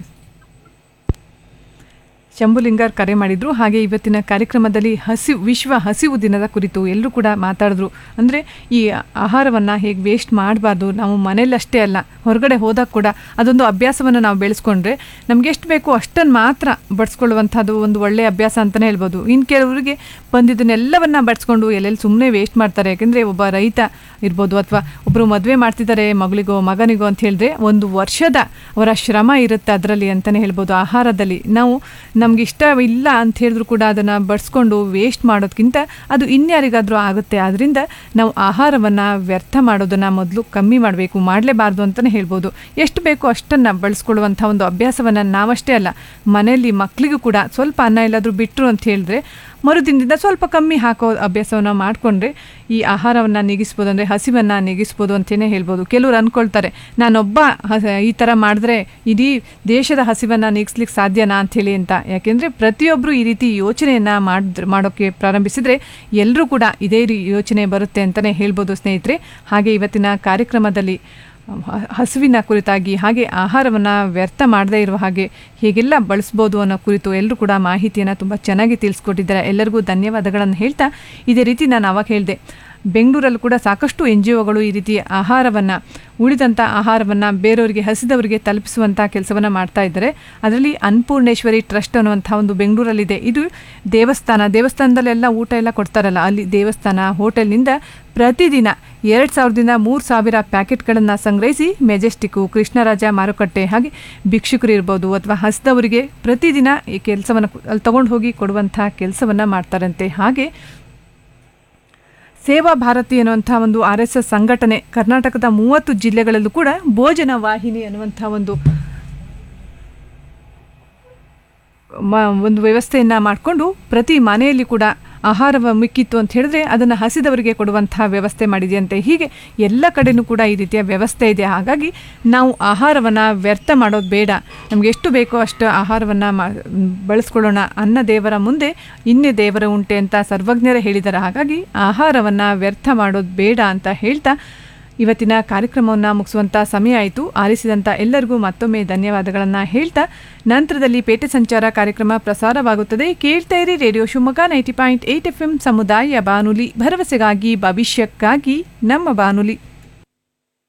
ಶಂಭುಲಿಂಗಾರ್ ಕರೆ ಮಾಡಿದ್ರು ಹಾಗೆ ಇವತ್ತಿನ ಕಾರ್ಯಕ್ರಮದಲ್ಲಿ ಹಸಿವು ವಿಶ್ವ ಹಸಿವು ದಿನದ ಕುರಿತು ಎಲ್ಲರೂ ಕೂಡ ಮಾತಾಡಿದ್ರು ಅಂದರೆ ಈ ಆಹಾರವನ್ನು ಹೇಗೆ ವೇಸ್ಟ್ ಮಾಡಬಾರ್ದು ನಾವು ಮನೇಲಿ ಅಷ್ಟೇ ಅಲ್ಲ ಹೊರಗಡೆ ಹೋದಾಗ ಕೂಡ ಅದೊಂದು ಅಭ್ಯಾಸವನ್ನು ನಾವು ಬೆಳೆಸ್ಕೊಂಡ್ರೆ ನಮ್ಗೆ ಎಷ್ಟು ಬೇಕೋ ಅಷ್ಟನ್ನು ಮಾತ್ರ ಬಡಿಸ್ಕೊಳ್ಳುವಂಥದ್ದು ಒಂದು ಒಳ್ಳೆಯ ಅಭ್ಯಾಸ ಅಂತಲೇ ಹೇಳ್ಬೋದು ಇನ್ನು ಕೆಲವರಿಗೆ ಬಂದಿದ್ದನ್ನೆಲ್ಲವನ್ನ ಬಡಿಸ್ಕೊಂಡು ಎಲ್ಲೆಲ್ಲಿ ಸುಮ್ಮನೆ ವೇಸ್ಟ್ ಮಾಡ್ತಾರೆ ಯಾಕೆಂದರೆ ಒಬ್ಬ ರೈತ ಇರ್ಬೋದು ಅಥವಾ ಒಬ್ಬರು ಮದುವೆ ಮಾಡ್ತಿದ್ದಾರೆ ಮಗಳಿಗೋ ಮಗನಿಗೋ ಅಂತ ಹೇಳಿದ್ರೆ ಒಂದು ವರ್ಷದ ಅವರ ಶ್ರಮ ಇರುತ್ತೆ ಅದರಲ್ಲಿ ಅಂತಲೇ ಹೇಳ್ಬೋದು ಆಹಾರದಲ್ಲಿ ನಾವು ನಮ್ಗೆ ಇಷ್ಟ ಇಲ್ಲ ಅಂತ ಹೇಳಿದ್ರು ಕೂಡ ಅದನ್ನು ಬಡಿಸ್ಕೊಂಡು ವೇಸ್ಟ್ ಮಾಡೋದಕ್ಕಿಂತ ಅದು ಇನ್ಯಾರಿಗಾದರೂ ಆಗುತ್ತೆ ಆದ್ದರಿಂದ ನಾವು ಆಹಾರವನ್ನು ವ್ಯರ್ಥ ಮಾಡೋದನ್ನು ಮೊದಲು ಕಮ್ಮಿ ಮಾಡಬೇಕು ಮಾಡಲೇಬಾರ್ದು ಅಂತಲೇ ಹೇಳ್ಬೋದು ಎಷ್ಟು ಬೇಕೋ ಅಷ್ಟನ್ನು ಬಳಸ್ಕೊಳ್ಳುವಂಥ ಒಂದು ಅಭ್ಯಾಸವನ್ನು ನಾವಷ್ಟೇ ಅಲ್ಲ ಮನೆಯಲ್ಲಿ ಮಕ್ಕಳಿಗೂ ಕೂಡ ಸ್ವಲ್ಪ ಅನ್ನ ಎಲ್ಲಾದರೂ ಬಿಟ್ಟರು ಅಂತ ಹೇಳಿದ್ರೆ ಮರುದಿನದಿಂದ ಸ್ವಲ್ಪ ಕಮ್ಮಿ ಹಾಕೋ ಅಭ್ಯಾಸವನ್ನು ಮಾಡಿಕೊಂಡ್ರೆ ಈ ಆಹಾರವನ್ನು ನೀಗಿಸ್ಬೋದು ಅಂದರೆ ಹಸಿವನ್ನು ನೀಗಿಸ್ಬೋದು ಅಂತಲೇ ಹೇಳ್ಬೋದು ಕೆಲವರು ಅಂದ್ಕೊಳ್ತಾರೆ ನಾನೊಬ್ಬ ಹ- ಈ ಥರ ಮಾಡಿದ್ರೆ ಇಡೀ ದೇಶದ ಹಸಿವನ್ನು ನೀಗಿಸ್ಲಿಕ್ಕೆ ಸಾಧ್ಯನಾ ಅಂಥೇಳಿ ಅಂತ ಯಾಕೆಂದರೆ ಪ್ರತಿಯೊಬ್ಬರು ಈ ರೀತಿ ಯೋಚನೆಯನ್ನು ಮಾಡಿದ್ರೆ ಮಾಡೋಕ್ಕೆ ಪ್ರಾರಂಭಿಸಿದರೆ ಎಲ್ಲರೂ ಕೂಡ ಇದೇ ರೀ ಯೋಚನೆ ಬರುತ್ತೆ ಅಂತಲೇ ಹೇಳ್ಬೋದು ಸ್ನೇಹಿತರೆ ಹಾಗೆ ಇವತ್ತಿನ ಕಾರ್ಯಕ್ರಮದಲ್ಲಿ ಹ- ಹಸುವಿನ ಕುರಿತಾಗಿ ಹಾಗೆ ಆಹಾರವನ್ನು ವ್ಯರ್ಥ ಮಾಡದೇ ಇರುವ ಹಾಗೆ ಹೇಗೆಲ್ಲ ಬಳಸ್ಬೋದು ಅನ್ನೋ ಕುರಿತು ಎಲ್ಲರೂ ಕೂಡ ಮಾಹಿತಿಯನ್ನು ತುಂಬ ಚೆನ್ನಾಗಿ ತಿಳಿಸ್ಕೊಟ್ಟಿದ್ದಾರೆ ಎಲ್ಲರಿಗೂ ಧನ್ಯವಾದಗಳನ್ನು ಹೇಳ್ತಾ ಇದೇ ರೀತಿ ನಾನು ಅವಾಗ ಹೇಳಿದೆ ಬೆಂಗಳೂರಲ್ಲೂ ಕೂಡ ಸಾಕಷ್ಟು ಎನ್ ಜಿ ಒಗಳು ಈ ರೀತಿ ಆಹಾರವನ್ನು ಉಳಿದಂಥ ಆಹಾರವನ್ನು ಬೇರೆಯವರಿಗೆ ಹಸಿದವರಿಗೆ ತಲುಪಿಸುವಂಥ ಕೆಲಸವನ್ನು ಮಾಡ್ತಾ ಇದ್ದಾರೆ ಅದರಲ್ಲಿ ಅನ್ನಪೂರ್ಣೇಶ್ವರಿ ಟ್ರಸ್ಟ್ ಅನ್ನುವಂಥ ಒಂದು ಬೆಂಗಳೂರಲ್ಲಿದೆ ಇದು ದೇವಸ್ಥಾನ ದೇವಸ್ಥಾನದಲ್ಲೆಲ್ಲ ಊಟ ಎಲ್ಲ ಕೊಡ್ತಾರಲ್ಲ ಅಲ್ಲಿ ದೇವಸ್ಥಾನ ಹೋಟೆಲ್ನಿಂದ ಪ್ರತಿದಿನ ಎರಡು ಸಾವಿರದಿಂದ ಮೂರು ಸಾವಿರ ಪ್ಯಾಕೆಟ್ಗಳನ್ನು ಸಂಗ್ರಹಿಸಿ ಮೆಜೆಸ್ಟಿಕ್ಕು ಕೃಷ್ಣರಾಜ ಮಾರುಕಟ್ಟೆ ಹಾಗೆ ಭಿಕ್ಷುಕರು ಇರ್ಬೋದು ಅಥವಾ ಹಸಿದವರಿಗೆ ಪ್ರತಿದಿನ ಈ ಕೆಲಸವನ್ನು ಅಲ್ಲಿ ತಗೊಂಡು ಹೋಗಿ ಕೊಡುವಂಥ ಕೆಲಸವನ್ನು ಮಾಡ್ತಾರಂತೆ ಹಾಗೆ ಸೇವಾ ಭಾರತಿ ಅನ್ನುವಂಥ ಒಂದು ಆರ್ ಎಸ್ ಎಸ್ ಸಂಘಟನೆ ಕರ್ನಾಟಕದ ಮೂವತ್ತು ಜಿಲ್ಲೆಗಳಲ್ಲೂ ಕೂಡ ಭೋಜನ ವಾಹಿನಿ ಅನ್ನುವಂಥ ಒಂದು ಮ ಒಂದು ವ್ಯವಸ್ಥೆಯನ್ನು ಮಾಡಿಕೊಂಡು ಪ್ರತಿ ಮನೆಯಲ್ಲಿ ಕೂಡ ಆಹಾರವ ಮಿಕ್ಕಿತ್ತು ಅಂತ ಹೇಳಿದ್ರೆ ಅದನ್ನು ಹಸಿದವರಿಗೆ ಕೊಡುವಂತಹ ವ್ಯವಸ್ಥೆ ಮಾಡಿದೆಯಂತೆ ಹೀಗೆ ಎಲ್ಲ ಕಡೆನೂ ಕೂಡ ಈ ರೀತಿಯ ವ್ಯವಸ್ಥೆ ಇದೆ ಹಾಗಾಗಿ ನಾವು ಆಹಾರವನ್ನು ವ್ಯರ್ಥ ಮಾಡೋದು ಬೇಡ ನಮ್ಗೆ ಎಷ್ಟು ಬೇಕೋ ಅಷ್ಟು ಆಹಾರವನ್ನು ಮಾ ಬಳಸ್ಕೊಳ್ಳೋಣ ಅನ್ನ ದೇವರ ಮುಂದೆ ಇನ್ನೇ ದೇವರ ಉಂಟೆ ಅಂತ ಸರ್ವಜ್ಞರೇ ಹೇಳಿದ್ದಾರೆ ಹಾಗಾಗಿ ಆಹಾರವನ್ನು ವ್ಯರ್ಥ ಮಾಡೋದು ಬೇಡ ಅಂತ ಹೇಳ್ತಾ ಇವತ್ತಿನ ಕಾರ್ಯಕ್ರಮವನ್ನು ಮುಗಿಸುವಂಥ ಸಮಯ ಆಯಿತು ಆಲಿಸಿದಂಥ ಎಲ್ಲರಿಗೂ ಮತ್ತೊಮ್ಮೆ ಧನ್ಯವಾದಗಳನ್ನು ಹೇಳ್ತಾ ನಂತರದಲ್ಲಿ ಪೇಟೆ ಸಂಚಾರ ಕಾರ್ಯಕ್ರಮ ಪ್ರಸಾರವಾಗುತ್ತದೆ ಕೇಳ್ತಾ ಇರಿ radio Shivamogga ninety point eight F M ಸಮುದಾಯ ಬಾನುಲಿ ಭರವಸೆಗಾಗಿ ಭವಿಷ್ಯಕ್ಕಾಗಿ ನಮ್ಮ ಬಾನುಲಿ